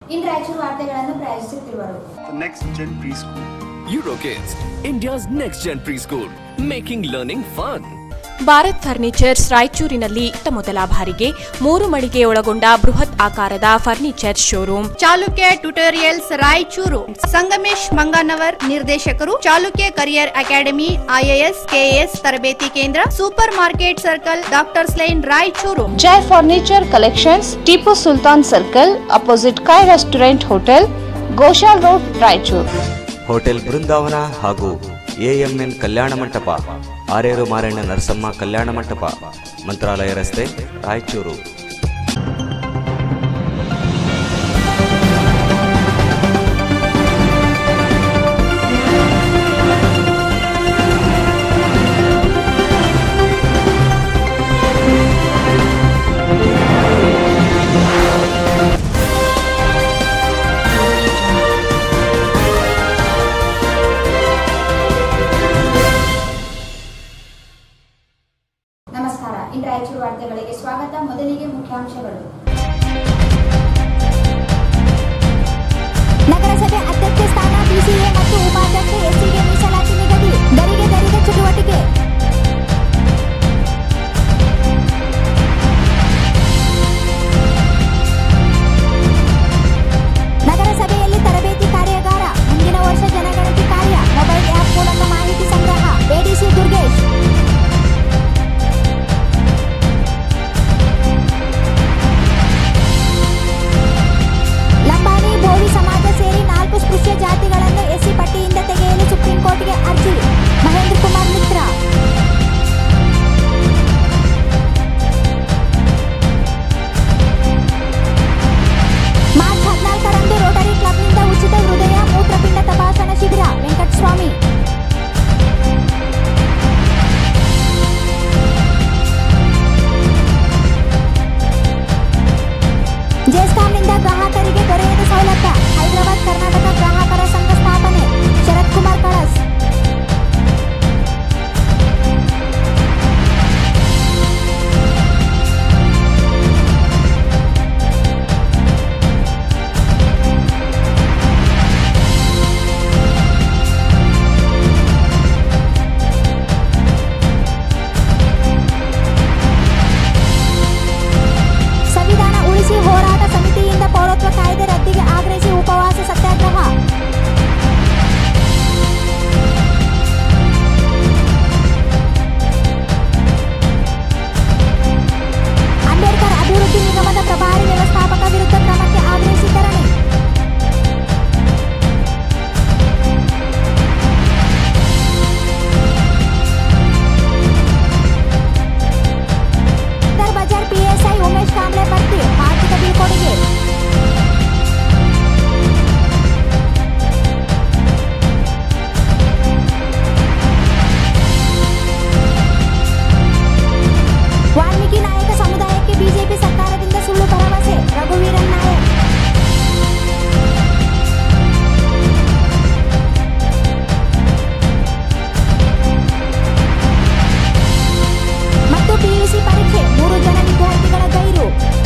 ಇನ್ ರಾಯಚೂರು ವಾರ್ತೆಗಳನ್ನು ಪ್ರಾಯೋಜಿಸುತ್ತಿರುವರು the next gen preschool. Eurokids, India's next gen preschool, making learning fun. Bharat furnitures ರಾಯಚೂರಿನಲ್ಲಿ ಇತ್ತ ಮೊದಲ ಬಾರಿಗೆ ಮೂರು ಮಳಿಗೆ ಒಳಗೊಂಡ ಬೃಹತ್ ಆಕಾರದ furniture showroom Chalukya tutorials Raichur Sangamesh Manganavar ನಿರ್ದೇಶಕರು Chalukya career academy IAS KAS ತರಬೇತಿ ಕೇಂದ್ರ super market circle doctors line Raichur Jai Furniture Collections, Tipu Sultan Circle, opposite Kai Restaurant Hotel, Goshal Road, Raichur. Hotel Brindavan ಹಾಗೂ ಎಎಂಎನ್ ಕಲ್ಯಾಣ ಮಂಟಪ ಆರೇರು ಮಾರಣ್ಣ ನರಸಮ್ಮ ಕಲ್ಯಾಣ ಮಂಟಪ ಮಂತ್ರಾಲಯ ರಸ್ತೆ ರಾಯಚೂರು ನಮಸ್ಕಾರ ಇನ್ ರಾಯಚೂರು ವಾರ್ತೆಗಳಿಗೆ ಸ್ವಾಗತ ಮೊದಲಿಗೆ ಮುಖ್ಯಾಂಶಗಳು ನಗರಸಭೆ ಅಧ್ಯಕ್ಷ ಸ್ಥಾನ ಬಿಸಿಎ ಮತ್ತು ಉಪಾಧ್ಯಕ್ಷ ಎಸ್ಸಿಗೆ ಮೀಸಲಾತಿ ನಿಗದಿ ದರಿಗೆ ದರಿದ ಚಟುವಟಿಕೆ ನಗರಸಭೆಯಲ್ಲಿ ತರಬೇತಿ ಕಾರ್ಯಾಗಾರ ಮುಂದಿನ ವರ್ಷ ಜನಗಣತಿ ಕಾರ್ಯ ಮೊಬೈಲ್ ಆ್ಯಪ್ ಮೂಲಕ ಮಾಹಿತಿ ಸಂಗ್ರಹ ಎಡಿಸಿ ದುರ್ಗೇಶ್ ಲಂಬಾಣಿ ಬೋವಿ ಸಮಾಜ ಸೇರಿ ನಾಲ್ಕು ಸ್ಪೃಶ್ಯ ಜಾತಿಗಳನ್ನು ಎಸ್ಸಿ ಪಟ್ಟಿಯಿಂದ ತೆಗೆಯಲು ಸುಪ್ರೀಂ ಕೋರ್ಟ್ಗೆ ಅರ್ಜಿ ಮಹೇಂದ್ರ ಕುಮಾರ್ ಮಿತ್ರ ಮಾರ್ಚ್ ಹದಿನಾಲ್ಕರಂದು ರೋಟರಿ ಕ್ಲಬ್ನಿಂದ ಉಚಿತ ಹೃದಯ ಮೂತ್ರಪಿಂಡ ತಪಾಸಣಾ ಶಿಬಿರ ವೆಂಕಟಸ್ವಾಮಿ ಜೆಸ್ಕಾಂನಿಂದ ಗ್ರಾಹಕರಿಗೆ ದೊರೆಯದ ಸೌಲಭ್ಯ ಹೈದರಾಬಾದ್ ಕರ್ನಾಟಕ ಗ್ರಾಹಕರ ಸಂಘ ಸ್ಥಾಪನೆ ಶರತ್ ಕುಮಾರ್ ಕಳಸ್ ಸಂವಿಧಾನ ಉಳಿಸಿ ಹೋರಾಟ ಸಮಿತಿಯಿಂದ ಪೌರತ್ವ ಕಾಯ್ದೆ ರದ್ದಿಗೆ ಆಗ್ರಹಿಸಿ ಉಪವಾಸ ಸತ್ಯಾಗ್ರಹ ಅಂಬೇಡ್ಕರ್ ಅಭಿವೃದ್ಧಿ ನಿಗಮದ ಪ್ರಭಾರಿ ವ್ಯವಸ್ಥಾಪಕ ವಿರುದ್ಧ ಕ್ರಮಕ್ಕೆ ಆಗ್ರಹಿಸಿ ಧರಣಿ ಸದರ್ ಬಜಾರ್ ಪಿಎಸ್ಐ ಉಮೇಶ್ ಕಾಂಬ್ಳೆ ಭರ್ತಿ ಆರ್ಥಿಕ ಬೀಳ್ಕೊಡುಗೆ ವಾಲ್ಮೀಕಿ ನಾಯಕ ಸಮುದಾಯಕ್ಕೆ ಬಿಜೆಪಿ ಸರ್ಕಾರದಿಂದ ಸುಳ್ಳು ಭರವಸೆ ರಘುವೀರನ್ ನಾಯಕ್ ಮತ್ತು ಪಿಯುಸಿ ಪರೀಕ್ಷೆ ಮೂರು ಜನ ವಿದ್ಯಾರ್ಥಿಗಳ ಗೈರು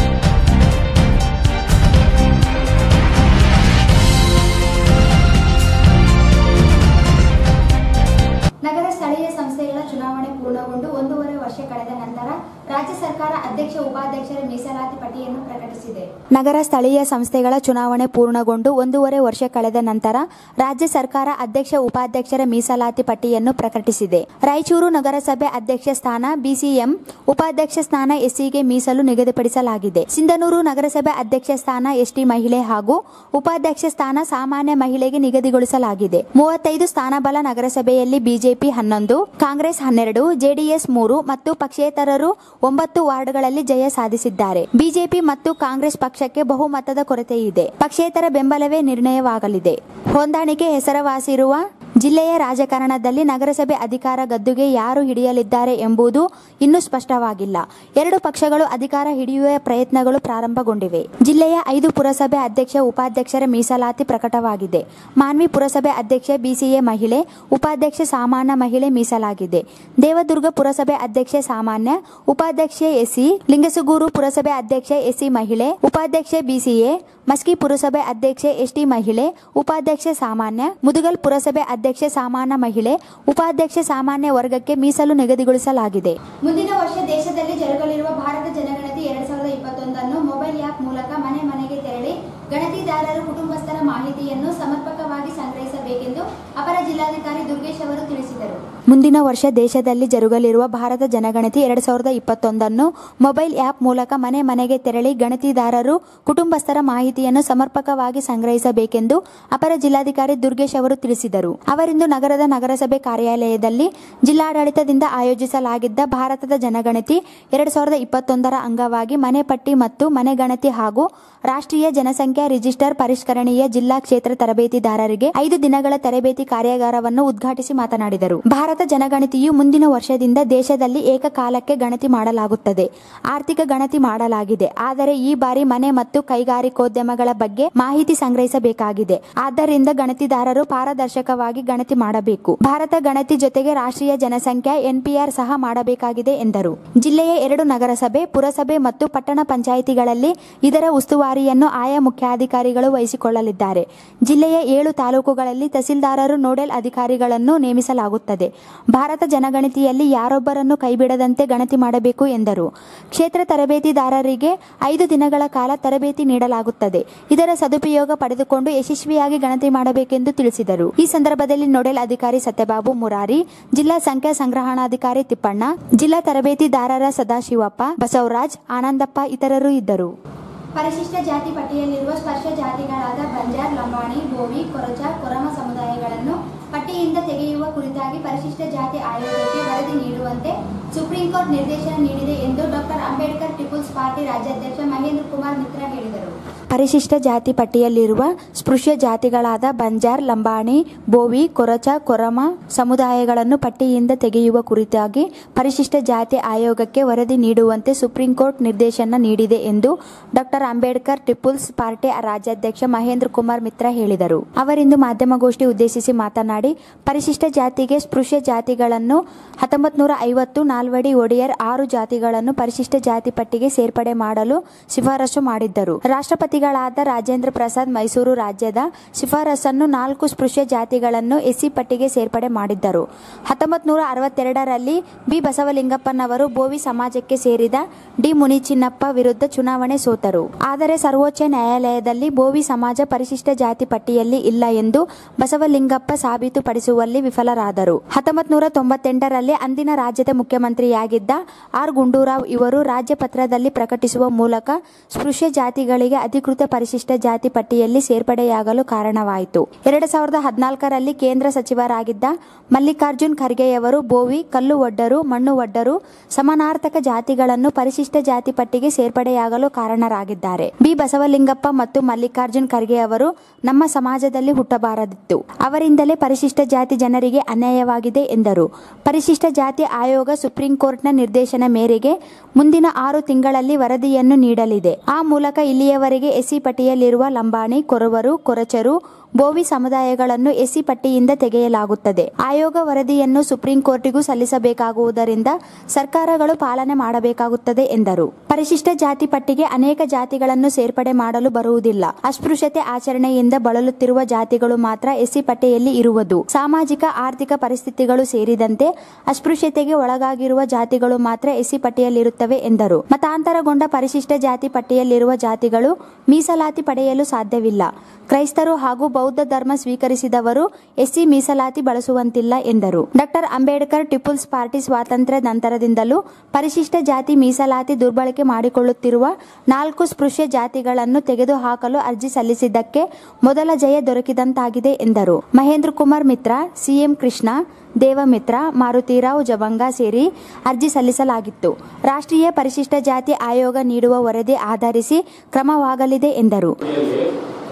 ನಗರ ಸ್ಥಳೀಯ ಸಂಸ್ಥೆಗಳ ಚುನಾವಣೆ ಪೂರ್ಣಗೊಂಡು ಒಂದೂವರೆ ವರ್ಷ ಕಳೆದ ನಂತರ ರಾಜ್ಯ ಸರ್ಕಾರ ಅಧ್ಯಕ್ಷ ಉಪಾಧ್ಯಕ್ಷರ ಮೀಸಲಾತಿ ಪಟ್ಟಿಯನ್ನು ಪ್ರಕಟಿಸಿದೆ ನಗರ ಸ್ಥಳೀಯ ಸಂಸ್ಥೆಗಳ ಚುನಾವಣೆ ಪೂರ್ಣಗೊಂಡು ಒಂದೂವರೆ ವರ್ಷ ಕಳೆದ ನಂತರ ರಾಜ್ಯ ಸರ್ಕಾರ ಅಧ್ಯಕ್ಷ ಉಪಾಧ್ಯಕ್ಷರ ಮೀಸಲಾತಿ ಪಟ್ಟಿಯನ್ನು ಪ್ರಕಟಿಸಿದೆ ರಾಯಚೂರು ನಗರಸಭೆ ಅಧ್ಯಕ್ಷ ಸ್ಥಾನ ಬಿಸಿಎಂ ಉಪಾಧ್ಯಕ್ಷ ಸ್ಥಾನ ಎಸ್ಸಿಗೆ ಮೀಸಲು ನಿಗದಿಪಡಿಸಲಾಗಿದೆ ಸಿಂಧನೂರು ನಗರಸಭೆ ಅಧ್ಯಕ್ಷ ಸ್ಥಾನ ಎಸ್ಟಿ ಮಹಿಳೆ ಹಾಗೂ ಉಪಾಧ್ಯಕ್ಷ ಸ್ಥಾನ ಸಾಮಾನ್ಯ ಮಹಿಳೆಗೆ ನಿಗದಿಗೊಳಿಸಲಾಗಿದೆ ಮೂವತ್ತೈದು ಸ್ಥಾನಬಲ ನಗರಸಭೆಯಲ್ಲಿ ಬಿಜೆಪಿ ಹನ್ನೊಂದು ಕಾಂಗ್ರೆಸ್ ಹನ್ನೆರಡು ಜೆಡಿಎಸ್ ಮೂರು ಮತ್ತು ಪಕ್ಷೇತರರು ಒಂಬತ್ತು ವಾರ್ಡ್ಗಳಲ್ಲಿ ಜಯ ಸಾಧಿಸಿದ್ದಾರೆ ಬಿಜೆಪಿ ಮತ್ತು ಕಾಂಗ್ರೆಸ್ ಪಕ್ಷಕ್ಕೆ ಬಹುಮತದ ಕೊರತೆ ಇದೆ ಪಕ್ಷೇತರ ಬೆಂಬಲವೇ ನಿರ್ಣಯವಾಗಲಿದೆ ಹೊಂದಾಣಿಕೆ ಹೆಸರುವಾಸಿರುವ ಜಿಲ್ಲೆಯ ರಾಜಕಾರಣದಲ್ಲಿ ನಗರಸಭೆ ಅಧಿಕಾರ ಗದ್ದುಗೆ ಯಾರು ಹಿಡಿಯಲಿದ್ದಾರೆ ಎಂಬುದು ಇನ್ನೂ ಸ್ಪಷ್ಟವಾಗಿಲ್ಲ ಎರಡು ಪಕ್ಷಗಳು ಅಧಿಕಾರ ಹಿಡಿಯುವ ಪ್ರಯತ್ನಗಳು ಪ್ರಾರಂಭಗೊಂಡಿವೆ ಜಿಲ್ಲೆಯ ಐದು ಪುರಸಭೆ ಅಧ್ಯಕ್ಷ ಉಪಾಧ್ಯಕ್ಷರ ಮೀಸಲಾತಿ ಪ್ರಕಟವಾಗಿದೆ ಮಾನ್ವಿ ಪುರಸಭೆ ಅಧ್ಯಕ್ಷೆ ಬಿಸಿಎ ಮಹಿಳೆ ಉಪಾಧ್ಯಕ್ಷ ಸಾಮಾನ್ಯ ಮಹಿಳೆ ಮೀಸಲಾಗಿದೆ ದೇವದುರ್ಗ ಪುರಸಭೆ ಅಧ್ಯಕ್ಷೆ ಸಾಮಾನ್ಯ ಉಪಾಧ್ಯಕ್ಷೆ ಎಸ್ಸಿ ಲಿಂಗಸುಗೂರು ಪುರಸಭೆ ಅಧ್ಯಕ್ಷೆ ಎಸ್ಸಿ ಮಹಿಳೆ ಉಪಾಧ್ಯಕ್ಷೆ ಬಿಸಿಎ ಮಸ್ಕಿ ಪುರಸಭೆ ಅಧ್ಯಕ್ಷೆ ಎಸ್ಟಿ ಮಹಿಳೆ ಉಪಾಧ್ಯಕ್ಷೆ ಸಾಮಾನ್ಯ ಮುದುಗಲ್ ಪುರಸಭೆ ಅಧ್ಯಕ್ಷೆ ಸಾಮಾನ್ಯ ಮಹಿಳೆ ಉಪಾಧ್ಯಕ್ಷೆ ಸಾಮಾನ್ಯ ವರ್ಗಕ್ಕೆ ಮೀಸಲು ನಿಗದಿಗೊಳಿಸಲಾಗಿದೆ ಮುಂದಿನ ವರ್ಷ ದೇಶದಲ್ಲಿ ಜರುಗಲಿರುವ ಭಾರತ ಜನಗಣತಿ ಎರಡ್ ಸಾವಿರದ ಇಪ್ಪತ್ತೊಂದನ್ನು ಮೊಬೈಲ್ ಆ್ಯಪ್ ಮೂಲಕ ಮನೆ ಮನೆಗೆ ತೆರಳಿ ಗಣತಿದಾರರು ಕುಟುಂಬಸ್ಥರ ಮಾಹಿತಿಯನ್ನು ಸಮರ್ಪಕವಾಗಿ ಸಂಗ್ರಹಿಸಬೇಕೆಂದು ಅಪರ ಜಿಲ್ಲಾಧಿಕಾರಿ ದುರ್ಗೇಶ್ ಅವರು ತಿಳಿಸಿದರು ಮುಂದಿನ ವರ್ಷ ದೇಶದಲ್ಲಿ ಜರುಗಲಿರುವ ಭಾರತ ಜನಗಣತಿ ಎರಡ್ ಸಾವಿರದ ಇಪ್ಪತ್ತೊಂದನ್ನು ಮೊಬೈಲ್ ಆ್ಯಪ್ ಮೂಲಕ ಮನೆ ಮನೆಗೆ ತೆರಳಿ ಗಣತಿದಾರರು ಕುಟುಂಬಸ್ಥರ ಮಾಹಿತಿಯನ್ನು ಸಮರ್ಪಕವಾಗಿ ಸಂಗ್ರಹಿಸಬೇಕೆಂದು ಅಪರ ಜಿಲ್ಲಾಧಿಕಾರಿ ದುರ್ಗೇಶ್ ಅವರು ತಿಳಿಸಿದರು ಅವರಿಂದು ನಗರದ ನಗರಸಭೆ ಕಾರ್ಯಾಲಯದಲ್ಲಿ ಜಿಲ್ಲಾಡಳಿತದಿಂದ ಆಯೋಜಿಸಲಾಗಿದ್ದ ಭಾರತದ ಜನಗಣತಿ ಎರಡ್ ಸಾವಿರದ ಇಪ್ಪತ್ತೊಂದರ ಅಂಗವಾಗಿ ಮನೆ ಪಟ್ಟಿ ಮತ್ತು ಮನೆಗಣತಿ ಹಾಗೂ ರಾಷ್ಟ್ರೀಯ ಜನಸಂಖ್ಯಾ ರಿಜಿಸ್ಟರ್ ಪರಿಷ್ಕರಣೆಯ ಜಿಲ್ಲಾ ಕ್ಷೇತ್ರ ತರಬೇತಿದಾರರಿಗೆ ಐದು ದಿನಗಳ ತರಬೇತಿ ಕಾರ್ಯಾಗಾರವನ್ನು ಉದ್ಘಾಟಿಸಿ ಮಾತನಾಡಿದರು ಭಾರತ ಜನಗಣತಿಯು ಮುಂದಿನ ವರ್ಷದಿಂದ ದೇಶದಲ್ಲಿ ಏಕಕಾಲಕ್ಕೆ ಗಣತಿ ಮಾಡಲಾಗುತ್ತದೆ ಆರ್ಥಿಕ ಗಣತಿ ಮಾಡಲಾಗಿದೆ ಆದರೆ ಈ ಬಾರಿ ಮನೆ ಮತ್ತು ಕೈಗಾರಿಕೋದ್ಯಮಗಳ ಬಗ್ಗೆ ಮಾಹಿತಿ ಸಂಗ್ರಹಿಸಬೇಕಾಗಿದೆ ಆದ್ದರಿಂದ ಗಣತಿದಾರರು ಪಾರದರ್ಶಕವಾಗಿ ಗಣತಿ ಮಾಡಬೇಕು ಭಾರತ ಗಣತಿ ಜೊತೆಗೆ ರಾಷ್ಟ್ರೀಯ ಜನಸಂಖ್ಯಾ ಎನ್ಪಿಆರ್ ಸಹ ಮಾಡಬೇಕಾಗಿದೆ ಎಂದರು ಜಿಲ್ಲೆಯ ಎರಡು ನಗರಸಭೆ ಪುರಸಭೆ ಮತ್ತು ಪಟ್ಟಣ ಪಂಚಾಯಿತಿಗಳಲ್ಲಿ ಇದರ ಉಸ್ತುವಾರಿಯನ್ನು ಆಯಾ ಮುಖ್ಯಾಧಿಕಾರಿಗಳು ವಹಿಸಿಕೊಳ್ಳಲಿದ್ದಾರೆ ಜಿಲ್ಲೆಯ ಏಳು ತಾಲೂಕುಗಳಲ್ಲಿ ತಹಸೀಲ್ದಾರರು ನೋಡೆಲ್ ಅಧಿಕಾರಿಗಳನ್ನು ನೇಮಿಸಲಾಗುತ್ತದೆ ಭಾರತ ಜನಗಣತಿಯಲ್ಲಿ ಯಾರೊಬ್ಬರನ್ನು ಕೈಬಿಡದಂತೆ ಗಣತಿ ಮಾಡಬೇಕು ಎಂದರು ಕ್ಷೇತ್ರ ತರಬೇತಿದಾರರಿಗೆ ಐದು ದಿನಗಳ ಕಾಲ ತರಬೇತಿ ನೀಡಲಾಗುತ್ತದೆ ಇದರ ಸದುಪಯೋಗ ಪಡೆದುಕೊಂಡು ಯಶಸ್ವಿಯಾಗಿ ಗಣತಿ ಮಾಡಬೇಕೆಂದು ತಿಳಿಸಿದರು ಈ ಸಂದರ್ಭದಲ್ಲಿ ನೋಡೆಲ್ ಅಧಿಕಾರಿ ಸತ್ಯಬಾಬು ಮುರಾರಿ ಜಿಲ್ಲಾ ಸಂಖ್ಯಾ ಸಂಗ್ರಹಣಾಧಿಕಾರಿ ತಿಪ್ಪಣ್ಣ ಜಿಲ್ಲಾ ತರಬೇತಿದಾರರ ಸದಾಶಿವಪ್ಪ ಬಸವರಾಜ್ ಆನಂದಪ್ಪ ಇತರರು ಇದ್ದರು ಪರಿಶಿಷ್ಟ ಜಾತಿ ಪಟ್ಟಿಯಲ್ಲಿರುವ ಸ್ಪರ್ಶ ಜಾತಿಗಳಾದ ಬಂಜಾರ್ ಲಂಬಾಣಿ ಬೋವಿ ಕೊರಚ ಕೊರಮ ಸಮುದಾಯಗಳನ್ನು ಪಟ್ಟಿಯಿಂದ ತೆಗೆಯುವ ಕುರಿತಾಗಿ ಪರಿಶಿಷ್ಟ ಜಾತಿ ಆಯೋಗಕ್ಕೆ ವರದಿ ನೀಡುವಂತೆ ಸುಪ್ರೀಂ ಕೋರ್ಟ್ ನಿರ್ದೇಶನ ನೀಡಿದೆ ಎಂದು ಡಾಕ್ಟರ್ ಅಂಬೇಡ್ಕರ್ ಪೀಪಲ್ಸ್ ಪಾರ್ಟಿ ರಾಜ್ಯಾಧ್ಯಕ್ಷ ಮಹೇಂದ್ರ ಕುಮಾರ್ ಮಿತ್ರ ಹೇಳಿದರು ಪರಿಶಿಷ್ಟ ಜಾತಿ ಪಟ್ಟಿಯಲ್ಲಿರುವ ಸ್ಪೃಶ್ಯ ಜಾತಿಗಳಾದ ಬಂಜಾರ್ ಲಂಬಾಣಿ ಬೋವಿ ಕೊರಚ ಕೊರಮ ಸಮುದಾಯಗಳನ್ನು ಪಟ್ಟಿಯಿಂದ ತೆಗೆಯುವ ಕುರಿತಾಗಿ ಪರಿಶಿಷ್ಟ ಜಾತಿ ಆಯೋಗಕ್ಕೆ ವರದಿ ನೀಡುವಂತೆ ಸುಪ್ರೀಂ ಕೋರ್ಟ್ ನಿರ್ದೇಶನ ನೀಡಿದೆ ಎಂದು ಡಾಕ್ಟರ್ ಅಂಬೇಡ್ಕರ್ ಟಿಪ್ಪುಲ್ಸ್ ಪಾರ್ಟಿ ರಾಜ್ಯಾಧ್ಯಕ್ಷ ಮಹೇಂದ್ರ ಕುಮಾರ್ ಮಿತ್ರ ಹೇಳಿದರು ಅವರಿಂದು ಮಾಧ್ಯಮಗೋಷ್ಠಿ ಉದ್ದೇಶಿಸಿ ಮಾತನಾಡಿ ಪರಿಶಿಷ್ಟ ಜಾತಿಗೆ ಸ್ಪೃಶ್ಯ ಜಾತಿಗಳನ್ನು ಹತ್ತೊಂಬತ್ತು ನೂರ ಐವತ್ತು ನಾಲ್ವಡಿ ಒಡೆಯರ್ ಆರು ಜಾತಿಗಳನ್ನು ಪರಿಶಿಷ್ಟ ಜಾತಿ ಪಟ್ಟಿಗೆ ಸೇರ್ಪಡೆ ಮಾಡಲು ಶಿಫಾರಸು ಮಾಡಿದ್ದರು ರಾಷ್ಟ್ರಪತಿಗಳಾದ ರಾಜೇಂದ್ರ ಪ್ರಸಾದ್ ಮೈಸೂರು ರಾಜ್ಯದ ಶಿಫಾರಸನ್ನು ನಾಲ್ಕು ಸ್ಪೃಶ್ಯ ಜಾತಿಗಳನ್ನು ಎಸ್ಸಿ ಪಟ್ಟಿಗೆ ಸೇರ್ಪಡೆ ಮಾಡಿದ್ದರು ಹತ್ತೊಂಬತ್ತು ನೂರ ಅರವತ್ತೆರಡರಲ್ಲಿ ಬಿ ಬಸವಲಿಂಗಪ್ಪನವರು ಬೋವಿ ಸಮಾಜಕ್ಕೆ ಸೇರಿದ ಡಿ ಮುನಿಚಿನ್ನಪ್ಪ ವಿರುದ್ಧ ಚುನಾವಣೆ ಸೋತರು ಆದರೆ ಸರ್ವೋಚ್ಚ ನ್ಯಾಯಾಲಯದಲ್ಲಿ ಬೋವಿ ಸಮಾಜ ಪರಿಶಿಷ್ಟ ಜಾತಿ ಪಟ್ಟಿಯಲ್ಲಿ ಇಲ್ಲ ಎಂದು ಬಸವಲಿಂಗಪ್ಪ ಸಾಬೀತುಪಡಿಸುವಲ್ಲಿ ವಿಫಲರಾದರು ಹತ್ತೊಂಬತ್ತು ನೂರ ತೊಂಬತ್ತೆಂಟರಲ್ಲಿ ಅಂದಿನ ರಾಜ್ಯದ ಮುಖ್ಯಮಂತ್ರಿಯಾಗಿದ್ದ ಆರ್ ಗುಂಡೂರಾವ್ ಇವರು ರಾಜ್ಯ ಪತ್ರದಲ್ಲಿ ಪ್ರಕಟಿಸುವ ಮೂಲಕ ಸ್ಪೃಶ್ಯ ಜಾತಿಗಳಿಗೆ ಅಧಿಕೃತ ಪರಿಶಿಷ್ಟ ಜಾತಿ ಪಟ್ಟಿಯಲ್ಲಿ ಸೇರ್ಪಡೆಯಾಗಲು ಕಾರಣವಾಯಿತು ಎರಡು ಸಾವಿರದ ಹದಿನಾಲ್ಕರಲ್ಲಿ ಕೇಂದ್ರ ಸಚಿವರಾಗಿದ್ದ ಮಲ್ಲಿಕಾರ್ಜುನ್ ಖರ್ಗೆಯವರು ಬೋವಿ ಕಲ್ಲು ಒಡ್ಡರು ಮಣ್ಣು ಒಡ್ಡರು ಸಮಾನಾರ್ಥಕ ಜಾತಿಗಳನ್ನು ಪರಿಶಿಷ್ಟ ಜಾತಿ ಪಟ್ಟಿಗೆ ಸೇರ್ಪಡೆಯಾಗಲು ಕಾರಣರಾಗಿದ್ದಾರೆ ಬಿ ಬಸವಲಿಂಗಪ್ಪ ಮತ್ತು ಮಲ್ಲಿಕಾರ್ಜುನ್ ಖರ್ಗೆ ಅವರು ನಮ್ಮ ಸಮಾಜದಲ್ಲಿ ಹುಟ್ಟಬಾರದಿತ್ತು ಅವರಿಂದಲೇ ಪರಿಶಿಷ್ಟ ಜಾತಿ ಜನರಿಗೆ ಅನ್ಯಾಯವಾಗಿದೆ ಎಂದರು ಪರಿಶಿಷ್ಟ ಜಾತಿ ಆಯೋಗ ಸುಪ್ರೀಂ ಕೋರ್ಟ್ನ ನಿರ್ದೇಶನ ಮೇರೆಗೆ ಮುಂದಿನ ಆರು ತಿಂಗಳಲ್ಲಿ ವರದಿಯನ್ನು ನೀಡಲಿದೆ ಆ ಮೂಲಕ ಇಲ್ಲಿಯವರೆಗೆ ಎಸ್ಸಿ ಪಟ್ಟಿಯಲ್ಲಿರುವ ಲಂಬಾಣಿ ಕೊರವರು ಕೊರಚರು ಬೋವಿ ಸಮುದಾಯಗಳನ್ನು ಎಸ್ಸಿ ಪಟ್ಟಿಯಿಂದ ತೆಗೆಯಲಾಗುತ್ತದೆ ಆಯೋಗ ವರದಿಯನ್ನು ಸುಪ್ರೀಂ ಕೋರ್ಟಿಗೂ ಸಲ್ಲಿಸಬೇಕಾಗುವುದರಿಂದ ಸರ್ಕಾರಗಳು ಪಾಲನೆ ಮಾಡಬೇಕಾಗುತ್ತದೆ ಎಂದರು ಪರಿಶಿಷ್ಟ ಜಾತಿ ಪಟ್ಟಿಗೆ ಅನೇಕ ಜಾತಿಗಳನ್ನು ಸೇರ್ಪಡೆ ಮಾಡಲು ಬರುವುದಿಲ್ಲ ಅಸ್ಪೃಶ್ಯತೆ ಆಚರಣೆಯಿಂದ ಬಳಲುತ್ತಿರುವ ಜಾತಿಗಳು ಮಾತ್ರ ಎಸ್ಸಿ ಪಟ್ಟಿಯಲ್ಲಿ ಇರುವುದು ಸಾಮಾಜಿಕ ಆರ್ಥಿಕ ಪರಿಸ್ಥಿತಿಗಳು ಸೇರಿದಂತೆ ಅಸ್ಪೃಶ್ಯತೆಗೆ ಒಳಗಾಗಿರುವ ಜಾತಿಗಳು ಮಾತ್ರ ಎಸ್ಸಿ ಪಟ್ಟಿಯಲ್ಲಿರುತ್ತವೆ ಎಂದರು ಮತಾಂತರಗೊಂಡ ಪರಿಶಿಷ್ಟ ಜಾತಿ ಪಟ್ಟಿಯಲ್ಲಿರುವ ಜಾತಿಗಳು ಮೀಸಲಾತಿ ಪಡೆಯಲು ಸಾಧ್ಯವಿಲ್ಲ ಕ್ರೈಸ್ತರು ಹಾಗೂ ಬೌದ್ಧ ಧರ್ಮ ಸ್ವೀಕರಿಸಿದವರು ಎಸ್ಸಿ ಮೀಸಲಾತಿ ಬಳಸುವಂತಿಲ್ಲ ಎಂದರು ಡಾಕ್ಟರ್ ಅಂಬೇಡ್ಕರ್ ಟಿಪ್ಪುಲ್ಸ್ ಪಾರ್ಟಿ ಸ್ವಾತಂತ್ರ್ಯ ನಂತರದಿಂದಲೂ ಪರಿಶಿಷ್ಟ ಜಾತಿ ಮೀಸಲಾತಿ ದುರ್ಬಳಕೆ ಮಾಡಿಕೊಳ್ಳುತ್ತಿರುವ ನಾಲ್ಕು ಸ್ಪೃಶ್ಯ ಜಾತಿಗಳನ್ನು ತೆಗೆದುಹಾಕಲು ಅರ್ಜಿ ಸಲ್ಲಿಸಿದ್ದಕ್ಕೆ ಮೊದಲ ಜಯ ದೊರಕಿದಂತಾಗಿದೆ ಎಂದರು ಮಹೇಂದ್ರ ಕುಮಾರ್ ಮಿತ್ರ ಸಿಎಂ ಕೃಷ್ಣ ದೇವಮಿತ್ರ ಮಾರುತಿರಾವ್ ಜವಂಗ ಸೇರಿ ಅರ್ಜಿ ಸಲ್ಲಿಸಲಾಗಿತ್ತು ರಾಷ್ಟ್ರೀಯ ಪರಿಶಿಷ್ಟ ಜಾತಿ ಆಯೋಗ ನೀಡುವ ವರದಿ ಆಧರಿಸಿ ಕ್ರಮವಾಗಲಿದೆ ಎಂದರು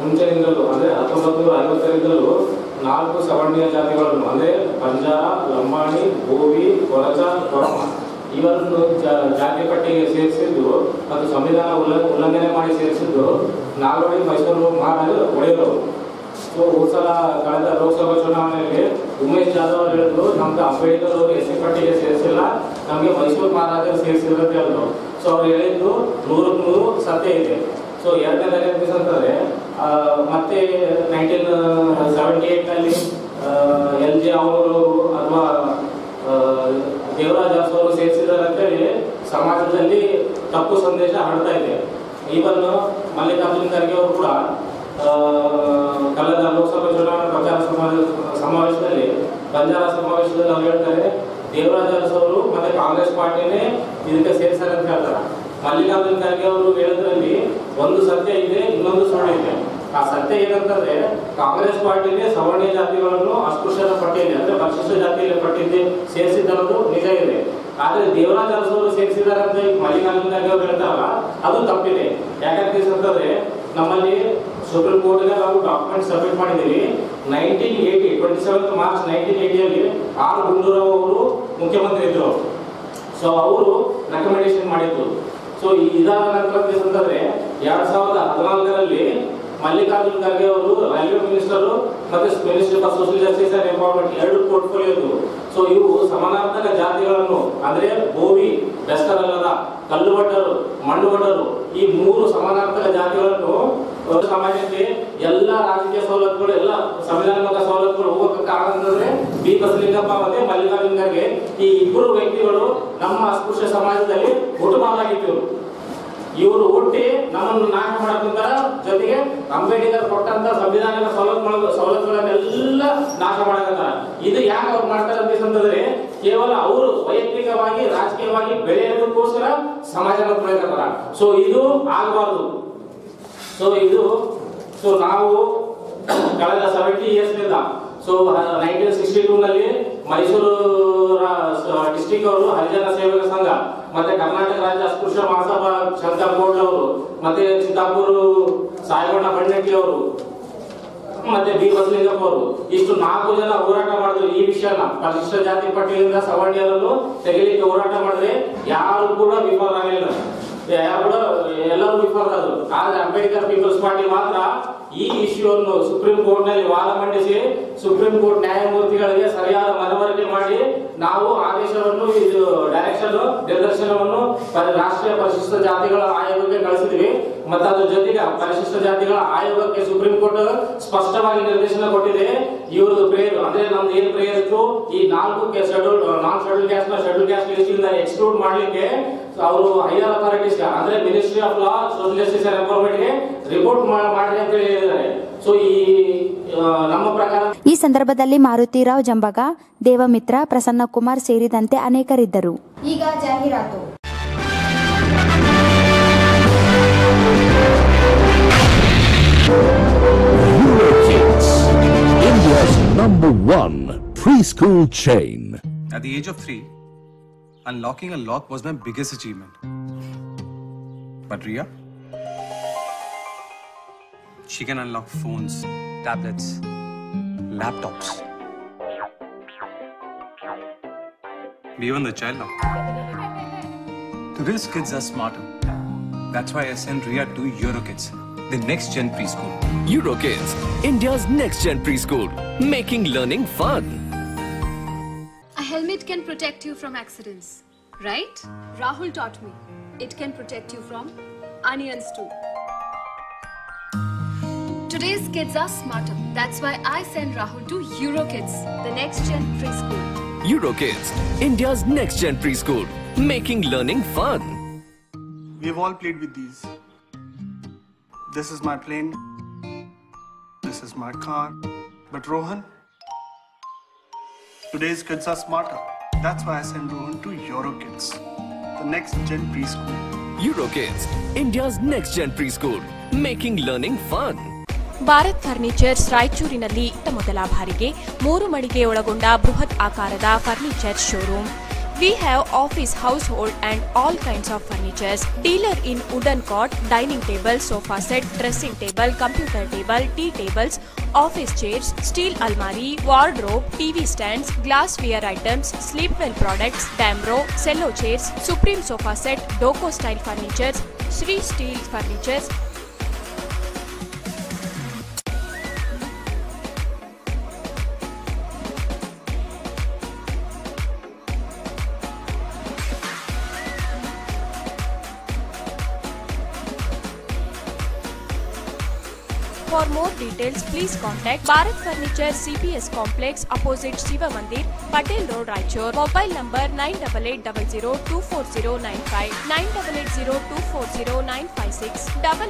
ಮುಂಚಿನಿಂದಲೂ ಅಂದರೆ ಹತ್ತೊಂಬತ್ತು ನೂರ ಐವತ್ತರಿಂದಲೂ ನಾಲ್ಕು ಸವರ್ಣೀಯ ಜಾತಿಗಳನ್ನು ಅಂದರೆ ಬಂಜಾರ ಲಂಬಾಣಿ ಗೋವಿ ಕೊರಚ ಕೊರಮ ಇವರನ್ನು ಜಾ- ಜಾತಿ ಪಟ್ಟಿಗೆ ಸೇರಿಸಿದ್ದು ಮತ್ತು ಸಂವಿಧಾನ ಉಲ್ಲ ಉಲ್ಲಂಘನೆ ಮಾಡಿ ಸೇರಿಸಿದ್ದು ನಾಲ್ವಡಿ ಮೈಸೂರು ಮಹಾರಾಜ ಒಡೆಯರು ಸೊ ಹೋದ ಸಲ ಕಳೆದ ಲೋಕಸಭಾ ಚುನಾವಣೆಯಲ್ಲಿ ಉಮೇಶ್ ಜಾಧವ್ ಅವರು ಹೇಳಿದ್ರು ನಮ್ದು ಅಂಬೇಡ್ಕರ್ ಅವರು ಎಸ್ ಸಿ ಪಟ್ಟಿಗೆ ಸೇರಿಸಿಲ್ಲ ನಮಗೆ ಮೈಸೂರು ಮಹಾರಾಜರು ಸೇರಿಸಿದ್ರು ಅಂತ ಹೇಳಿದ್ರು ಸೊ ಅವ್ರು ಹೇಳಿದ್ದು ನೂರಕ್ಕೆ ನೂರು ಸತ್ಯ ಇದೆ ಸೊ ಎರಡನೇ ದಿವಸ ಅಂತಂದ್ರೆ ಆ, ಮತ್ತೆ ನೈನ್ಟೀನ್ ಸೆವೆಂಟಿ ಏಟ್ನಲ್ಲಿ ಎಲ್ ಜಿ ಅವರು ಅಥವಾ ದೇವರಾಜ್ ಅರಸು ಅವರು ಸೇರಿಸಿದ್ದಾರೆ ಅಂತೇಳಿ ಸಮಾಜದಲ್ಲಿ ತಪ್ಪು ಸಂದೇಶ ಹರಡ್ತಾ ಇದೆ ಈವನ್ ಮಲ್ಲಿಕಾರ್ಜುನ್ ಖರ್ಗೆ ಅವರು ಕೂಡ ಆ, ಕಳೆದ ಲೋಕಸಭಾ ಚುನಾವಣಾ ಪ್ರಚಾರ ಸಮಾವೇಶ ಸಮಾವೇಶದಲ್ಲಿ ಬಂಜಾರ ಸಮಾವೇಶದಲ್ಲಿ ಅವ್ರು ಹೇಳ್ತಾರೆ ದೇವರಾಜ ಅರಸು ಅವರು ಮತ್ತೆ ಕಾಂಗ್ರೆಸ್ ಪಾರ್ಟಿನೇ ಇದಕ್ಕೆ ಸೇರಿಸ್ತಾರೆ ಅಂತ ಹೇಳ್ತಾರೆ ಮಲ್ಲಿಕಾರ್ಜುನ್ ಖರ್ಗೆ ಅವರು ಹೇಳೋದ್ರಲ್ಲಿ ಒಂದು ಸತ್ಯ ಇದೆ ಇನ್ನೊಂದು ಸುಳ್ಳು ಇದೆ ಆ ಸತ್ಯ ಏನಂತಂದ್ರೆ ಕಾಂಗ್ರೆಸ್ ಪಾರ್ಟಿನೇ ಸವರ್ಣೀಯ ಜಾತಿಗಳನ್ನು ಅಸ್ಪೃಶ್ಯದ ಪಟ್ಟಿಯಲ್ಲಿ ಅಂದ್ರೆ ಪರಿಶಿಷ್ಟ ಜಾತಿಯಲ್ಲಿ ಪಟ್ಟಿದ್ದೆ ಸೇರಿಸಿದ್ದನ್ನೋದು ನಿಜ ಇದೆ ಆದ್ರೆ ದೇವರಾಜ ಅರಸು ಅವರು ಸೇರಿಸಿದ್ದಾರೆ ಅಂತ ಈಗ ಮಲ್ಲಿಕಾರ್ಜುನ್ ಖರ್ಗೆ ಅವರು ಹೇಳ್ತಾರಲ್ಲ ಅದು ತಪ್ಪಿದೆ ಯಾಕಂತ ಅಂತಂದ್ರೆ ನಮ್ಮಲ್ಲಿ ಸುಪ್ರೀಂ ಕೋರ್ಟ್ಗೆ ನಾವು ಡಾಕ್ಯುಮೆಂಟ್ ಸಬ್ಮಿಟ್ ಮಾಡಿದ್ದೀವಿ nineteen eighty twenty seventh March nineteen ಏಯ್ಟಿಯಲ್ಲಿ ಆರ್ ಗುಂಡೂರಾವ್ ಅವರು ಮುಖ್ಯಮಂತ್ರಿ ಇದ್ರು ಸೊ ಅವರು ರೆಕಮೆಂಡೇಶನ್ ಮಾಡಿದ್ದು ಸೊ ಇದಾದ ನಂತರ ಅಂತಂದ್ರೆ ಎರಡ್ ಸಾವಿರದ ಹದಿನಾಲ್ಕರಲ್ಲಿ ಮಲ್ಲಿಕಾರ್ಜುನ್ ಖರ್ಗೆ ಅವರು ರೈಲ್ವೆ ಮಿನಿಸ್ಟರ್ ಮತ್ತೆ minister for social justice and empowerment ಎರಡು ಪೋರ್ಟ್ಫೋಲಿಯೋ ಇದ್ವು ಸೊ ಇವು ಸಮಾನಾರ್ಥಕ ಜಾತಿಗಳನ್ನು ಅಂದ್ರೆ ಬೋವಿ ಬೆಸ್ತರಲ್ಲದ ಕಲ್ಲುಬಟ್ಟರು ಮಣ್ಣುಬಟ್ಟರು ಈ ಮೂರು ಸಮಾನಾರ್ಥಕ ಜಾತಿಗಳನ್ನು ಆ, ಸಮಾಜಕ್ಕೆ ಎಲ್ಲ ರಾಜಕೀಯ ಸವಲತ್ತುಗಳು ಎಲ್ಲ ಸಂವಿಧಾನಾತ್ಮಕ ಸವಲತ್ತುಗಳು ಹೋಗೋಕೆ ಕಾರಣ ಅಂತಂದ್ರೆ ಬಿ ಬಸಲಿಂಗಪ್ಪ ಮತ್ತೆ ಮಲ್ಲಿಕಾರ್ಜುನ್ ಖರ್ಗೆ ಈ ಇಬ್ಬರು ವ್ಯಕ್ತಿಗಳು ನಮ್ಮ ಅಸ್ಪೃಶ್ಯ ಸಮಾಜದಲ್ಲಿ ಹುಟ್ಟುಮಾಲಾಗಿತ್ತು ಇವರು ಹುಟ್ಟಿ ನಮ್ಮನ್ನು ನಾಶ ಮಾಡಕ್ಕಂತಾರ ಜೊತೆಗೆ ಅಂಬೇಡ್ಕರ್ ಕೊಟ್ಟಂತ ಸಂವಿಧಾನದ ಸವಲತ್ತುಗಳ ಸವಲತ್ತುಗಳನ್ನೆಲ್ಲ ನಾಶ ಮಾಡಕತ್ತಾರ ಇದು ಯಾಕೆ ಅವ್ರು ಮಾಡ್ತಾರೆ ಅಂತಂದ್ರೆ ಕೇವಲ ಅವರು ವೈಯಕ್ತಿಕವಾಗಿ ರಾಜಕೀಯವಾಗಿ ಬೆಳೆಯೋದಕ್ಕೋಸ್ಕರ ಸಮಾಜನ ತುಳಿಯಕತ್ತಾರ ಸೊ ಇದು ಆಗಬಾರ್ದು ಸೊ ಇದು ಸೊ ನಾವು ಕಳೆದ ಸೆವೆಂಟಿ ಇಯರ್ಸ್ನಿಂದ ಸೊ ನೈನ್ಟೀನ್ ಸಿಕ್ಸ್ಟಿ ಟೂ ನಲ್ಲಿ ಮೈಸೂರು ಡಿಸ್ಟಿಕ್ ಅವರು ಹರಿಜನ ಸೇವಕ ಸಂಘ ಮತ್ತೆ ಕರ್ನಾಟಕ ರಾಜ್ಯ ಅಸ್ಪೃಶ್ಯ ಮಹಾಸಭಾ ಶಂಕರ್ ಗೋಡ್ಲ ಅವರು ಮತ್ತೆ ಚಿತ್ತಾಪುರ ಸಾಯಗೌಡ ಬಂಡೆಟ್ಟಿ ಅವರು ಮತ್ತೆ ಬಿ ಬಸಲಿಂಗಪ್ಪ ಅವರು ಇಷ್ಟು ನಾಲ್ಕು ಜನ ಹೋರಾಟ ಮಾಡಿದ್ರು ಈ ವಿಷಯನ ಪರಿಶಿಷ್ಟ ಜಾತಿ ಪಟ್ಟಿಯಿಂದ ಸವರ್ಣೀಯರನ್ನು ತೆಗಿಲಿಕ್ಕೆ ಹೋರಾಟ ಮಾಡಿದ್ರೆ ಯಾರು ಕೂಡ ವಿಫಲರಾಗಲಿಲ್ಲ ಯಾರು ಕೂಡ ಎಲ್ಲರೂ ವಿಫಲರಾದರು ಆದ್ರೆ ಅಂಬೇಡ್ಕರ್ ಪೀಪಲ್ಸ್ ಪಾರ್ಟಿ ಮಾತ್ರ ಈ ಇಶ್ಯೂವನ್ನು ಸುಪ್ರೀಂ ಕೋರ್ಟ್ ನಲ್ಲಿ ವಾದ ಮಂಡಿಸಿ ಸುಪ್ರೀಂ ಕೋರ್ಟ್ ನ್ಯಾಯಮೂರ್ತಿಗಳಿಗೆ ಸರಿಯಾದ ಮನವರಿಕೆ ಮಾಡಿ ನಾವು ಆದೇಶವನ್ನು ಇದು ಡೈರೆಕ್ಷನ್ ನಿರ್ದೇಶನವನ್ನು ಪ- ರಾಷ್ಟ್ರೀಯ ಪರಿಶಿಷ್ಟ ಜಾತಿಗಳ ಆಯೋಗಕ್ಕೆ ಕಳಿಸಿದ್ವಿ ಮತ್ತೆ ಅದ್ರ ಜೊತೆಗೆ ಪರಿಶಿಷ್ಟ ಜಾತಿಗಳ ಆಯೋಗಕ್ಕೆ ಸುಪ್ರೀಂ ಕೋರ್ಟ್ ಸ್ಪಷ್ಟವಾಗಿ ನಿರ್ದೇಶನ ಕೊಟ್ಟಿದೆ ಇವ್ರದ್ದು ಪ್ರೇಯರ್ ಅಂದ್ರೆ ನಮ್ದು ಏನ್ ಪ್ರೇಯರ್ ಇತ್ತು ಈ ನಾಲ್ಕು ಶೆಡ್ಯೂಲ್ ನಾನ್ ಶೆಡ್ಯೂಲ್ ಕ್ಯಾಸ್ಟ್ ನ ಶೆಡ್ಯೂಲ್ ಕ್ಯಾಸ್ಟ್ ಲಿಸ್ಟ್ ಇಂದ ಎಕ್ಸ್ಕ್ಲೂಡ್ ಮಾಡ್ಲಿಕ್ಕೆ ಅವರು ಹೈಯರ್ ಅಥಾರಿಟೀಸ್ ಅಂದ್ರೆ ministry of law social justice and empowerment ಗೆ ರಿಪೋರ್ಟ್ ಮಾಡಿ ಅಂತ ಹೇಳಿ ಹೇಳಿದ್ದಾರೆ ಸೊ ಈ ಆ, ನಮ್ಮ ಪ್ರಕಾರ ಈ ಸಂದರ್ಭದಲ್ಲಿ ಮಾರುತಿರಾವ್ ಜಂಬಗ ದೇವಮಿತ್ರ ಪ್ರಸನ್ನಕುಮಾರ್ ಸೇರಿದಂತೆ ಅನೇಕರಿದ್ದರು ಈಗ ಜಾಹೀರಾತು Kids, India's number one preschool chain. At the age of three, unlocking a lock was my biggest achievement. But Ria? She can unlock phones, tablets, laptops. Even the child now. Today's kids are smarter. That's why I sent Ria to Eurokids, the next gen preschool. Eurokids, India's next gen preschool, making learning fun. A helmet can protect you from accidents, right? Rahul taught me. It can protect you from onions too. Today's kids are smarter. That's why I send Rahul to Eurokids, the next gen preschool. Eurokids, India's next gen preschool, making learning fun. We've all played with these. This is my plane. This is my car. But Rohan, today's kids are smarter. That's why I send Rohan to Eurokids, the next gen preschool. Eurokids, India's next gen preschool, making learning fun. Bharat furnitures ರಾಯಚೂರಿನಲ್ಲಿ ಇತ್ತ ಮೊದಲ ಬಾರಿಗೆ ಮೂರು ಮಳಿಗೆ ಒಳಗೊಂಡ ಬೃಹತ್ ಆಕಾರದ furniture showroom We have office, household, and all kinds of furnitures. Dealer in wooden cot, dining table, sofa set, dressing table, computer table, tea tables, office chairs, steel almari, wardrobe, TV stands, glassware items, sleepwell products, Damro, cello chairs, Supreme sofa set, Doco style furnitures, Sri steel furnitures, For more details, please contact Bharat Furniture CPS Complex opposite Shiva Mandir, Patel Road, Raichur. Mobile number 9880240959, 9880240956,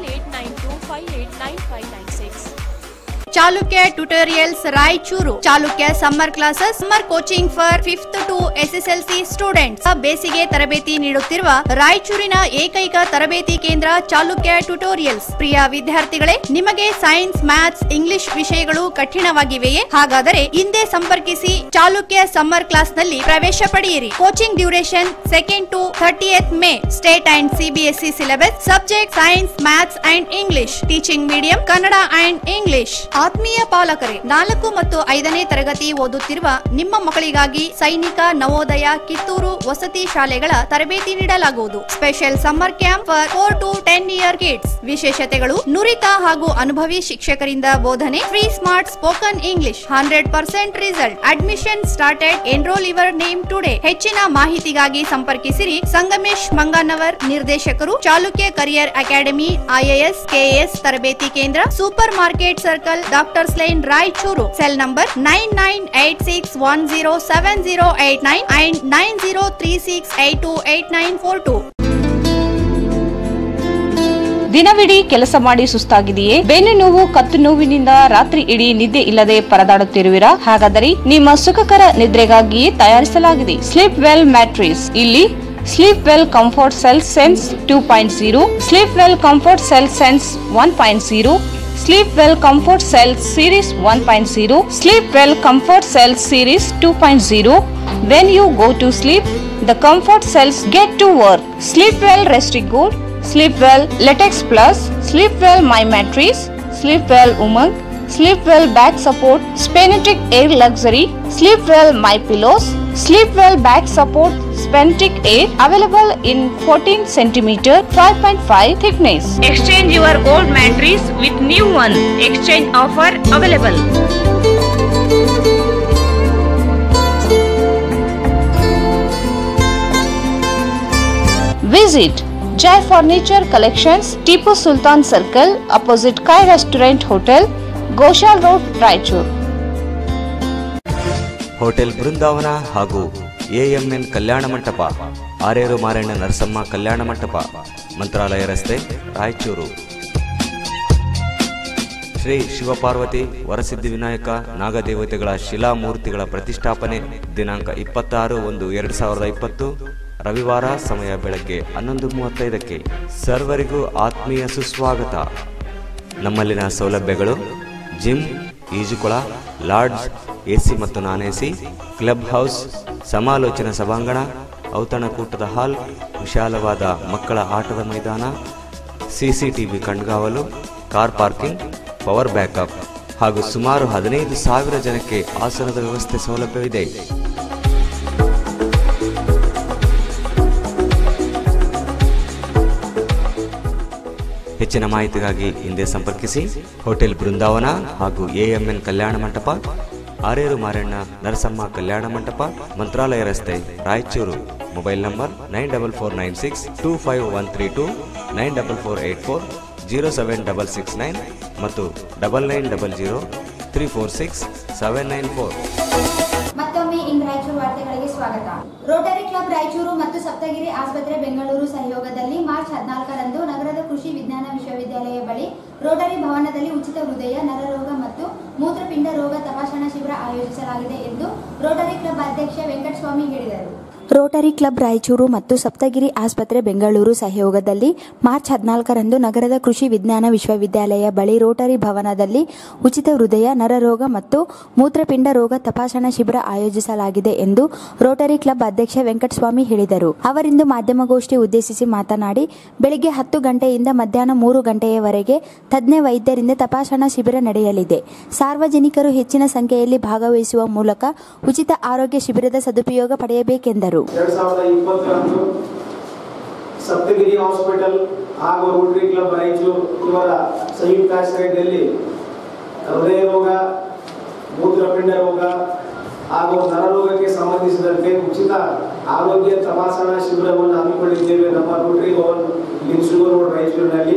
8892589596. Chalukya tutorials Raichur Chalukya summer classes summer coaching for fifth to SSLC students ಬೇಸಿಗೆ ತರಬೇತಿ ನೀಡುತ್ತಿರುವ ರಾಯಚೂರಿನ ಏಕೈಕ ತರಬೇತಿ ಕೇಂದ್ರ Chalukya tutorials ಪ್ರಿಯ ವಿದ್ಯಾರ್ಥಿಗಳೇ ನಿಮಗೆ science maths English ವಿಷಯಗಳು ಕಠಿಣವಾಗಿವೆಯೇ ಹಾಗಾದರೆ ಹಿಂದೆ ಸಂಪರ್ಕಿಸಿ ಚಾಲುಕ್ಯ ಸಮ್ಮರ್ ಕ್ಲಾಸ್ ನಲ್ಲಿ ಪ್ರವೇಶ ಪಡೆಯಿರಿ coaching duration second to thirtieth May state and CBSE syllabus subject science maths and English teaching medium Kannada and English ಆತ್ಮೀಯ ಪಾಲಕರೇ ನಾಲ್ಕು ಮತ್ತು ಐದನೇ ತರಗತಿ ಓದುತ್ತಿರುವ ನಿಮ್ಮ ಮಕ್ಕಳಿಗಾಗಿ ಸೈನಿಕ ನವೋದಯ ಕಿತ್ತೂರು ವಸತಿ ಶಾಲೆಗಳ ತರಬೇತಿ ನೀಡಲಾಗುವುದು special summer camp for four to ten year kids ವಿಶೇಷತೆಗಳು ನುರಿತ ಹಾಗೂ ಅನುಭವಿ ಶಿಕ್ಷಕರಿಂದ ಬೋಧನೆ free smart spoken English hundred percent result admission started enrol your name today ಹೆಚ್ಚಿನ ಮಾಹಿತಿಗಾಗಿ ಸಂಪರ್ಕಿಸಿರಿ ಸಂಗಮೇಶ್ ಮಂಗಾನವರ್ ನಿರ್ದೇಶಕರು Chalukya career academy IAS KAS ತರಬೇತಿ ಕೇಂದ್ರ super market circle doctors line Raichur cell number nine nine eight six one zero seven zero eight nine and nine zero three six eight to eight nine four two ದಿನವಿಡೀ ಕೆಲಸ ಮಾಡಿ ಸುಸ್ತಾಗಿದೆಯೇ ಬೆನ್ನು ನೋವು ಕತ್ತು ನೋವಿನಿಂದ ರಾತ್ರಿ ಇಡೀ ನಿದ್ದೆ ಇಲ್ಲದೆ ಪರದಾಡುತ್ತಿರುವಿರಾ ಹಾಗಾದರೆ ನಿಮ್ಮ ಸುಖಕರ ನಿದ್ರೆಗಾಗಿಯೇ ತಯಾರಿಸಲಾಗಿದೆ ಸ್ಲೀಪ್ ವೆಲ್ ಮ್ಯಾಟ್ರಿಸ್ ಇಲ್ಲಿ sleep well comfort cell sense two point zero sleep well comfort cell sense one point zero sleep well comfort cell series one point zero sleep well comfort cell series two point zero when you go to sleep the comfort cells get to work sleep well restic good sleep well latex plus sleep well my mattress sleep well Umang sleep well back support spinetech air luxury sleep well my pillows sleep well back support spinetech air available in fourteen centimetre five point five thickness exchange your old mattress with new one exchange offer available Visit Jai Furniture Collections, Tipu Sultan Circle, opposite Kai Restaurant Hotel, Goshal Road, Raichur. Hotel Brindavan ಹಾಗೂ AMN ಕಲ್ಯಾಣ ಮಂಟಪ ಆರೇರು ಮಾರಣ್ಣ ನರಸಮ್ಮ ಕಲ್ಯಾಣ ಮಂಟಪ ಮಂತ್ರಾಲಯ ರಸ್ತೆ ರಾಯಚೂರು ಶ್ರೀ ಶಿವಪಾರ್ವತಿ ವರಸಿದ್ಧಿ ವಿನಾಯಕ ನಾಗದೇವತೆಗಳ ಶಿಲಾಮೂರ್ತಿಗಳ ಪ್ರತಿಷ್ಠಾಪನೆ ದಿನಾಂಕ ಇಪ್ಪತ್ತಾರು ಒಂದು ಎರಡು ಸಾವಿರದ ಇಪ್ಪತ್ತು ರವಿವಾರ ಸಮಯ ಬೆಳಗ್ಗೆ ಹನ್ನೊಂದು ಮೂವತ್ತೈದಕ್ಕೆ ಸರ್ವರಿಗೂ ಆತ್ಮೀಯ ಸುಸ್ವಾಗತ ನಮ್ಮಲ್ಲಿನ ಸೌಲಭ್ಯಗಳು ಜಿಮ್ ಈಜುಕೊಳ ಲಾಡ್ಜ್ ಎಸಿ ಮತ್ತು ನಾನ್ ಎಸಿ ಕ್ಲಬ್ ಹೌಸ್ ಸಮಾಲೋಚನಾ ಸಭಾಂಗಣ ಔತಣಕೂಟದ ಹಾಲ್ ವಿಶಾಲವಾದ ಮಕ್ಕಳ ಆಟದ ಮೈದಾನ ಸಿಸಿಟಿವಿ ಕಣ್ಗಾವಲು ಕಾರ್ ಪಾರ್ಕಿಂಗ್ ಪವರ್ ಬ್ಯಾಕಪ್ ಹಾಗೂ ಸುಮಾರು ಹದಿನೈದು ಸಾವಿರ ಜನಕ್ಕೆ ಆಸನದ ವ್ಯವಸ್ಥೆ ಸೌಲಭ್ಯವಿದೆ ಹೆಚ್ಚಿನ ಮಾಹಿತಿಗಾಗಿ ಹಿಂದೆ ಸಂಪರ್ಕಿಸಿ ಹೋಟೆಲ್ ಬೃಂದಾವನ ಹಾಗೂ ಎಎಂಎನ್ ಕಲ್ಯಾಣ ಮಂಟಪ ಆರೇರು ಮಾರಣ್ಣ ನರಸಮ್ಮ ಕಲ್ಯಾಣ ಮಂಟಪ ಮಂತ್ರಾಲಯ ರಸ್ತೆ Raichur mobile number nine double four nine six two five one three two nine double four eight four zero seven double six nine ಮತ್ತು double nine double zero three four six seven nine four ಮತ್ತೊಮ್ಮೆ in Raichur ವಾರ್ತೆಗಳಿಗೆ ಸ್ವಾಗತ Rotary club Raichur ಮತ್ತು ಸಪ್ತಗಿರಿ ಆಸ್ಪತ್ರೆ ಬೆಂಗಳೂರು ಸಹಯೋಗದಲ್ಲಿ March ಹದಿನಾಲ್ಕರಂದು ನಗರದ ಕೃಷಿ ವಿಜ್ಞಾನ ವಿಶ್ವವಿದ್ಯಾಲಯ ಬಳಿ ರೋಟರಿ ಭವನದಲ್ಲಿ ಉಚಿತ ಹೃದಯ ನರರೋಗ ಮತ್ತು ಮೂತ್ರಪಿಂಡ ರೋಗ ತಪಾಸಣಾ ಶಿಬಿರ ಆಯೋಜಿಸಲಾಗಿದೆ ಎಂದು ರೋಟರಿ ಕ್ಲಬ್ ಅಧ್ಯಕ್ಷ ವೆಂಕಟಸ್ವಾಮಿ ಹೇಳಿದರು ರೋಟರಿ ಕ್ಲಬ್ ರಾಯಚೂರು ಮತ್ತು ಸಪ್ತಗಿರಿ ಆಸ್ಪತ್ರೆ ಬೆಂಗಳೂರು ಸಹಯೋಗದಲ್ಲಿ ಮಾರ್ಚ್ ಹದಿನಾಲ್ಕರಂದು ನಗರದ ಕೃಷಿ ವಿಜ್ಞಾನ ವಿಶ್ವವಿದ್ಯಾಲಯ ಬಳಿ ರೋಟರಿ ಭವನದಲ್ಲಿ ಉಚಿತ ಹೃದಯ ನರರೋಗ ಮತ್ತು ಮೂತ್ರಪಿಂಡ ರೋಗ ತಪಾಸಣಾ ಶಿಬಿರ ಆಯೋಜಿಸಲಾಗಿದೆ ಎಂದು ರೋಟರಿ ಕ್ಲಬ್ ಅಧ್ಯಕ್ಷ ವೆಂಕಟಸ್ವಾಮಿ ಹೇಳಿದರು ಅವರಿಂದು ಮಾಧ್ಯಮಗೋಷ್ಠಿ ಉದ್ದೇಶಿಸಿ ಮಾತನಾಡಿ ಬೆಳಗ್ಗೆ ಹತ್ತು ಗಂಟೆಯಿಂದ ಮಧ್ಯಾಹ್ನ ಮೂರು ಗಂಟೆಯವರೆಗೆ ತಜ್ಞ ವೈದ್ಯರಿಂದ ತಪಾಸಣಾ ಶಿಬಿರ ನಡೆಯಲಿದೆ ಸಾರ್ವಜನಿಕರು ಹೆಚ್ಚಿನ ಸಂಖ್ಯೆಯಲ್ಲಿ ಭಾಗವಹಿಸುವ ಮೂಲಕ ಉಚಿತ ಆರೋಗ್ಯ ಶಿಬಿರದ ಸದುಪಯೋಗ ಪಡೆಯಬೇಕೆಂದರು ಎರಡ್ ಸಾವಿರದ ಇಪ್ಪತ್ತರಂದು ಸಪ್ತಗಿರಿ ಹಾಸ್ಪಿಟಲ್ ಹಾಗೂ ರೋಟರಿ ಕ್ಲಬ್ ರಾಯಚೂರು ಇವರ ಸಂಯುಕ್ತಾಶ್ರಯದಲ್ಲಿ ಹೃದಯ ರೋಗ ಮೂತ್ರಪಿಂಡ ರೋಗ ಹಾಗೂ ನರರೋಗಕ್ಕೆ ಸಂಬಂಧಿಸಿದಂತೆ ಉಚಿತ ಆರೋಗ್ಯ ತಪಾಸಣಾ ಶಿಬಿರವನ್ನು ಹಮ್ಮಿಕೊಂಡಿದ್ದೇವೆ ನಮ್ಮ ರೋಟರಿ ಭವನ್ ಲಿಂಗ್ಸುಗೂರು ರೋಡ್ ರಾಯಚೂರಿನಲ್ಲಿ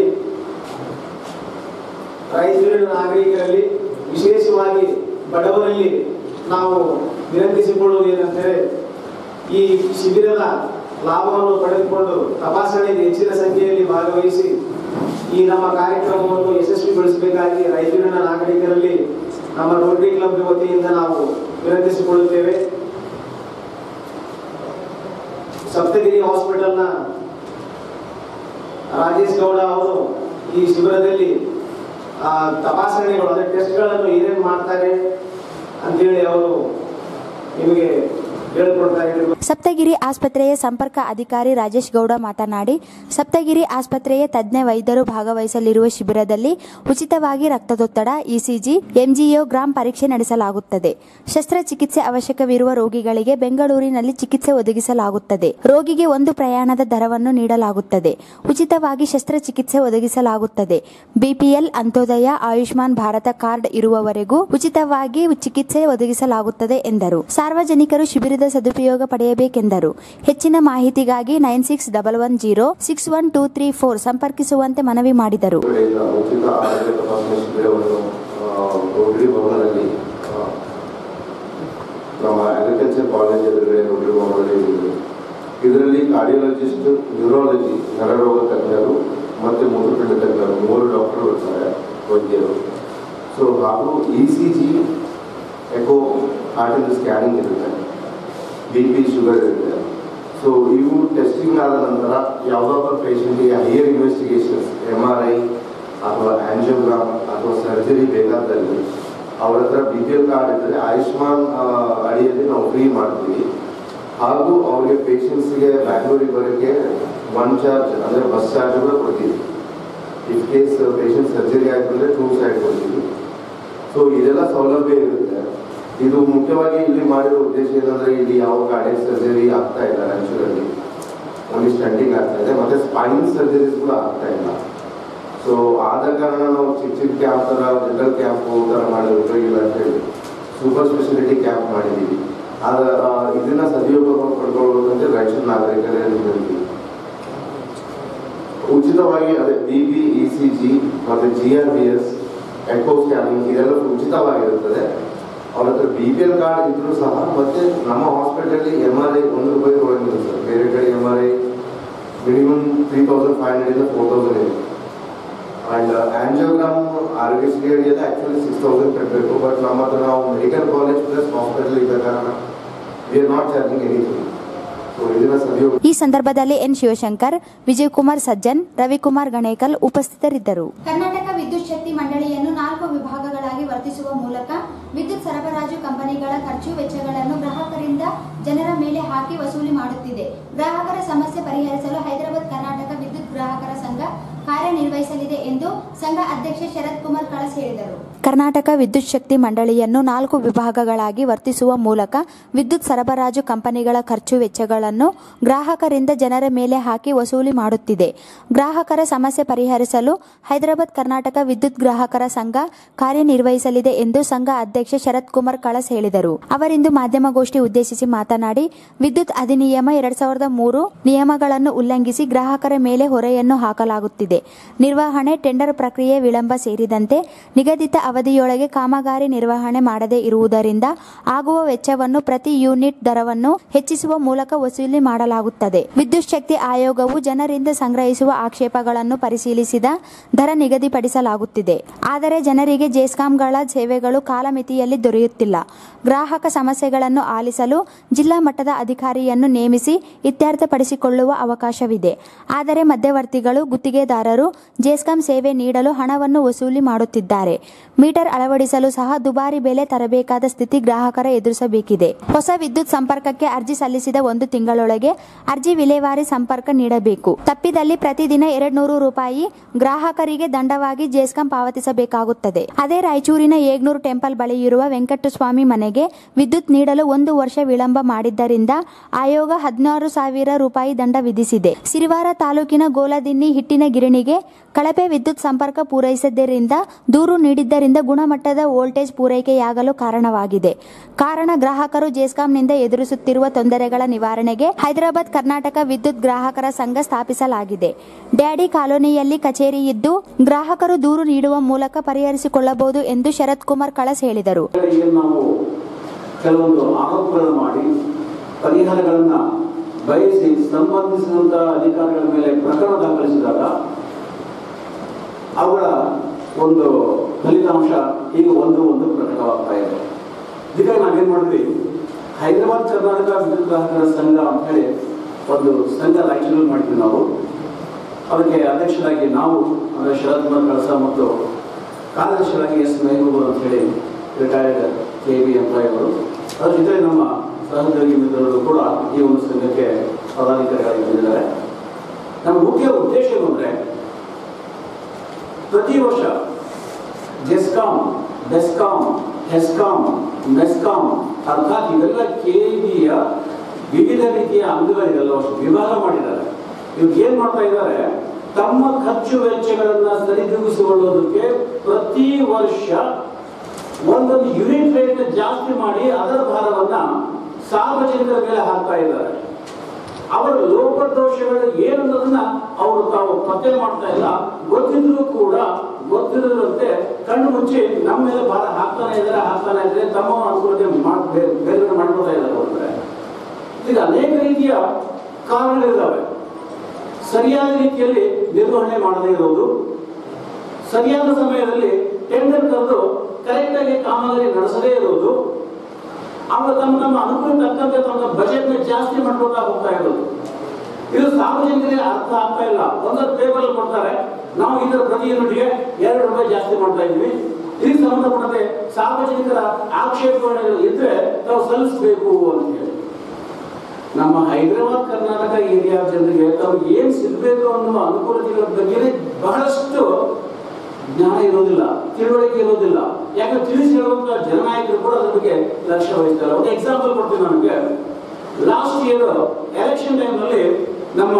ರಾಯಚೂರಿನ ನಾಗರಿಕರಲ್ಲಿ ವಿಶೇಷವಾಗಿ ಬಡವರಲ್ಲಿ ನಾವು ವಿನಂತಿಸಿಕೊಳ್ಳುವುದು ಏನಂದರೆ ಈ ಶಿಬಿರದ ಲಾಭವನ್ನು ಪಡೆದುಕೊಂಡು ತಪಾಸಣೆಗೆ ಹೆಚ್ಚಿನ ಸಂಖ್ಯೆಯಲ್ಲಿ ಭಾಗವಹಿಸಿ ಈ ನಮ್ಮ ಕಾರ್ಯಕ್ರಮವನ್ನು ಯಶಸ್ವಿಗೊಳಿಸಬೇಕಾಗಿ ರಾಯಚೂರಿನ ನಾಗರಿಕರಲ್ಲಿ ನಮ್ಮ ರೋಟರಿ ಕ್ಲಬ್ ವತಿಯಿಂದ ನಾವು ವಿನಂತಿಸಿಕೊಳ್ಳುತ್ತೇವೆ ಸಪ್ತಗಿರಿ ಹಾಸ್ಪಿಟಲ್ನ ರಾಜೇಶ್ ಗೌಡ ಅವರು ಈ ಶಿಬಿರದಲ್ಲಿ ಆ, ತಪಾಸಣೆಗಳು ಅಂದರೆ ಟೆಸ್ಟ್ಗಳನ್ನು ಏನೇನು ಮಾಡ್ತಾರೆ ಅಂತೇಳಿ ಅವರು ನಿಮಗೆ ಹೇಳ್ಕೊಡ್ತಾ ಇದ್ದಾರೆ ಸಪ್ತಗಿರಿ ಆಸ್ಪತ್ರೆಯ ಸಂಪರ್ಕ ಅಧಿಕಾರಿ ರಾಜೇಶ್ ಗೌಡ ಮಾತನಾಡಿ ಸಪ್ತಗಿರಿ ಆಸ್ಪತ್ರೆಯ ತಜ್ಞ ವೈದ್ಯರು ಭಾಗವಹಿಸಲಿರುವ ಶಿಬಿರದಲ್ಲಿ ಉಚಿತವಾಗಿ ರಕ್ತದೊತ್ತಡ ಇಸಿಜಿ ಎಂಜಿಯೋಗ್ರಾಮ್ ಪರೀಕ್ಷೆ ನಡೆಸಲಾಗುತ್ತದೆ ಶಸ್ತ್ರಚಿಕಿತ್ಸೆ ಅವಶ್ಯಕವಿರುವ ರೋಗಿಗಳಿಗೆ ಬೆಂಗಳೂರಿನಲ್ಲಿ ಚಿಕಿತ್ಸೆ ಒದಗಿಸಲಾಗುತ್ತದೆ ರೋಗಿಗೆ ಒಂದು ಪ್ರಯಾಣದ ದರವನ್ನು ನೀಡಲಾಗುತ್ತದೆ ಉಚಿತವಾಗಿ ಶಸ್ತ್ರಚಿಕಿತ್ಸೆ ಒದಗಿಸಲಾಗುತ್ತದೆ ಬಿಪಿಎಲ್ ಅಂತ್ಯೋದಯ ಆಯುಷ್ಮಾನ್ ಭಾರತ ಕಾರ್ಡ್ ಇರುವವರೆಗೂ ಉಚಿತವಾಗಿ ಚಿಕಿತ್ಸೆ ಒದಗಿಸಲಾಗುತ್ತದೆ ಎಂದರು ಸಾರ್ವಜನಿಕರು ಶಿಬಿರದ ಸದುಪಯೋಗ ಪಡೆಯಬೇಕೆಂದರು ಹೆಚ್ಚಿನ ಮಾಹಿತಿಗಾಗಿ nine six double one zero six one two three four ಸಂಪರ್ಕಿಸುವಂತೆ ಮನವಿ ಮಾಡಿದರು ಕಡೆಯಿಂದ ಉಚಿತ ಆರೋಗ್ಯ ತಪಾಸಣೆ ಶಿಬಿರವನ್ನು ಆ, ರೋಟರಿ ಭವನದಲ್ಲಿ ಆ, ನಮ್ಮ ಅಗ್ರಿಕಲ್ಚರ್ ಕಾಲೇಜ್ ಎದುರುಗಡೆ ರೋಟರಿ ಭವನದಲ್ಲಿ ಇದೆ ಇದರಲ್ಲಿ ಕಾರ್ಡಿಯಾಲಜಿಸ್ಟ್ ನ್ಯೂರಾಲಜಿ ನರರೋಗ ತಜ್ಞರು ಮತ್ತು ಮೂತ್ರಪಿಂಡ ತಜ್ಞರು ಮೂರು ಡಾಕ್ಟರ್ ಇರ್ತಾರೆ ವೈದ್ಯರು ಸೊ ಹಾಗೂ ಇ ಸಿ ಜಿ ಎಕೋ ಹಾರ್ಟಿನ ಸ್ಕ್ಯಾನಿಂಗ್ ಇರುತ್ತೆ ಬಿ ಪಿ ಶುಗರ್ ಇರುತ್ತೆ ಸೊ ಇವು ಟೆಸ್ಟಿಂಗ್ ಆದ ನಂತರ ಯಾವುದಾದ್ರೂ ಪೇಷಂಟಿಗೆ higher investigations M R I ಅಥವಾ ಆಂಜಿಯೋಗ್ರಾಮ್ ಅಥವಾ ಸರ್ಜರಿ ಬೇಕಾದಲ್ಲಿ ಅವ್ರ ಹತ್ರ ಬಿ ಪಿ ಎಲ್ ಕಾರ್ಡ್ ಇದ್ದರೆ ಆಯುಷ್ಮಾನ್ ಆ, ಅಡಿಯಲ್ಲಿ ನಾವು ಫ್ರೀ ಮಾಡ್ತೀವಿ ಹಾಗೂ ಅವ್ರಿಗೆ ಪೇಷಂಟ್ಸ್ಗೆ ಬ್ಯಾಂಗ್ಳೂರಿಗೆ ಬರೋಕ್ಕೆ ಒನ್ ಚಾರ್ಜ್ ಅಂದರೆ ಬಸ್ ಚಾರ್ಜ್ ಕೂಡ ಕೊಡ್ತೀವಿ ಇಫ್ ಕೇಸ್ ಪೇಷಂಟ್ ಸರ್ಜರಿ ಆಯ್ತು ಅಂದರೆ ಟೂ ಸೈಡ್ ಕೊಡ್ತೀವಿ ಸೊ ಇದೆಲ್ಲ ಸೌಲಭ್ಯ ಇರುತ್ತೆ ಇದು ಮುಖ್ಯವಾಗಿ ಇಲ್ಲಿ ಮಾಡಿರೋ ಉದ್ದೇಶ ಏನಂದ್ರೆ ಇಲ್ಲಿ ಯಾವ ಕಾರ್ಡಿಯಕ್ ಸರ್ಜರಿ ಆಗ್ತಾ ಇಲ್ಲ ರಾಯಚೂರಲ್ಲಿ ಓನ್ಲಿ ಸ್ಟಂಟಿಂಗ್ ಆಗ್ತಾ ಇದೆ ಮತ್ತೆ ಸ್ಪೈನ್ ಸರ್ಜರೀಸ್ ಕೂಡ ಆಗ್ತಾ ಇಲ್ಲ ಸೊ ಆದ ಕಾರಣ ನಾವು ಚಿಕ್ಕ ಚಿಕ್ಕ ಕ್ಯಾಂಪ್ ಥರ ಜನರಲ್ ಕ್ಯಾಂಪ್ ಥರ ಮಾಡಿ ಉಪಯೋಗಿಲ್ಲ ಅಂತ ಹೇಳಿ ಸೂಪರ್ ಸ್ಪೆಷಾಲಿಟಿ ಕ್ಯಾಂಪ್ ಮಾಡಿದ್ದೀವಿ ಆದ ಆ, ಇದನ್ನ ಸದುಪಯೋಗ ಪಡ್ಕೊಳ್ಳೋದಂತೆ ರಾಯಚೂರು ನಾಗರಿಕರೇ ವಿನಂತಿ ಉಚಿತವಾಗಿ ಅದೇ B B E C G ಮತ್ತು G R B S echo scanning ಇದೆಲ್ಲ ಉಚಿತವಾಗಿರುತ್ತದೆ ಅವ್ರ ಹತ್ರ ಬಿ ಪಿ ಎಲ್ ಕಾರ್ಡ್ ಇದ್ರೂ ಸಹ ಮತ್ತೆ ನಮ್ಮ ಹಾಸ್ಪಿಟಲ್ ಎಮ್ ಆರ್ ಐ ಒಂದು ರೂಪಾಯಿ ತೊಗೊಂಡಿಲ್ಲ ಸರ್ ಬೇರೆ ಕಡೆ M R I minimum three thousand five hundred ಇಂದ ಫೋರ್ ತೌಸಂಡ್ ಇದೆ ಆ್ಯಂಡ್ ಆಂಜಿಯೋಗ್ರಾಮ್ ಆರೋಗ್ಯಶ್ರೀ ಅಡಿಯಲ್ಲಿ ಆ್ಯಕ್ಚುಲಿ ಸಿಕ್ಸ್ ತೌಸಂಡ್ ಕಟ್ಟಬೇಕು ಬಟ್ ನಮ್ಮ ಹತ್ರ ನಾವು ಮೆಡಿಕಲ್ ಕಾಲೇಜ್ ಪ್ಲಸ್ ಹಾಸ್ಪಿಟಲ್ ಇದ್ದ ಕಾರಣ we are not charging anything so ಇದನ್ನ ಸದುಪಯೋಗ ಈ ಸಂದರ್ಭದಲ್ಲಿ ಎನ್ ಶಿವಶಂಕರ್ ವಿಜಯಕುಮಾರ್ ಸಜ್ಜನ್ ರವಿಕುಮಾರ್ ಗಣೇಕಲ್ ಉಪಸ್ಥಿತರಿದ್ದರು ಕರ್ನಾಟಕ ವಿದ್ಯುತ್ ಶಕ್ತಿ ಮಂಡಳಿಯನ್ನು ನಾಲ್ಕು ವಿಭಾಗಗಳಾಗಿ ವರ್ತಿಸುವ ಮೂಲಕ ವಿದ್ಯುತ್ ಸರಬರಾಜು ಕಂಪನಿಗಳ ಖರ್ಚು ವೆಚ್ಚಗಳನ್ನು ಗ್ರಾಹಕರಿಂದ ಜನರ ಮೇಲೆ ಹಾಕಿ ವಸೂಲಿ ಮಾಡುತ್ತಿದೆ ಗ್ರಾಹಕರ ಸಮಸ್ಯೆ ಪರಿಹರಿಸಲು ಹೈದರಾಬಾದ್ ಕರ್ನಾಟಕ ವಿದ್ಯುತ್ ಗ್ರಾಹಕರ ಸಂಘ ಕಾರ್ಯನಿರ್ವಹಿಸಲಿದೆ ಎಂದು ಸಂಘ ಅಧ್ಯಕ್ಷ ಶರತ್ ಕುಮಾರ್ ಕಳಸ್ ಹೇಳಿದರು ಕರ್ನಾಟಕ ವಿದ್ಯುತ್ ಶಕ್ತಿ ಮಂಡಳಿಯನ್ನು ನಾಲ್ಕು ವಿಭಾಗಗಳಾಗಿ ವರ್ತಿಸುವ ಮೂಲಕ ವಿದ್ಯುತ್ ಸರಬರಾಜು ಕಂಪನಿಗಳ ಖರ್ಚು ವೆಚ್ಚಗಳನ್ನು ಗ್ರಾಹಕರಿಂದ ಜನರ ಮೇಲೆ ಹಾಕಿ ವಸೂಲಿ ಮಾಡುತ್ತಿದೆ ಗ್ರಾಹಕರ ಸಮಸ್ಯೆ ಪರಿಹರಿಸಲು ಹೈದರಾಬಾದ್ ಕರ್ನಾಟಕ ವಿದ್ಯುತ್ ಗ್ರಾಹಕರ ಸಂಘ ಕಾರ್ಯನಿರ್ವಹಿಸಲಿದೆ ಎಂದು ಸಂಘ ಅಧ್ಯಕ್ಷ ಶರತ್ ಕುಮಾರ್ ಕಳಸ್ ಹೇಳಿದರು ಅವರಿಂದು ಮಾಧ್ಯಮಗೋಷ್ಠಿ ಉದ್ದೇಶಿಸಿ ಮಾತನಾಡಿ ವಿದ್ಯುತ್ ಅಧಿನಿಯಮ ಎರಡ್ ಸಾವಿರದ ಮೂರು ನಿಯಮಗಳನ್ನು ಉಲ್ಲಂಘಿಸಿ ಗ್ರಾಹಕರ ಮೇಲೆ ಹೊರೆಯನ್ನು ಹಾಕಲಾಗುತ್ತಿದೆ ನಿರ್ವಹಣೆ ಟೆಂಡರ್ ಪ್ರಕ್ರಿಯೆ ಪ್ರಕ್ರಿಯೆ ವಿಳಂಬ ಸೇರಿದಂತೆ ನಿಗದಿತ ಅವಧಿಯೊಳಗೆ ಕಾಮಗಾರಿ ನಿರ್ವಹಣೆ ಮಾಡದೇ ಇರುವುದರಿಂದ ಆಗುವ ವೆಚ್ಚವನ್ನು ಪ್ರತಿ ಯೂನಿಟ್ ದರವನ್ನು ಹೆಚ್ಚಿಸುವ ಮೂಲಕ ವಸೂಲಿ ಮಾಡಲಾಗುತ್ತದೆ ವಿದ್ಯುತ್ ಶಕ್ತಿ ಆಯೋಗವು ಜನರಿಂದ ಸಂಗ್ರಹಿಸುವ ಆಕ್ಷೇಪಗಳನ್ನು ಪರಿಶೀಲಿಸಿದ ದರ ನಿಗದಿಪಡಿಸಲಾಗುತ್ತಿದೆ ಆದರೆ ಜನರಿಗೆ ಜೆಸ್ಕಾಂಗಳ ಸೇವೆಗಳು ಕಾಲಮಿತಿಯಲ್ಲಿ ದೊರೆಯುತ್ತಿಲ್ಲ ಗ್ರಾಹಕ ಸಮಸ್ಯೆಗಳನ್ನು ಆಲಿಸಲು ಜಿಲ್ಲಾ ಮಟ್ಟದ ಅಧಿಕಾರಿಯನ್ನು ನೇಮಿಸಿ ಇತ್ಯರ್ಥಪಡಿಸಿಕೊಳ್ಳುವ ಅವಕಾಶವಿದೆ ಆದರೆ ಮಧ್ಯವರ್ತಿಗಳು ಗುತ್ತಿಗೆದಾರರು ಜೆಸ್ಕಾಂ ಸೇವೆ ನೀಡಲು ಹಣವನ್ನು ವಸೂಲಿ ಮಾಡುತ್ತಿದ್ದಾರೆ ಮೀಟರ್ ಅಳವಡಿಸಲು ಸಹ ದುಬಾರಿ ಬೆಲೆ ತರಬೇಕಾದ ಸ್ಥಿತಿ ಗ್ರಾಹಕರ ಎದುರಿಸಬೇಕಿದೆ ಹೊಸ ವಿದ್ಯುತ್ ಸಂಪರ್ಕಕ್ಕೆ ಅರ್ಜಿ ಸಲ್ಲಿಸಿದ ಒಂದು ತಿಂಗಳೊಳಗೆ ಅರ್ಜಿ ವಿಲೇವಾರಿ ಸಂಪರ್ಕ ನೀಡಬೇಕು ತಪ್ಪಿದಲ್ಲಿ ಪ್ರತಿದಿನ ಎರಡ್ ನೂರು ರೂಪಾಯಿ ಗ್ರಾಹಕರಿಗೆ ದಂಡವಾಗಿ ಜೆಸ್ಕಾಂ ಪಾವತಿಸಬೇಕಾಗುತ್ತದೆ ಅದೇ ರಾಯಚೂರಿನ ಏಗ್ನೂರು ಟೆಂಪಲ್ ಬಳಿ ಇರುವ ವೆಂಕಟಸ್ವಾಮಿ ಮನೆಗೆ ವಿದ್ಯುತ್ ನೀಡಲು ಒಂದು ವರ್ಷ ವಿಳಂಬ ಮಾಡಿದ್ದರಿಂದ ಆಯೋಗ ಹದಿನಾರು ಸಾವಿರ ರೂಪಾಯಿ ದಂಡ ವಿಧಿಸಿದೆ ಸಿರಿವಾರ ತಾಲೂಕಿನ ಗೋಲದಿನ್ನಿ ಹಿಟ್ಟಿನ ಗಿರಣಿಗೆ ಕಳಪೆ ವಿದ್ಯುತ್ ಸಂಪರ್ಕ ಪೂರೈಸಿದ್ದರಿಂದ ದೂರು ನೀಡಿದ್ದರಿಂದ ಗುಣಮಟ್ಟದ ವೋಲ್ಟೇಜ್ ಪೂರೈಕೆಯಾಗಲು ಕಾರಣವಾಗಿದೆ ಕಾರಣ ಗ್ರಾಹಕರು ಜೆಸ್ಕಾಂನಿಂದ ಎದುರಿಸುತ್ತಿರುವ ತೊಂದರೆಗಳ ನಿವಾರಣೆಗೆ ಹೈದರಾಬಾದ್ ಕರ್ನಾಟಕ ವಿದ್ಯುತ್ ಗ್ರಾಹಕರ ಸಂಘ ಸ್ಥಾಪಿಸಲಾಗಿದೆ ಡ್ಯಾಡಿ ಕಾಲೋನಿಯಲ್ಲಿ ಕಚೇರಿ ಇದ್ದು ಗ್ರಾಹಕರು ದೂರು ನೀಡುವ ಮೂಲಕ ಪರಿಹರಿಸಿಕೊಳ್ಳಬಹುದು ಎಂದು ಶರತ್ ಕುಮಾರ್ ಕಳಸ್ ಹೇಳಿದರು ಏನು ನಾವು ಕೆಲವೊಂದು ಆರೋಪಗಳನ್ನು ಮಾಡಿ ಪರಿಹಾರಗಳನ್ನ ಬಯಸಿ ಸಂಬಂಧಿಸಿದಂತಹ ಅಧಿಕಾರಿಗಳ ಮೇಲೆ ಪ್ರಕರಣ ದಾಖಲಿಸಿದಾಗ ಅವರ ಒಂದು ಫಲಿತಾಂಶ ಈಗ ಒಂದು ಒಂದು ಪ್ರಕಟವಾಗ್ತಾ ಇದೆ ಇದಕ್ಕೆ ನಾವೇನ್ ಮಾಡಿದ್ವಿ ಹೈದರಾಬಾದ್ ಕರ್ನಾಟಕ ವಿದ್ಯುತ್ ಗ್ರಾಹಕರ ಸಂಘ ಅಂತ ಹೇಳಿ ಒಂದು ಸಂಘ ರಾಯಚೂರಲ್ಲಿ ಮಾಡಿದ್ವಿ ನಾವು ಅದಕ್ಕೆ ಅಧ್ಯಕ್ಷರಾಗಿ ನಾವು ಅಂದರೆ ಶರತ್ ಕುಮಾರ್ ಕಳಸ ಮತ್ತು ಕಾರ್ಯದರ್ಶಿಯಾಗಿ ಎಸ್ ಮೆಹಬೂಬ್ ಅಂತ ಹೇಳಿ ರಿಟೈರ್ಡ್ ಕೆ ಬಿ ಎಂಪ್ಲಾಯ್ ಅವರು ಅದ್ರ ಜೊತೆ ನಮ್ಮ ಸಹೋದ್ಯೋಗಿ ಮಿತ್ರರು ಕೂಡ ಈ ಒಂದು ಸಂಘಕ್ಕೆ ಪದಾಧಿಕಾರಿಗಳಾಗಿ ಬಂದಿದ್ದಾರೆ ನಮ್ಮ ಮುಖ್ಯ ಉದ್ದೇಶ ಏನು ಅಂದರೆ ಪ್ರತಿ ವರ್ಷ ಜೆಸ್ಕಾಂ ಬೆಸ್ಕಾಂ ಹೆಸ್ಕಾಂ ಮೆಸ್ಕಾಂ ಅರ್ಥಾತ್ ಇವೆಲ್ಲ ಕೆ ಬಿಯ ವಿವಿಧ ರೀತಿಯ ಅಂಗಗಳಿಗೆಲ್ಲ ವಿಭಾಗ ಮಾಡಿದ್ದಾರೆ ಇವ್ರು ಏನ್ ಮಾಡ್ತಾ ಇದ್ದಾರೆ ತಮ್ಮ ಖರ್ಚು ವೆಚ್ಚಗಳನ್ನ ಸರಿದೂಗಿಸಿಕೊಳ್ಳೋದಕ್ಕೆ ಪ್ರತಿ ವರ್ಷ ಒಂದೊಂದು ಯೂನಿಟ್ ರೇಟ್ ಜಾಸ್ತಿ ಮಾಡಿ ಅದರ ಭಾರವನ್ನ ಸಾರ್ವಜನಿಕರ ಮೇಲೆ ಹಾಕ್ತಾ ಇದ್ದಾರೆ ಅವರ ಲೋಪದೋಷಗಳು ಏನನ್ನೋದನ್ನ ಅವರು ತಾವು ಪತ್ತೆ ಮಾಡ್ತಾ ಇಲ್ಲ ಗೊತ್ತಿದ್ರು ಕೂಡ ಗೊತ್ತಿರೋದಂತೆ ಕಣ್ಣು ಮುಚ್ಚಿ ನಮ್ಮ ಮೇಲೆ ಭಾರ ಹಾಕ್ತಾನೆ ಇದ್ದಾರೆ ಹಾಕ್ತಾನೆ ಇದ್ದಾರೆ ತಮ್ಮ ಅನುಕೂಲತೆ ಮಾಡ್- ಬೇರೆ ಬೇರೆ ಮಾಡ್ಕೊತಾ ಇದ್ದಾರೆ ಅಂದ್ರೆ ಈಗ ಅನೇಕ ರೀತಿಯ ಕಾರಣಗಳಿದ್ದಾವೆ ಸರಿಯಾದ ರೀತಿಯಲ್ಲಿ ನಿರ್ವಹಣೆ ಮಾಡದೇ ಇರೋದು ಸರಿಯಾದ ಸಮಯದಲ್ಲಿ ಟೆಂಡರ್ ಕರೆದು ಕರೆಕ್ಟ್ ಆಗಿ ಕಾಮಗಾರಿ ನಡೆಸದೇ ಇರೋದು ಅವರು ತಮ್ಮ ತಮ್ಮ ಅನುಕೂಲ ತಕ್ಕಂತೆ ತಮ್ಮ ಬಜೆಟ್ ಜಾಸ್ತಿ ಮಾಡ್ಕೊತಾ ಹೋಗ್ತಾ ಇರೋದು ಇದು ಸಾರ್ವಜನಿಕರಿಗೆ ಅರ್ಥ ಆಗ್ತಾ ಇಲ್ಲ ಒಂದೊಂದು ಪೇಪರ್ ಕೊಡ್ತಾರೆ ನಾವು ಇದರ ಪ್ರತಿ ಯೂನಿಟ್ಗೆ ಎರಡು ರೂಪಾಯಿ ಜಾಸ್ತಿ ಮಾಡ್ತಾ ಇದ್ವಿ ಇದಕ್ಕೆ ಸಂಬಂಧಪಟ್ಟಂತೆ ಸಾರ್ವಜನಿಕರ ಆಕ್ಷೇಪಣೆಗಳು ಇದ್ರೆ ನಾವು ಸಲ್ಲಿಸಬೇಕು ಅಂತ ಹೇಳಿ ನಮ್ಮ ಹೈದರಾಬಾದ್ ಕರ್ನಾಟಕ ಏರಿಯಾ ಜನರಿಗೆ ತಾವು ಏನ್ ಸಿಗ್ಬೇಕು ಅನ್ನುವ ಅನುಕೂಲತೆಗಳ ಬಗ್ಗೆ ಬಹಳಷ್ಟು ಜ್ಞಾನ ಇರೋದಿಲ್ಲ ತಿಳುವಳಿಕೆ ಇರೋದಿಲ್ಲ ಯಾಕೆ ತಿಳಿಸಿ ಹೇಳುವಂತ ಜನನಾಯಕರು ಕೂಡ ಅದ್ರ ಬಗ್ಗೆ ಲಕ್ಷ್ಯ ವಹಿಸ್ತಾರೆ ಒಂದು ಎಕ್ಸಾಂಪಲ್ ಕೊಡ್ತೀನಿ ನನಗೆ ಲಾಸ್ಟ್ ಇಯರ್ ಎಲೆಕ್ಷನ್ ಟೈಮ್ನಲ್ಲಿ ನಮ್ಮ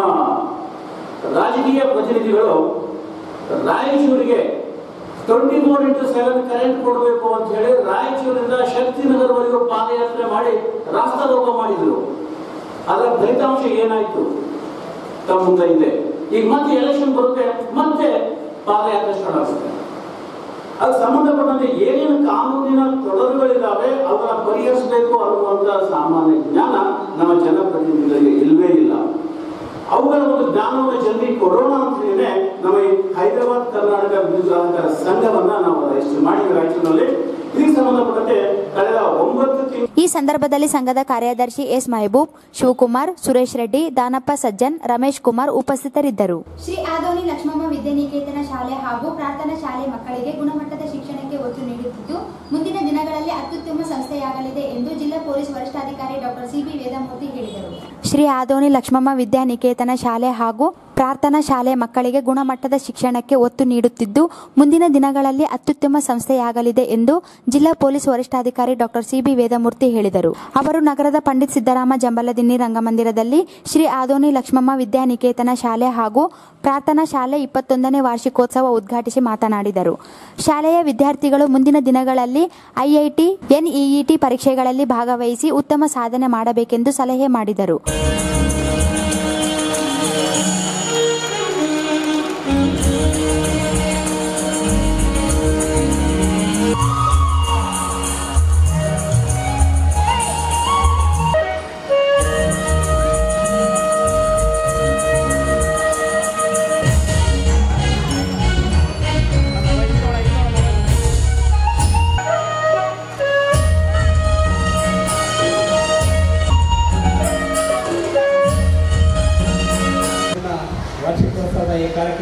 ರಾಜಕೀಯ ಪ್ರತಿನಿಧಿಗಳು ರಾಯಚೂರಿಗೆ twenty four into seven current ಕೊಡಬೇಕು ಅಂತ ಹೇಳಿ ರಾಯಚೂರಿಂದ ಶಕ್ತಿನಗರವರೆಗೂ ಪಾದಯಾತ್ರೆ ಮಾಡಿ ರಾಸ್ತಾರೋಕ ಮಾಡಿದ್ರು ಅದರ ಫಲಿತಾಂಶ ಏನಾಯ್ತು ತಮ್ಮ ಮುಂದೆ ಇದೆ ಈಗ ಮತ್ತೆ ಎಲೆಕ್ಷನ್ ಬರುತ್ತೆ ಮತ್ತೆ ಪಾದಯಾತ್ರೆ ಸ್ಟಾರ್ಟ್ ಆಗುತ್ತೆ ಅದಕ್ಕೆ ಸಂಬಂಧಪಟ್ಟಂತೆ ಏನೇನು ಕಾನೂನಿನ ತೊಡರುಗಳಿದ್ದಾವೆ ಅವನ್ನ ಪರಿಹರಿಸಬೇಕು ಅನ್ನುವಂತ ಸಾಮಾನ್ಯ ಜ್ಞಾನ ನಮ್ಮ ಜನಪ್ರತಿನಿಧಿಗಳಿಗೆ ಇಲ್ವೇ ಇಲ್ಲ ಅವುಗಳ ಒಂದು ಜ್ಞಾನವನ್ನು ಜನರಿಗೆ ಕೊಡೋಣ ಅಂತ ಹೇಳಿ ನಮ್ಮ ಈ ಹೈದರಾಬಾದ್ ಕರ್ನಾಟಕ ವಿದ್ಯುತ್ ಗ್ರಾಹಕರ ಸಂಘವನ್ನ ನಾವು ರಿಜಿಸ್ಟರ್ ಮಾಡಿದ್ವಿ ರಾಯಚೂರಿನಲ್ಲಿ ಇದಕ್ಕೆ ಸಂಬಂಧಪಟ್ಟಂತೆ ಕಳೆದ ಒಂಬತ್ತು ತಿಂಗಳು ಈ ಸಂದರ್ಭದಲ್ಲಿ ಸಂಘದ ಕಾರ್ಯದರ್ಶಿ ಎಸ್ ಮಹಬೂಬ್ ಶಿವಕುಮಾರ್ ಸುರೇಶ್ ರೆಡ್ಡಿ ದಾನಪ್ಪ ಸಜ್ಜನ್ ರಮೇಶ್ ಕುಮಾರ್ ಉಪಸ್ಥಿತರಿದ್ದರು ಶ್ರೀ ಆದೋನಿ ಲಕ್ಷ್ಮಮ್ಮ ವಿದ್ಯಾನಿಕೇತನ ಶಾಲೆ ಹಾಗೂ ಪ್ರಾರ್ಥನಾ ಶಾಲೆ ಮಕ್ಕಳಿಗೆ ಗುಣಮಟ್ಟದ ಶಿಕ್ಷಣಕ್ಕೆ ಒತ್ತು ನೀಡುತ್ತಿದ್ದು ಮುಂದಿನ ದಿನಗಳಲ್ಲಿ ಅತ್ಯುತ್ತಮ ಸಂಸ್ಥೆಯಾಗಲಿದೆ ಎಂದು ಜಿಲ್ಲಾ ಪೊಲೀಸ್ ವರಿಷ್ಠಾಧಿಕಾರಿ ಡಾಕ್ಟರ್ ಸಿಬಿ ವೇದಮೂರ್ತಿ ಹೇಳಿದರು ಶ್ರೀ ಆದೋನಿ ಲಕ್ಷ್ಮಮ್ಮ ವಿದ್ಯಾನಿಕೇತನ ಶಾಲೆ ಹಾಗೂ ಪ್ರಾರ್ಥನಾ ಶಾಲೆ ಮಕ್ಕಳಿಗೆ ಗುಣಮಟ್ಟದ ಶಿಕ್ಷಣಕ್ಕೆ ಒತ್ತು ನೀಡುತ್ತಿದ್ದು ಮುಂದಿನ ದಿನಗಳಲ್ಲಿ ಅತ್ಯುತ್ತಮ ಸಂಸ್ಥೆಯಾಗಲಿದೆ ಎಂದು ಜಿಲ್ಲಾ ಪೊಲೀಸ್ ವರಿಷ್ಠಾಧಿಕಾರಿ ಡಾಕ್ಟರ್ ಸಿಬಿ ವೇದಮೂರ್ತಿ ಹೇಳಿದರು ಅವರು ನಗರದ ಪಂಡಿತ್ ಸಿದ್ದರಾಮ ಜಂಬಲದಿನ್ನಿ ರಂಗಮಂದಿರದಲ್ಲಿ ಶ್ರೀ ಆದೋನಿ ಲಕ್ಷ್ಮಮ್ಮ ವಿದ್ಯಾನಿಕೇತನ ಶಾಲೆ ಹಾಗೂ ಪ್ರಾರ್ಥನಾ ಶಾಲೆ ಇಪ್ಪತ್ತೊಂದನೇ ವಾರ್ಷಿಕೋತ್ಸವ ಉದ್ಘಾಟಿಸಿ ಮಾತನಾಡಿದರು ಶಾಲೆಯ ವಿದ್ಯಾರ್ಥಿಗಳು ಮುಂದಿನ ದಿನಗಳಲ್ಲಿ ಐಐಟಿ ಎನ್ಇಇಟಿ ಪರೀಕ್ಷೆಗಳಲ್ಲಿ ಭಾಗವಹಿಸಿ ಉತ್ತಮ ಸಾಧನೆ ಮಾಡಬೇಕೆಂದು ಸಲಹೆ ಮಾಡಿದರು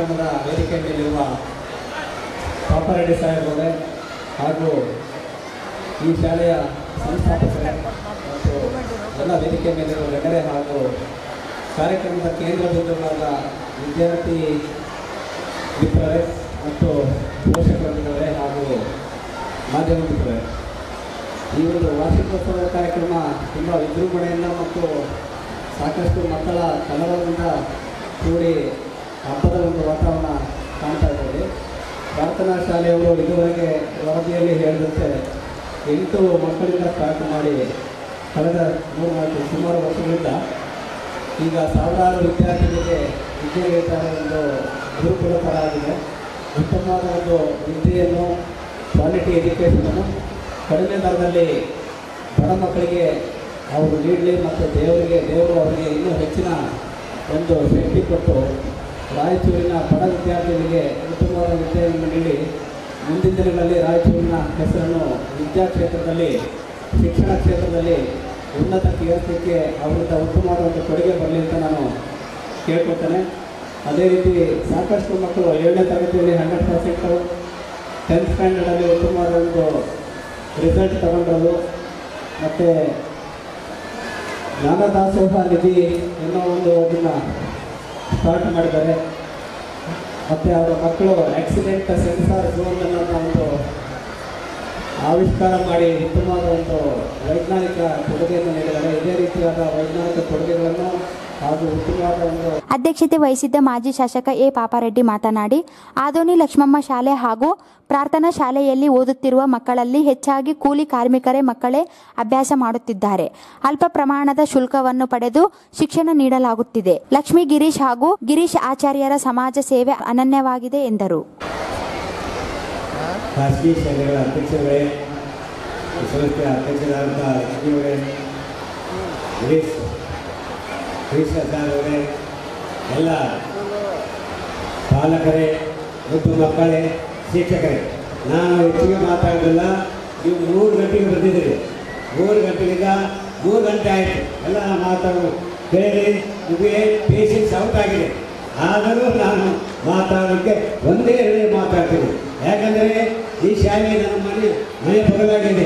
ಕಾರ್ಯಕ್ರಮದ ವೇದಿಕೆ ಮೇಲಿರುವ ಪಾಪಾರೆಡ್ಡಿ ಸಾಹೇಬರವರೇ ಹಾಗೂ ಈ ಶಾಲೆಯ ಸಂಸ್ಥಾಪಕರೇ ಮತ್ತು ಎಲ್ಲ ವೇದಿಕೆ ಮೇಲಿರುವ ಗಣ್ಯರೇ ಹಾಗೂ ಕಾರ್ಯಕ್ರಮದ ಕೇಂದ್ರ ಬಿಂದುಗಳಾದ ವಿದ್ಯಾರ್ಥಿ ಮಿತ್ರರೇ ಮತ್ತು ಪೋಷಕರೇ ಹಾಗೂ ಮಾಧ್ಯಮ ಮಿತ್ರರೇ ಈ ಒಂದು ವಾರ್ಷಿಕೋತ್ಸವದ ಕಾರ್ಯಕ್ರಮ ತುಂಬ ವಿಜೃಂಭಣೆಯಿಂದ ಮತ್ತು ಸಾಕಷ್ಟು ಮಕ್ಕಳ ಕನ್ನಡದಿಂದ ಕೂಡಿ ಹಬ್ಬದ ಒಂದು ವಾತಾವರಣ ಕಾಣ್ತಾ ಇದ್ದೇವೆ ಪ್ರಾರ್ಥನಾ ಶಾಲೆಯವರು ಇದುವರೆಗೆ ವರದಿಯಲ್ಲಿ ಹೇಳಿದಂತೆ ಎಂಟು ಮಕ್ಕಳಿಂದ ಸ್ಟಾರ್ಟ್ ಮಾಡಿ ಕಳೆದ ಮೂರು ನಾಲ್ಕು ಸುಮಾರು ವರ್ಷಗಳಿಂದ ಈಗ ಸಾವಿರಾರು ವಿದ್ಯಾರ್ಥಿಗಳಿಗೆ ವಿದ್ಯೆ ನೀಡ್ತಾ ಇರೋ ಒಂದು ಗುರುಕುಲ ಥರ ಆಗಿದೆ ಉತ್ತಮವಾದ ಒಂದು ವಿದ್ಯೆಯನ್ನು ಕ್ವಾಲಿಟಿ ಎಜುಕೇಷನನ್ನು ಕಡಿಮೆ ದರದಲ್ಲಿ ಬಡ ಮಕ್ಕಳಿಗೆ ಅವರು ನೀಡಲಿ ಮತ್ತು ದೇವರಿಗೆ ದೇವರು ಅವರಿಗೆ ಇನ್ನೂ ಹೆಚ್ಚಿನ ಒಂದು ಶಕ್ತಿ ಕೊಟ್ಟು ರಾಯಚೂರಿನ ಬಡ ವಿದ್ಯಾರ್ಥಿಗಳಿಗೆ ಉತ್ತಮವಾದ ವಿದ್ಯೆಯನ್ನು ನೀಡಿ ಮುಂದಿನ ದಿನಗಳಲ್ಲಿ ರಾಯಚೂರಿನ ಹೆಸರನ್ನು ವಿದ್ಯಾ ಕ್ಷೇತ್ರದಲ್ಲಿ ಶಿಕ್ಷಣ ಕ್ಷೇತ್ರದಲ್ಲಿ ಉನ್ನತಕ್ಕೆ ಏರಿಸಲಿಕ್ಕೆ ಅವರಿಂದ ಉತ್ತಮವಾದ ಒಂದು ಕೊಡುಗೆ ಬರಲಿ ಅಂತ ನಾನು ಕೇಳ್ಕೊತೇನೆ ಅದೇ ರೀತಿ ಸಾಕಷ್ಟು ಮಕ್ಕಳು ಏಳನೇ ತರಗತಿಯಲ್ಲಿ ಹಂಡ್ರೆಡ್ ಪರ್ಸೆಂಟು ಟೆಂತ್ ಸ್ಟ್ಯಾಂಡರ್ಡಲ್ಲಿ ಉತ್ತಮವಾದ ಒಂದು ರಿಸಲ್ಟ್ ತಗೊಂಡರು ಮತ್ತು ಜ್ಞಾನದಾಸೋಹ ನಿಧಿ ಅನ್ನೋ ಒಂದು ಅದನ್ನು ಸ್ಟಾರ್ಟ್ ಮಾಡಿದ್ದಾರೆ ಮತ್ತು ಅವರ ಮಕ್ಕಳು ಆಕ್ಸಿಡೆಂಟ್ ಸೆನ್ಸಾರ್ ಝೋನ್ ಅನ್ನೋ ಒಂದು ಆವಿಷ್ಕಾರ ಮಾಡಿ ಉತ್ತಮವಾದ ಒಂದು ವೈಜ್ಞಾನಿಕ ಕೊಡುಗೆಯನ್ನು ನೀಡಿದ್ದಾರೆ ಇದೇ ರೀತಿಯಾದ ವೈಜ್ಞಾನಿಕ ಕೊಡುಗೆಗಳನ್ನು ಹಾಗೂ ಉತ್ತಮವಾದ ಒಂದು ಅಧ್ಯಕ್ಷತೆ ವಹಿಸಿದ್ದ ಮಾಜಿ ಶಾಸಕ ಎ ಪಾಪಾರೆಡ್ಡಿ ಮಾತನಾಡಿ ಆದೋನಿ ಲಕ್ಷ್ಮಮ್ಮ ಶಾಲೆ ಹಾಗೂ ಪ್ರಾರ್ಥನಾ ಶಾಲೆಯಲ್ಲಿ ಓದುತ್ತಿರುವ ಮಕ್ಕಳಲ್ಲಿ ಹೆಚ್ಚಾಗಿ ಕೂಲಿ ಕಾರ್ಮಿಕರೇ ಮಕ್ಕಳೇ ಅಭ್ಯಾಸ ಮಾಡುತ್ತಿದ್ದಾರೆ ಅಲ್ಪ ಪ್ರಮಾಣದ ಶುಲ್ಕವನ್ನು ಪಡೆದು ಶಿಕ್ಷಣ ನೀಡಲಾಗುತ್ತಿದೆ ಲಕ್ಷ್ಮೀ ಗಿರೀಶ್ ಹಾಗೂ ಗಿರೀಶ್ ಆಚಾರ್ಯರ ಸಮಾಜ ಸೇವೆ ಅನನ್ಯವಾಗಿದೆ ಎಂದರು ಖಾಸಗಿ ಶಾಲೆಗಳ ಅಧ್ಯಕ್ಷರುಗಳೇ ಸಂಸ್ಥೆಯ ಅಧ್ಯಕ್ಷರಾದಂಥ ಲಕ್ಷ್ಮಿಯವರೇ ಗಿರೀಶ್ ಗಿರೀಶ್ ಅವರೇ ಎಲ್ಲ ಪಾಲಕರೇ ಮತ್ತು ಮಕ್ಕಳೇ ಶಿಕ್ಷಕರೇ ನಾನು ಹೆಚ್ಚಿಗೆ ಮಾತಾಡೋದಿಲ್ಲ ನೀವು ಮೂರು ಗಂಟೆಗೆ ಬಂದಿದ್ದೀರಿ ಮೂರು ಗಂಟೆಗಿಂದ ಮೂರು ಗಂಟೆ ಆಯಿತು ಎಲ್ಲ ಮಾತಾಡೋ ಕೇಳಿ ನಿಮಗೆ ಪೇಷನ್ಸ್ ಔಟ್ ಆಗಿದೆ ಆದರೂ ನಾನು ಮಾತಾಡೋಕ್ಕೆ ಒಂದೇ ಎರಡೇ ಮಾತಾಡ್ತೀನಿ ಯಾಕಂದರೆ ಈ ಶಾಲೆ ನನ್ನ ಮನೆ ಮನೆ ಬಗಲಾಗಿದೆ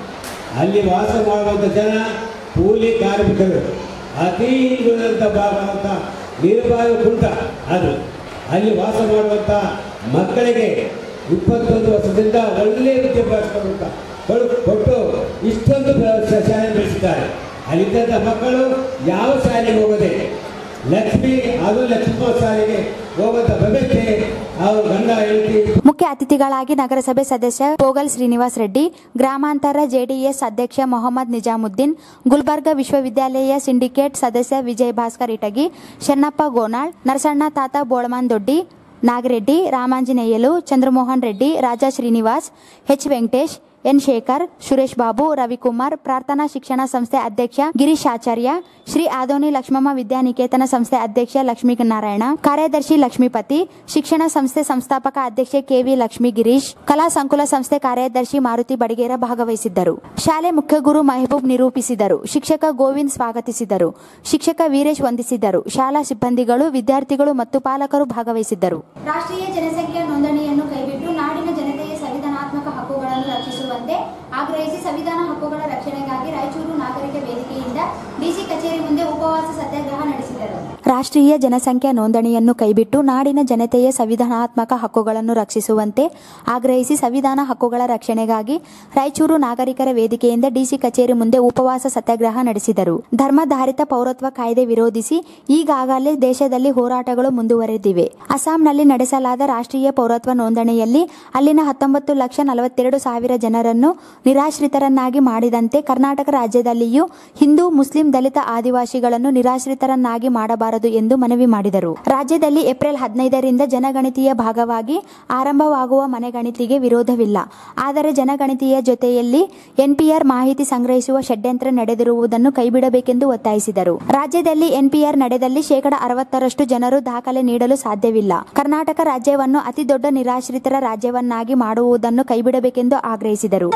ಅಲ್ಲಿ ವಾಸ ಮಾಡುವಂಥ ಜನ ಕೂಲಿ ಕಾರ್ಮಿಕರು ಅತಿ ಹಿಂದುಳಿದಂಥ ಭಾಗ ಅಂತ ನಿರ್ಭಾಗ ಕುಂಟ ಅದು ಅಲ್ಲಿ ವಾಸ ಮಾಡುವಂಥ ಮಕ್ಕಳಿಗೆ ಇಪ್ಪತ್ತೊಂದು ವರ್ಷದಿಂದ ಒಳ್ಳೆಯ ವಿದ್ಯಾಭ್ಯಾಸ ಕೊಡುವಂಥ ಕೊಡು- ಕೊಟ್ಟು ಇಷ್ಟೊಂದು ಬ- ಶಾಲೆ ಬೆಳೆಸಿದ್ದಾರೆ ಅಲ್ಲಿದ್ದಂಥ ಮಕ್ಕಳು ಯಾವ ಶಾಲೆಗೆ ಹೋಗದೆ ಲಕ್ಷ್ಮಿ ಅದು ಲಕ್ಷ್ಮಮ್ಮ ಶಾಲೆಗೆ ಹೋಗುವಂಥ ವ್ಯವಸ್ಥೆ ಅವ್ರ ಗಂಡ ಹೆಂಡತಿ ಮುಖ್ಯ ಅತಿಥಿಗಳಾಗಿ ನಗರಸಭೆ ಸದಸ್ಯ ಪೋಗಲ್ ಶ್ರೀನಿವಾಸ್ ರೆಡ್ಡಿ ಗ್ರಾಮಾಂತರ ಜೆಡಿಎಸ್ ಅಧ್ಯಕ್ಷ ಮೊಹಮ್ಮದ್ ನಿಜಾಮುದ್ದೀನ್ ಗುಲ್ಬರ್ಗಾ ವಿಶ್ವವಿದ್ಯಾಲಯ ಸಿಂಡಿಕೇಟ್ ಸದಸ್ಯ ವಿಜಯ್ ಭಾಸ್ಕರ್ ಇಟಗಿ ಶರಣಪ್ಪ ಗೋನಾಳ್ ನರಸಣ್ಣ ತಾತ ಬೋಳಮಾನ್ ದೊಡ್ಡಿ ನಾಗರೆಡ್ಡಿ ರಾಮಾಂಜನೇಯಲು ಚಂದ್ರಮೋಹನ್ ರೆಡ್ಡಿ ರಾಜಾ ಶ್ರೀನಿವಾಸ್ ಎಚ್ ವೆಂಕಟೇಶ್ ಎನ್ ಶೇಖರ್ ಸುರೇಶ್ ಬಾಬು ರವಿಕುಮಾರ್ ಪ್ರಾರ್ಥನಾ ಶಿಕ್ಷಣ ಸಂಸ್ಥೆ ಅಧ್ಯಕ್ಷ ಗಿರೀಶ್ ಆಚಾರ್ಯ ಶ್ರೀ ಆದೋನಿ ಲಕ್ಷ್ಮಮ್ಮ ವಿದ್ಯಾನಿಕೇತನ ಸಂಸ್ಥೆ ಅಧ್ಯಕ್ಷ ಲಕ್ಷ್ಮೀನಾರಾಯಣ ಕಾರ್ಯದರ್ಶಿ ಲಕ್ಷ್ಮೀಪತಿ ಶಿಕ್ಷಣ ಸಂಸ್ಥೆ ಸಂಸ್ಥಾಪಕ ಅಧ್ಯಕ್ಷೆ ಕೆವಿ ಲಕ್ಷ್ಮೀ ಗಿರೀಶ್ ಕಲಾ ಸಂಕುಲ ಸಂಸ್ಥೆ ಕಾರ್ಯದರ್ಶಿ ಮಾರುತಿ ಬಡಿಗೇರ ಭಾಗವಹಿಸಿದ್ದರು ಶಾಲೆ ಮುಖ್ಯ ಗುರು ಮೆಹಬೂಬ್ ನಿರೂಪಿಸಿದರು ಶಿಕ್ಷಕ ಗೋವಿಂದ್ ಸ್ವಾಗತಿಸಿದರು ಶಿಕ್ಷಕ ವೀರೇಶ್ ವಂದಿಸಿದರು ಶಾಲಾ ಸಿಬ್ಬಂದಿಗಳು ವಿದ್ಯಾರ್ಥಿಗಳು ಮತ್ತು ಪಾಲಕರು ಭಾಗವಹಿಸಿದ್ದರು ರಾಷ್ಟ್ರೀಯ ಜನಸಂಖ್ಯಾ ನೋಂದಣಿಯನ್ನು ಕೈಬಿಟ್ಟು ನಾಡಿನ ಜನತೆಯ ಸಂವಿಧಾನಾತ್ಮಕ ಹಕ್ಕುಗಳನ್ನು ರಕ್ಷಿಸುವಂತೆ ಆಗ್ರಹಿಸಿ ಸಂವಿಧಾನ ಹಕ್ಕುಗಳ ರಕ್ಷಣೆಗಾಗಿ ರಾಯಚೂರು ನಾಗರಿಕ ವೇದಿಕೆಯಿಂದ ಡಿಸಿ ಕಚೇರಿ ಮುಂದೆ ಉಪವಾಸ ಸತ್ಯಾಗ್ರಹ ನಡೆಸಿದರು ರಾಷ್ಟ್ರೀಯ ಜನಸಂಖ್ಯಾ ನೋಂದಣಿಯನ್ನು ಕೈಬಿಟ್ಟು ನಾಡಿನ ಜನತೆಯ ಸಂವಿಧಾನಾತ್ಮಕ ಹಕ್ಕುಗಳನ್ನು ರಕ್ಷಿಸುವಂತೆ ಆಗ್ರಹಿಸಿ ಸಂವಿಧಾನ ಹಕ್ಕುಗಳ ರಕ್ಷಣೆಗಾಗಿ ರಾಯಚೂರು ನಾಗರಿಕರ ವೇದಿಕೆಯಿಂದ ಡಿಸಿ ಕಚೇರಿ ಮುಂದೆ ಉಪವಾಸ ಸತ್ಯಾಗ್ರಹ ನಡೆಸಿದರು ಧರ್ಮಾಧಾರಿತ ಪೌರತ್ವ ಕಾಯ್ದೆ ವಿರೋಧಿಸಿ ಈಗಾಗಲೇ ದೇಶದಲ್ಲಿ ಹೋರಾಟಗಳು ಮುಂದುವರೆದಿವೆ ಅಸ್ಸಾಂನಲ್ಲಿ ನಡೆಸಲಾದ ರಾಷ್ಟ್ರೀಯ ಪೌರತ್ವ ನೋಂದಣಿಯಲ್ಲಿ ಅಲ್ಲಿನ ಹತ್ತೊಂಬತ್ತು ಲಕ್ಷ ನಲವತ್ತೆರಡು ಸಾವಿರ ಜನರನ್ನು ನಿರಾಶ್ರಿತರನ್ನಾಗಿ ಮಾಡಿದಂತೆ ಕರ್ನಾಟಕ ರಾಜ್ಯದಲ್ಲಿಯೂ ಹಿಂದೂ ಮುಸ್ಲಿಂ ದಲಿತ ಆದಿವಾಸಿಗಳನ್ನು ನಿರಾಶ್ರಿತರನ್ನಾಗಿ ಮಾಡಬಾರದು ಎಂದು ಮನವಿ ಮಾಡಿದರು ರಾಜ್ಯದಲ್ಲಿ ಏಪ್ರಿಲ್ ಹದಿನೈದರಿಂದ ಜನಗಣತಿಯ ಭಾಗವಾಗಿ ಆರಂಭವಾಗುವ ಮನೆಗಣತಿಗೆ ವಿರೋಧವಿಲ್ಲ ಆದರೆ ಜನಗಣತಿಯ ಜೊತೆಯಲ್ಲಿ ಎನ್ಪಿಆರ್ ಮಾಹಿತಿ ಸಂಗ್ರಹಿಸುವ ಷಡ್ಯಂತ್ರ ನಡೆದಿರುವುದನ್ನು ಕೈಬಿಡಬೇಕೆಂದು ಒತ್ತಾಯಿಸಿದರು ರಾಜ್ಯದಲ್ಲಿ ಎನ್ಪಿಆರ್ ನಡೆದಲ್ಲಿ ಶೇಕಡ ಅರವತ್ತರಷ್ಟು ಜನರು ದಾಖಲೆ ನೀಡಲು ಸಾಧ್ಯವಿಲ್ಲ ಕರ್ನಾಟಕ ರಾಜ್ಯವನ್ನು ಅತಿದೊಡ್ಡ ನಿರಾಶ್ರಿತರ ರಾಜ್ಯವನ್ನಾಗಿ ಮಾಡುವುದನ್ನು ಕೈಬಿಡಬೇಕೆಂದು ಆಗ್ರಹಿಸಿದರು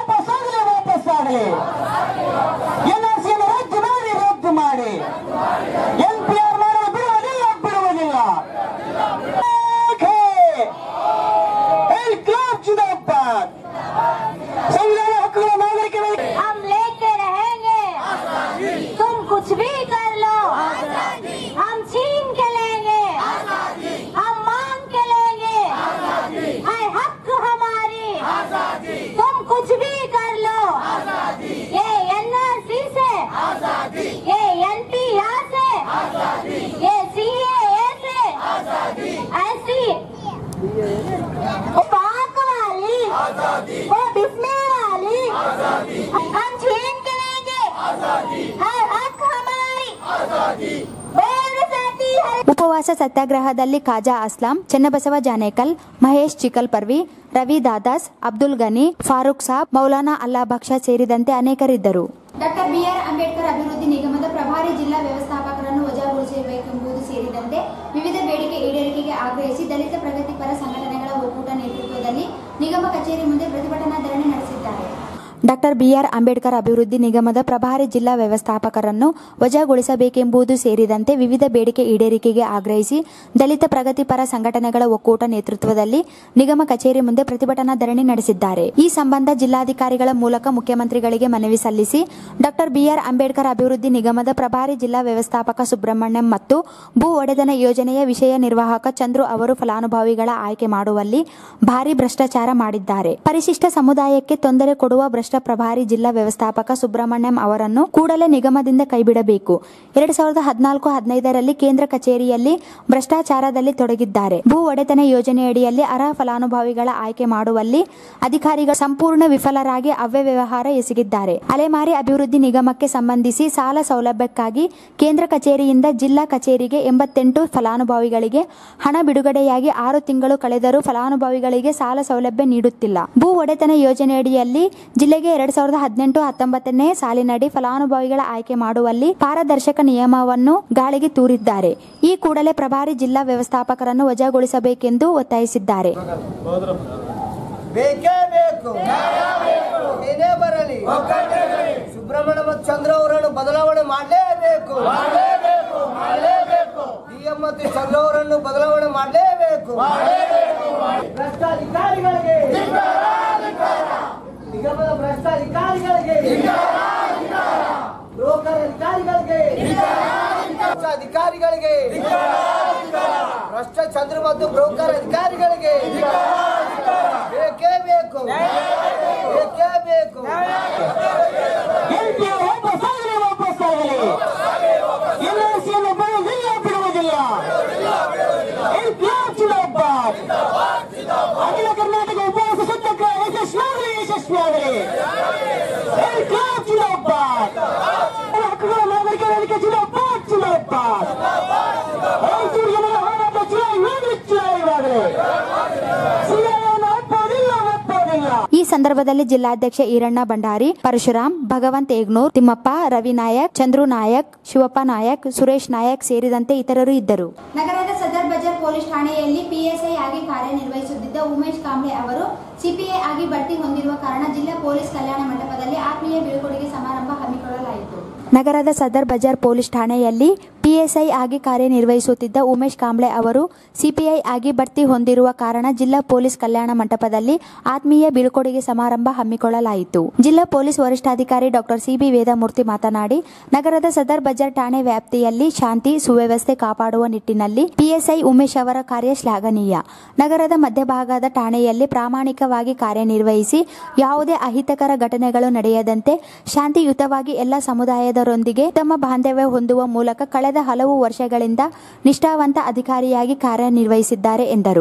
ಎನ್ಆರ್ಸಿಯನ್ನು ರದ್ದು ಮಾಡಿ ರದ್ದು ಮಾಡಿ ಎನ್ ಪಿ ಆರ್ ಮಾಡಲು ಬಿಡುವುದಿಲ್ಲ ಬಿಡುವುದಿಲ್ಲ ಉಪವಾಸ ಸತ್ಯಾಗ್ರಹದಲ್ಲಿ ಖಾಜಾ ಅಸ್ಲಾಂ ಚೆನ್ನಬಸವ ಜಾನೇಕಲ್ ಮಹೇಶ್ ಚಿಕಲ್ಪರ್ವಿ ರವಿ ದಾದಾಸ್ ಅಬ್ದುಲ್ ಗನಿ ಫಾರೂಕ್ ಸಾಬ್ ಮೌಲಾನಾ ಅಲ್ಲಾ ಬಕ್ಷ ಸೇರಿದಂತೆ ಅನೇಕರಿದ್ದರು ಡಾಕ್ಟರ್ ಬಿಆರ್ ಅಂಬೇಡ್ಕರ್ ಅಭಿವೃದ್ಧಿ ನಿಗಮದ ಪ್ರಭಾರಿ ಜಿಲ್ಲಾ ವ್ಯವಸ್ಥಾಪಕರನ್ನು ವಜಾಗೊಳಿಸಬೇಕೆಂಬುದು ಸೇರಿದಂತೆ ವಿವಿಧ ಬೇಡಿಕೆ ಈಡೇರಿಕೆಗೆ ಆಗ್ರಹಿಸಿ ದಲಿತ ಪ್ರಗತಿಪರ ಸಂಘಟನೆಗಳ ಒಕ್ಕೂಟ ನೇತೃತ್ವದಲ್ಲಿ ನಿಗಮ ಕಚೇರಿ ಮುಂದೆ ಪ್ರತಿಭಟನಾ ಧರಣಿ ನಡೆಸಿದ್ದಾರೆ ಡಾಕ್ಟರ್ ಬಿಆರ್ ಅಂಬೇಡ್ಕರ್ ಅಭಿವೃದ್ಧಿ ನಿಗಮದ ಪ್ರಭಾರಿ ಜಿಲ್ಲಾ ವ್ಯವಸ್ಥಾಪಕರನ್ನು ವಜಾಗೊಳಿಸಬೇಕೆಂಬುದು ಸೇರಿದಂತೆ ವಿವಿಧ ಬೇಡಿಕೆ ಈಡೇರಿಕೆಗೆ ಆಗ್ರಹಿಸಿ ದಲಿತ ಪ್ರಗತಿಪರ ಸಂಘಟನೆಗಳ ಒಕ್ಕೂಟ ನೇತೃತ್ವದಲ್ಲಿ ನಿಗಮ ಕಚೇರಿ ಮುಂದೆ ಪ್ರತಿಭಟನಾ ಧರಣಿ ನಡೆಸಿದ್ದಾರೆ ಈ ಸಂಬಂಧ ಜಿಲ್ಲಾಧಿಕಾರಿಗಳ ಮೂಲಕ ಮುಖ್ಯಮಂತ್ರಿಗಳಿಗೆ ಮನವಿ ಸಲ್ಲಿಸಿ ಡಾಕ್ಟರ್ ಬಿಆರ್ ಅಂಬೇಡ್ಕರ್ ಅಭಿವೃದ್ಧಿ ನಿಗಮದ ಪ್ರಭಾರಿ ಜಿಲ್ಲಾ ವ್ಯವಸ್ಥಾಪಕ ಸುಬ್ರಹ್ಮಣ್ಯಂ ಮತ್ತು ಭೂ ಒಡೆತನ ಯೋಜನೆಯ ವಿಷಯ ನಿರ್ವಾಹಕ ಚಂದ್ರು ಅವರು ಫಲಾನುಭವಿಗಳ ಆಯ್ಕೆ ಮಾಡುವಲ್ಲಿ ಭಾರಿ ಭ್ರಷ್ಟಾಚಾರ ಮಾಡಿದ್ದಾರೆ ಪರಿಶಿಷ್ಟ ಸಮುದಾಯಕ್ಕೆ ತೊಂದರೆ ಕೊಡುವ ಭ್ರಷ್ಟ ಪ್ರಭಾರಿ ಜಿಲ್ಲಾ ವ್ಯವಸ್ಥಾಪಕ ಸುಬ್ರಹ್ಮಣ್ಯಂ ಅವರನ್ನು ಕೂಡಲೇ ನಿಗಮದಿಂದ ಕೈಬಿಡಬೇಕು ಎರಡ್ ಸಾವಿರದ ಹದಿನಾಲ್ಕು ಹದಿನೈದರಲ್ಲಿ ಕೇಂದ್ರ ಕಚೇರಿಯಲ್ಲಿ ಭ್ರಷ್ಟಾಚಾರದಲ್ಲಿ ತೊಡಗಿದ್ದಾರೆ ಭೂ ಒಡೆತನ ಯೋಜನೆಯಡಿಯಲ್ಲಿ ಅರ್ಹ ಫಲಾನುಭವಿಗಳ ಆಯ್ಕೆ ಮಾಡುವಲ್ಲಿ ಅಧಿಕಾರಿಗಳು ಸಂಪೂರ್ಣ ವಿಫಲರಾಗಿ ಅವ್ಯವಹಾರ ಎಸಗಿದ್ದಾರೆ ಅಲೆಮಾರಿ ಅಭಿವೃದ್ಧಿ ನಿಗಮಕ್ಕೆ ಸಂಬಂಧಿಸಿ ಸಾಲ ಸೌಲಭ್ಯಕ್ಕಾಗಿ ಕೇಂದ್ರ ಕಚೇರಿಯಿಂದ ಜಿಲ್ಲಾ ಕಚೇರಿಗೆ ಎಂಬತ್ತೆಂಟು ಫಲಾನುಭವಿಗಳಿಗೆ ಹಣ ಬಿಡುಗಡೆಯಾಗಿ ಆರು ತಿಂಗಳು ಕಳೆದರೂ ಫಲಾನುಭವಿಗಳಿಗೆ ಸಾಲ ಸೌಲಭ್ಯ ನೀಡುತ್ತಿಲ್ಲ ಭೂ ಒಡೆತನ ಯೋಜನೆಯಡಿಯಲ್ಲಿ ಜಿಲ್ಲೆಗೆ ಎರಡ್ ಸಾವಿರದ ಹದಿನೆಂಟು ಹತ್ತೊಂಬತ್ತನೇ ಸಾಲಿನಡಿ ಫಲಾನುಭವಿಗಳ ಆಯ್ಕೆ ಮಾಡುವಲ್ಲಿ ಪಾರದರ್ಶಕ ನಿಯಮವನ್ನು ಗಾಳಿಗೆ ತೂರಿದ್ದಾರೆ ಈ ಕೂಡಲೇ ಪ್ರಭಾರಿ ಜಿಲ್ಲಾ ವ್ಯವಸ್ಥಾಪಕರನ್ನು ವಜಾಗೊಳಿಸಬೇಕೆಂದು ಒತ್ತಾಯಿಸಿದ್ದಾರೆ ಬೇಕೇ ಬೇಕು ಏನೇ ಬರಲಿ ಸುಬ್ರಹ್ಮಣ್ಯ ಮತ್ತು ಚಂದ್ರ ಅವರನ್ನು ಬದಲಾವಣೆ ಮಾಡಲೇಬೇಕು ಡಿಎಂ ಮತ್ತು ಚಂದ್ರ ಅವರನ್ನು ಬದಲಾವಣೆ ಮಾಡಲೇಬೇಕು ಭ್ರಷ್ಟಾಧಿಕಾರಿಗಳಿಗೆ ನಿಗಮದ ಭ್ರಷ್ಟಾಧಿಕಾರಿಗಳಿಗೆ ಬ್ರೋಕರ್ ಅಧಿಕಾರಿಗಳಿಗೆ ಭ್ರಷ್ಟ ಅಧಿಕಾರಿಗಳಿಗೆ ಭ್ರಷ್ಟ ಚಂದ್ರ ಮತ್ತು ಬ್ರೋಕರ್ ಅಧಿಕಾರಿಗಳಿಗೆ ಬೇಕೇ ಬೇಕು ಬೇಕೇ ಬೇಕು ಎಲ್ಐಸಿಯನ್ನು ಬಿಡುವುದಿಲ್ಲ ಬಿಡುವುದಿಲ್ಲ ಇನ್ಕ್ಲಾಬ್ ಜಿಂದಾಬಾದ್. ಅಖಿಲ ಕರ್ನಾಟಕ ಉಪವಾಸ ಸತ್ಯಾಗ್ರಹ ಯಶಸ್ವಿಯಾಗಲಿ ಯಶಸ್ವಿಯಾಗಲಿ ಇನ್ಕ್ಲಾಬ್ ಜಿಂದಾಬಾದ್. ಹಕ್ಕುಗಳ ನಾಗರಿಕ ವೇದಿಕೆ ಜಿಂದಾಬಾದ್ ಜಿಂದಾಬಾದ್. ಮೈಸೂರು ಜನರ ಹೋರಾಟ ಚುನಾಯಿವಾಗಲಿ ಚುನಾಯಿವಾಗಲಿ ಸಿಎಯನ್ನು ಒಪ್ಪೋದಿಲ್ಲ ಒಪ್ಪೋದಿಲ್ಲ ಈ ಸಂದರ್ಭದಲ್ಲಿ ಜಿಲ್ಲಾಧ್ಯಕ್ಷ ಈರಣ್ಣ ಭಂಡಾರಿ ಪರಶುರಾಮ್ ಭಗವಂತ್ ಏಗ್ನೂರ್ ತಿಮ್ಮಪ್ಪ ರವಿ ನಾಯಕ್ ಚಂದ್ರು ನಾಯಕ್ ಶಿವಪ್ಪ ನಾಯಕ್ ಸುರೇಶ್ ನಾಯಕ್ ಸೇರಿದಂತೆ ಇತರರು ಇದ್ದರು ನಗರದ ಸದರ್ ಬಜಾರ್ ಪೊಲೀಸ್ ಠಾಣೆಯಲ್ಲಿ ಪಿಎಸ್ಐ ಆಗಿ ಕಾರ್ಯನಿರ್ವಹಿಸುತ್ತಿದ್ದ ಉಮೇಶ್ ಕಾಂಬ್ಳೆ ಅವರು ಸಿಪಿಐ ಆಗಿ ಬಡ್ತಿ ಹೊಂದಿರುವ ಕಾರಣ ಜಿಲ್ಲಾ ಪೊಲೀಸ್ ಕಲ್ಯಾಣ ಮಂಟಪದಲ್ಲಿ ಆತ್ಮೀಯ ಬೀಳ್ಕೊಡುಗೆ ಸಮಾರಂಭ ಹಮ್ಮಿಕೊಳ್ಳಲಾಯಿತು ನಗರದ ಸದರ್ ಬಜಾರ್ ಪೊಲೀಸ್ ಠಾಣೆಯಲ್ಲಿ ಪಿಎಸ್ಐ ಆಗಿ ಕಾರ್ಯನಿರ್ವಹಿಸುತ್ತಿದ್ದ ಉಮೇಶ್ ಕಾಂಬ್ಳೆ ಅವರು ಸಿಪಿಐ ಆಗಿ ಬಡ್ತಿ ಹೊಂದಿರುವ ಕಾರಣ ಜಿಲ್ಲಾ ಪೊಲೀಸ್ ಕಲ್ಯಾಣ ಮಂಟಪದಲ್ಲಿ ಆತ್ಮೀಯ ಬೀಳ್ಕೊಡುಗೆ ಸಮಾರಂಭ ಹಮ್ಮಿಕೊಳ್ಳಲಾಯಿತು ಜಿಲ್ಲಾ ಪೊಲೀಸ್ ವರಿಷ್ಠಾಧಿಕಾರಿ ಡಾಕ್ಟರ್ ಸಿಬಿ ವೇದಮೂರ್ತಿ ಮಾತನಾಡಿ ನಗರದ ಸದರ್ ಬಜಾರ್ ಠಾಣೆ ವ್ಯಾಪ್ತಿಯಲ್ಲಿ ಶಾಂತಿ ಸುವ್ಯವಸ್ಥೆ ಕಾಪಾಡುವ ನಿಟ್ಟಿನಲ್ಲಿ ಪಿಎಸ್ಐ ಉಮೇಶ್ ಅವರ ಕಾರ್ಯ ಶ್ಲಾಘನೀಯ ನಗರದ ಮಧ್ಯಭಾಗದ ಠಾಣೆಯಲ್ಲಿ ಪ್ರಾಮಾಣಿಕವಾಗಿ ಕಾರ್ಯನಿರ್ವಹಿಸಿ ಯಾವುದೇ ಅಹಿತಕರ ಘಟನೆಗಳು ನಡೆಯದಂತೆ ಶಾಂತಿಯುತವಾಗಿ ಎಲ್ಲ ಸಮುದಾಯದರೊಂದಿಗೆ ತಮ್ಮ ಬಾಂಧವ್ಯ ಹೊಂದುವ ಮೂಲಕ ಕಳೆದ ಹಲವು ವರ್ಷಗಳಿಂದ ನಿಷ್ಠಾವಂತ ಅಧಿಕಾರಿಯಾಗಿ ಕಾರ್ಯನಿರ್ವಹಿಸಿದ್ದಾರೆ ಎಂದರು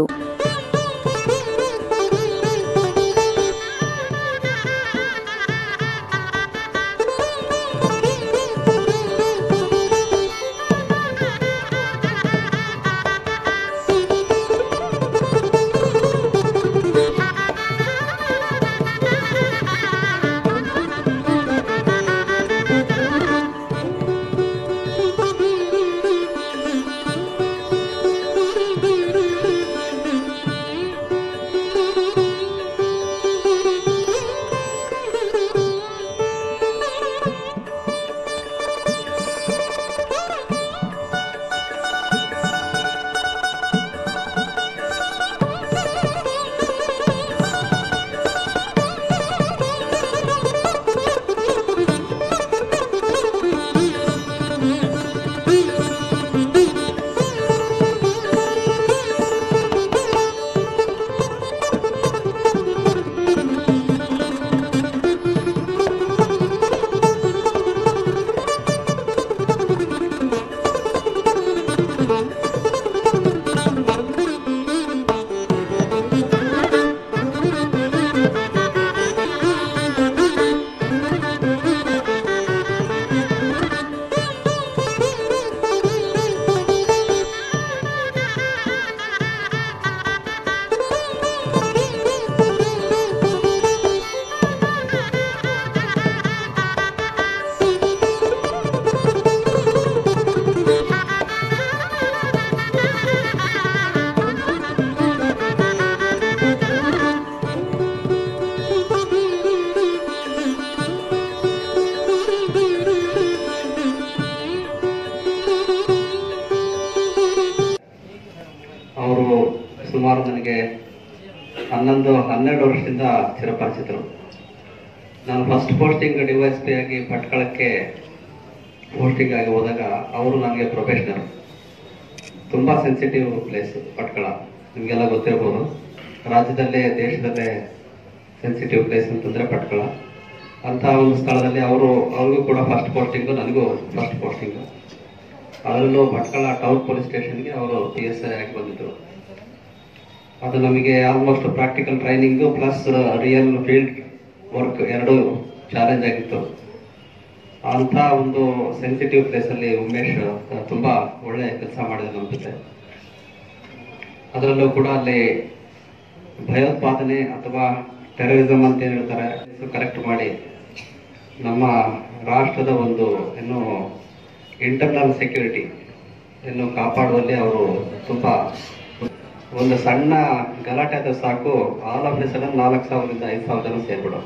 ಹನ್ನೆರಡು ವರ್ಷದಿಂದ ಚಿರಪರಿಚಿತರು ನಾನು first posting D S P ಆಗಿ ಭಟ್ಕಳಕ್ಕೆ ಪೋಸ್ಟಿಂಗ್ ಆಗಿ ಹೋದಾಗ ಅವರು ನನಗೆ ಪ್ರೊಫೆಷನರ್ ತುಂಬ ಸೆನ್ಸಿಟಿವ್ ಪ್ಲೇಸ್ ಭಟ್ಕಳ ನಿಮಗೆಲ್ಲ ಗೊತ್ತಿರ್ಬೋದು ರಾಜ್ಯದಲ್ಲೇ ದೇಶದಲ್ಲೇ ಸೆನ್ಸಿಟಿವ್ ಪ್ಲೇಸ್ ಅಂತಂದರೆ ಭಟ್ಕಳ ಅಂತ ಒಂದು ಸ್ಥಳದಲ್ಲಿ ಅವರು ಅವ್ರಿಗೂ ಕೂಡ ಫಸ್ಟ್ ಪೋಸ್ಟಿಂಗು ನನಗೂ ಫಸ್ಟ್ ಪೋಸ್ಟಿಂಗು ಅದರಲ್ಲೂ ಭಟ್ಕಳ ಟೌನ್ ಪೊಲೀಸ್ ಸ್ಟೇಷನ್ಗೆ ಅವರು ಪಿ ಎಸ್ ಐ ಆಗಿ ಬಂದಿದ್ದರು ಅದು ನಮಗೆ almost practical training plus real field work ಎರಡೂ ಚಾಲೆಂಜ್ ಆಗಿತ್ತು ಅಂತ ಒಂದು ಸೆನ್ಸಿಟಿವ್ ಪ್ಲೇಸಲ್ಲಿ ಉಮೇಶ್ ಅಹ್, ತುಂಬಾ ಒಳ್ಳೆ ಕೆಲಸ ಮಾಡಿದ ನಮ್ಮ ಜೊತೆ ಅದರಲ್ಲೂ ಕೂಡ ಅಲ್ಲಿ ಭಯೋತ್ಪಾದನೆ ಅಥವಾ ಟೆರರಿಸಮ್ ಅಂತ ಏನು ಹೇಳ್ತಾರೆ ಕರೆಕ್ಟ್ ಮಾಡಿ ನಮ್ಮ ರಾಷ್ಟ್ರದ ಒಂದು ಏನು ಇಂಟರ್ನಲ್ ಸೆಕ್ಯೂರಿಟಿ ಇನ್ನು ಕಾಪಾಡುವಲ್ಲಿ ಅವರು ತುಂಬಾ ಒಂದು ಸಣ್ಣ ಗಲಾಟೆ ಆದ್ರೆ ಸಾಕು ಆಲ್ ಆಫ್ ಸಡನ್ ನಾಲ್ಕು ಸಾವಿರದಿಂದ ಐದು ಸಾವಿರ ಜನ ಸೇರ್ಬಿಡೋರು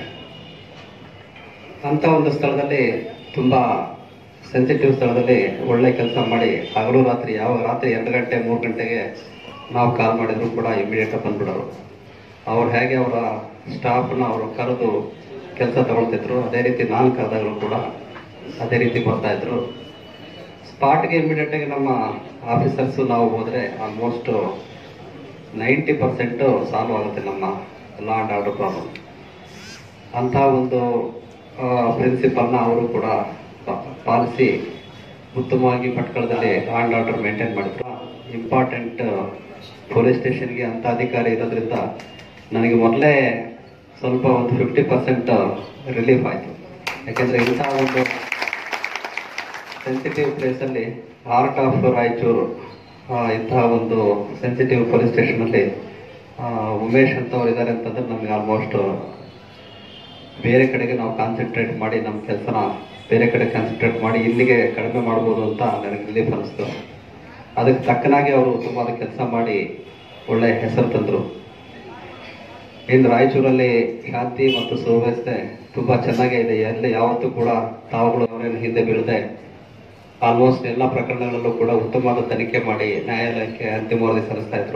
ಅಂತ ಒಂದು ಸ್ಥಳದಲ್ಲಿ ತುಂಬಾ ಸೆನ್ಸಿಟಿವ್ ಸ್ಥಳದಲ್ಲಿ ಒಳ್ಳೆ ಕೆಲಸ ಮಾಡಿ ಹಗಲು ರಾತ್ರಿ ಯಾವ ರಾತ್ರಿ ಎರಡು ಗಂಟೆ ಮೂರು ಗಂಟೆಗೆ ನಾವು ಕಾಲ್ ಮಾಡಿದ್ರು ಕೂಡ ಇಮಿಡಿಯೇಟ್ ಬಂದ್ಬಿಡೋರು ಅವ್ರು ಹೇಗೆ ಅವರ ಸ್ಟಾಫ್ನ ಅವರು ಕರೆದು ಕೆಲಸ ತಗೊಳ್ತಿದ್ರು ಅದೇ ರೀತಿ ನಾನು ಕರೆದಾಗಲೂ ಕೂಡ ಅದೇ ರೀತಿ ಬರ್ತಾ ಇದ್ರು ಸ್ಪಾಟ್ಗೆ ಇಮಿಡಿಯೇಟ್ ಆಗಿ ನಮ್ಮ ಆಫೀಸರ್ಸ್ ನಾವು ಹೋದ್ರೆ ಆಲ್ಮೋಸ್ಟ್ ನೈಂಟಿ ಪರ್ಸೆಂಟ್ ಸಾಲ್ವ್ ಆಗುತ್ತೆ ನಮ್ಮ ಲಾ ಅಂಡ್ ಆರ್ಡರ್ ಪ್ರಾಬ್ಲಮ್ ಅಂತ ಒಂದು ಪ್ರಿನ್ಸಿಪಲ್ನ ಅವರು ಕೂಡ ಪಾ- ಪಾಲಿಸಿ ಉತ್ತಮವಾಗಿ ಭಟ್ಕಳದಲ್ಲಿ ಲಾ ಅಂಡ್ ಆರ್ಡರ್ ಮೇಂಟೈನ್ ಮಾಡಿದ್ರು ಇಂಪಾರ್ಟೆಂಟ್ ಪೊಲೀಸ್ ಸ್ಟೇಷನ್ಗೆ ಅಂತ ಅಧಿಕಾರಿ ಇರೋದ್ರಿಂದ ನನಗೆ ಮೊದಲೇ ಸ್ವಲ್ಪ ಒಂದು ಫಿಫ್ಟಿ ಪರ್ಸೆಂಟ್ ರಿಲೀಫ್ ಆಯಿತು ಯಾಕೆಂದರೆ ಇಂಥ ಒಂದು ಸೆನ್ಸಿಟಿವ್ ಪ್ಲೇಸಲ್ಲಿ ಆರ್ಟ್ ಆಫ್ ರಾಯಚೂರು ಆ, ಇಂತಹ ಒಂದು ಸೆನ್ಸಿಟಿವ್ ಪೊಲೀಸ್ ಸ್ಟೇಷನಲ್ಲಿ ಉಮೇಶ್ ಅಂತವ್ರು ಇದ್ದಾರೆ ಅಂತಂದ್ರೆ ನಮಗೆ ಆಲ್ಮೋಸ್ಟ್ ಬೇರೆ ಕಡೆಗೆ ನಾವು ಕಾನ್ಸಂಟ್ರೇಟ್ ಮಾಡಿ ನಮ್ಮ ಕೆಲಸನ ಬೇರೆ ಕಡೆ ಕಾನ್ಸಂಟ್ರೇಟ್ ಮಾಡಿ ಇಲ್ಲಿಗೆ ಕಡಿಮೆ ಮಾಡ್ಬೋದು ಅಂತ ನನಗೆ ರಿಲೀಫ್ ಅನಿಸ್ತು ಅದಕ್ಕೆ ತಕ್ಕನಾಗಿ ಅವರು ತುಂಬ ಕೆಲಸ ಮಾಡಿ ಒಳ್ಳೆ ಹೆಸರು ತಂದರು ಇನ್ನು ರಾಯಚೂರಲ್ಲಿ ಶಾಂತಿ ಮತ್ತು ಸುವ್ಯವಸ್ಥೆ ತುಂಬಾ ಚೆನ್ನಾಗೇ ಇದೆ ಎಲ್ಲಿ ಯಾವತ್ತೂ ಕೂಡ ತಾವುಗಳು ಅವರೇನು ಹಿಂದೆ ಬೀಳದೆ ಆಲ್ಮೋಸ್ಟ್ ಎಲ್ಲ ಪ್ರಕರಣಗಳಲ್ಲೂ ಕೂಡ ಉತ್ತಮವಾದ ತನಿಖೆ ಮಾಡಿ ನ್ಯಾಯಾಲಯಕ್ಕೆ ಅಂತಿಮ ವರದಿ ಸಲ್ಲಿಸ್ತಾ ಇದ್ರು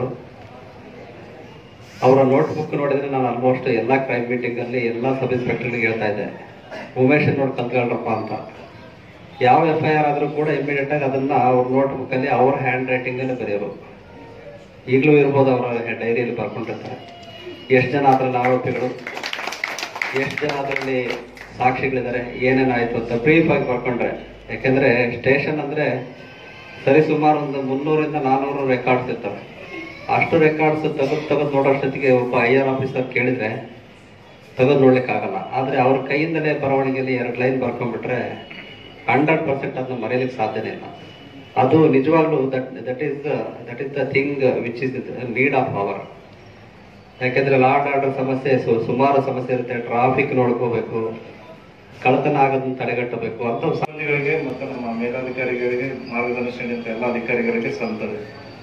ಅವರ ನೋಟ್ ಬುಕ್ ನೋಡಿದ್ರೆ ನಾನು ಆಲ್ಮೋಸ್ಟ್ ಎಲ್ಲ ಕ್ರೈಮ್ ಮೀಟಿಂಗ್ ಅಲ್ಲಿ ಎಲ್ಲ ಸಬ್ ಇನ್ಸ್ಪೆಕ್ಟರ್ಗೆ ಹೇಳ್ತಾ ಇದ್ದೆ ಉಮೇಶ್ ನೋಡಿ ಕಲ್ತ್ಕೊಳ್ರಪ್ಪ ಅಂತ ಯಾವ ಎಫ್ ಐ ಆರ್ ಆದ್ರೂ ಕೂಡ ಇಮಿಡಿಯೇಟ್ ಆಗಿ ಅದನ್ನ ಅವ್ರ ನೋಟ್ ಬುಕ್ ಅಲ್ಲಿ ಅವ್ರ ಹ್ಯಾಂಡ್ ರೈಟಿಂಗ್ ಅಲ್ಲಿ ಬರೆಯೋರು ಈಗಲೂ ಇರ್ಬೋದು ಅವರ ಡೈರಿಯಲ್ಲಿ ಬರ್ಕೊಂಡಿರ್ತಾರೆ ಎಷ್ಟು ಜನ ಅದ್ರಲ್ಲಿ ಆರೋಪಿಗಳು ಎಷ್ಟು ಜನ ಅದರಲ್ಲಿ ಸಾಕ್ಷಿಗಳಿದ್ದಾರೆ ಏನೇನಾಯ್ತು ಅಂತ ಬ್ರೀಫ್ ಆಗಿ ಬರ್ಕೊಂಡ್ರೆ ಯಾಕೆಂದ್ರೆ ಸ್ಟೇಷನ್ ಅಂದ್ರೆ ಸರಿ ಸುಮಾರು ಒಂದು ಮುನ್ನೂರಿಂದ ನಾನ್ನೂರು ರೆಕಾರ್ಡ್ಸ್ ಇರ್ತವೆ ಅಷ್ಟು ರೆಕಾರ್ಡ್ಸ್ ತೆಗೆದು ತೆಗೆದು ನೋಡೋಷ್ಟೊತ್ತಿಗೆ ಒಬ್ಬ ಐ ಆರ್ ಆಫೀಸರ್ ಕೇಳಿದ್ರೆ ತೆಗೆದು ನೋಡ್ಲಿಕ್ಕೆ ಆಗಲ್ಲ ಆದ್ರೆ ಅವ್ರ ಕೈಯಿಂದಲೇ ಬರವಣಿಗೆಯಲ್ಲಿ ಎರಡು ಲೈನ್ ಬರ್ಕೊಂಡ್ಬಿಟ್ರೆ ಹಂಡ್ರೆಡ್ ಪರ್ಸೆಂಟ್ ಅದನ್ನ ಮರೆಯಲಿಕ್ಕೆ ಸಾಧ್ಯನೇ ಇಲ್ಲ ಅದು ನಿಜವಾಗ್ಲೂ that that is that is the thing which is need of our ಯಾಕೆಂದ್ರೆ ಲಾ ಅಂಡ್ ಆರ್ಡರ್ ಸಮಸ್ಯೆ ಸು- ಸುಮಾರು ಸಮಸ್ಯೆ ಇರುತ್ತೆ ಟ್ರಾಫಿಕ್ ನೋಡ್ಕೋಬೇಕು ಕಳ್ಳತನ ಆಗೋದನ್ನ ತಡೆಗಟ್ಟಬೇಕು ಅಂತ ಸಿಬ್ಬಂದಿಗಳಿಗೆ ಮತ್ತು ನಮ್ಮ ಮೇಲಾಧಿಕಾರಿಗಳಿಗೆ ಮಾರ್ಗದರ್ಶನ ನೀಡಿದ ಎಲ್ಲ ಅಧಿಕಾರಿಗಳಿಗೆ ಸಲ್ತದೆ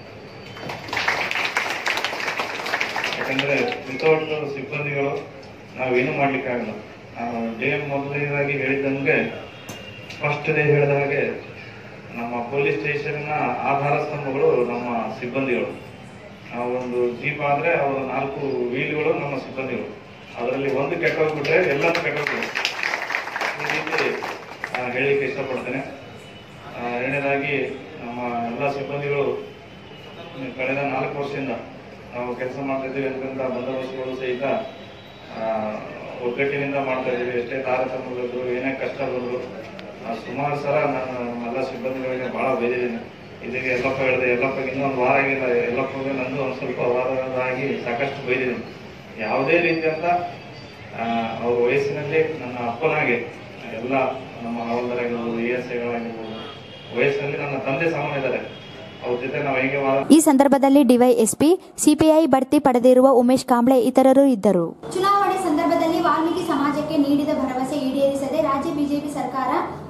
ಯಾಕಂದ್ರೆ ವಿತೌಟ್ ಸಿಬ್ಬಂದಿಗಳು ನಾವೇನು ಮಾಡ್ಲಿಕ್ಕೆ ಆಗಲ್ಲ ನಾವು ಡೇ ಮೊದಲನೇದಾಗಿ ಹೇಳಿದಂಗೆ ಫಸ್ಟ್ ಡೇ ಹೇಳಿದ ಹಾಗೆ ನಮ್ಮ ಪೊಲೀಸ್ ಸ್ಟೇಷನ್ನ ಆಧಾರ ಸ್ತಂಭಗಳು ನಮ್ಮ ಸಿಬ್ಬಂದಿಗಳು ನಾವು ಒಂದು ಜೀಪ್ ಆದ್ರೆ ಅವರ ನಾಲ್ಕು ವೀಲ್ಗಳು ನಮ್ಮ ಸಿಬ್ಬಂದಿಗಳು ಅದರಲ್ಲಿ ಒಂದು ಕೆಟ್ಟೋಗ್ಬಿಟ್ರೆ ಎಲ್ಲನೂ ಕೆಟ್ಟೋಗ್ಬಿಡುತ್ತೆ ಈ ರೀತಿ ಆ, ಹೇಳಲಿಕ್ಕೆ ಇಷ್ಟಪಡ್ತೇನೆ ಆ, ಎರಡನೇದಾಗಿ ನಮ್ಮ ಎಲ್ಲ ಸಿಬ್ಬಂದಿಗಳು ಕಳೆದ ನಾಲ್ಕು ವರ್ಷದಿಂದ ನಾವು ಕೆಲಸ ಮಾಡ್ತಾ ಇದ್ದೀವಿ ಅಂತಕ್ಕಂಥ ಬಂದೋಬಸ್ತ್ಗಳು ಸಹಿತ ಆ, ಒಗ್ಗಟ್ಟಿನಿಂದ ಮಾಡ್ತಾ ಇದ್ದೀವಿ ಎಷ್ಟೇ ತಾರತಮ್ಯಗಳು ಏನೇ ಕಷ್ಟ ಬಂದ್ರು ಆ, ಸುಮಾರು ಸಲ ನಾನು ಎಲ್ಲ ಸಿಬ್ಬಂದಿಗಳಿಗೆ ಬಹಳ ಬೈದಿದ್ದೀನಿ ಇದೀಗ ಎಲ್ಲಪ್ಪ ಹೇಳಿದೆ ಎಲ್ಲಪ್ಪಗೆ ಇನ್ನೊಂದು ವಾರ ಆಗಿಲ್ಲ ಎಲ್ಲಪ್ಪಗೆ ನಂದು ಒಂದು ಸ್ವಲ್ಪ ವಾರದಾಗಿ ಸಾಕಷ್ಟು ಬೈದಿದ್ದೀನಿ ಯಾವುದೇ ರೀತಿಯಂತ ಆ, ಅವ್ರ ವಯಸ್ಸಿನಲ್ಲಿ ನನ್ನ ಅಪ್ಪನಾಗೆ ಎಲ್ಲ ನಮ್ಮ ಹವಾಲ್ದಾರಾಗಿರ್ಬೋದು ಎ ಎಸ್ ಐಗಳಾಗಿರ್ಬೋದು ವಯಸ್ಸಿನಲ್ಲಿ ನನ್ನ ತಂದೆ ಸಮಾನ ಇದ್ದಾರೆ ಅವ್ರ ಜೊತೆ ನಾವು ಹೇಗೆ ವಾದ ಈ ಸಂದರ್ಭದಲ್ಲಿ ಡಿವೈಎಸ್ಪಿ ಸಿಪಿಐ ಬಡ್ತಿ ಪಡೆದಿರುವ ಉಮೇಶ್ ಕಾಂಬ್ಳೆ ಇತರರು ಇದ್ದರು ಚುನಾವಣೆ ಸಂದರ್ಭದಲ್ಲಿ ವಾಲ್ಮೀಕಿ ಸಮಾಜಕ್ಕೆ ನೀಡಿದ ಭರವಸೆ ಈಡೇರಿಸದೆ ರಾಜ್ಯ ಬಿಜೆಪಿ ಸರ್ಕಾರ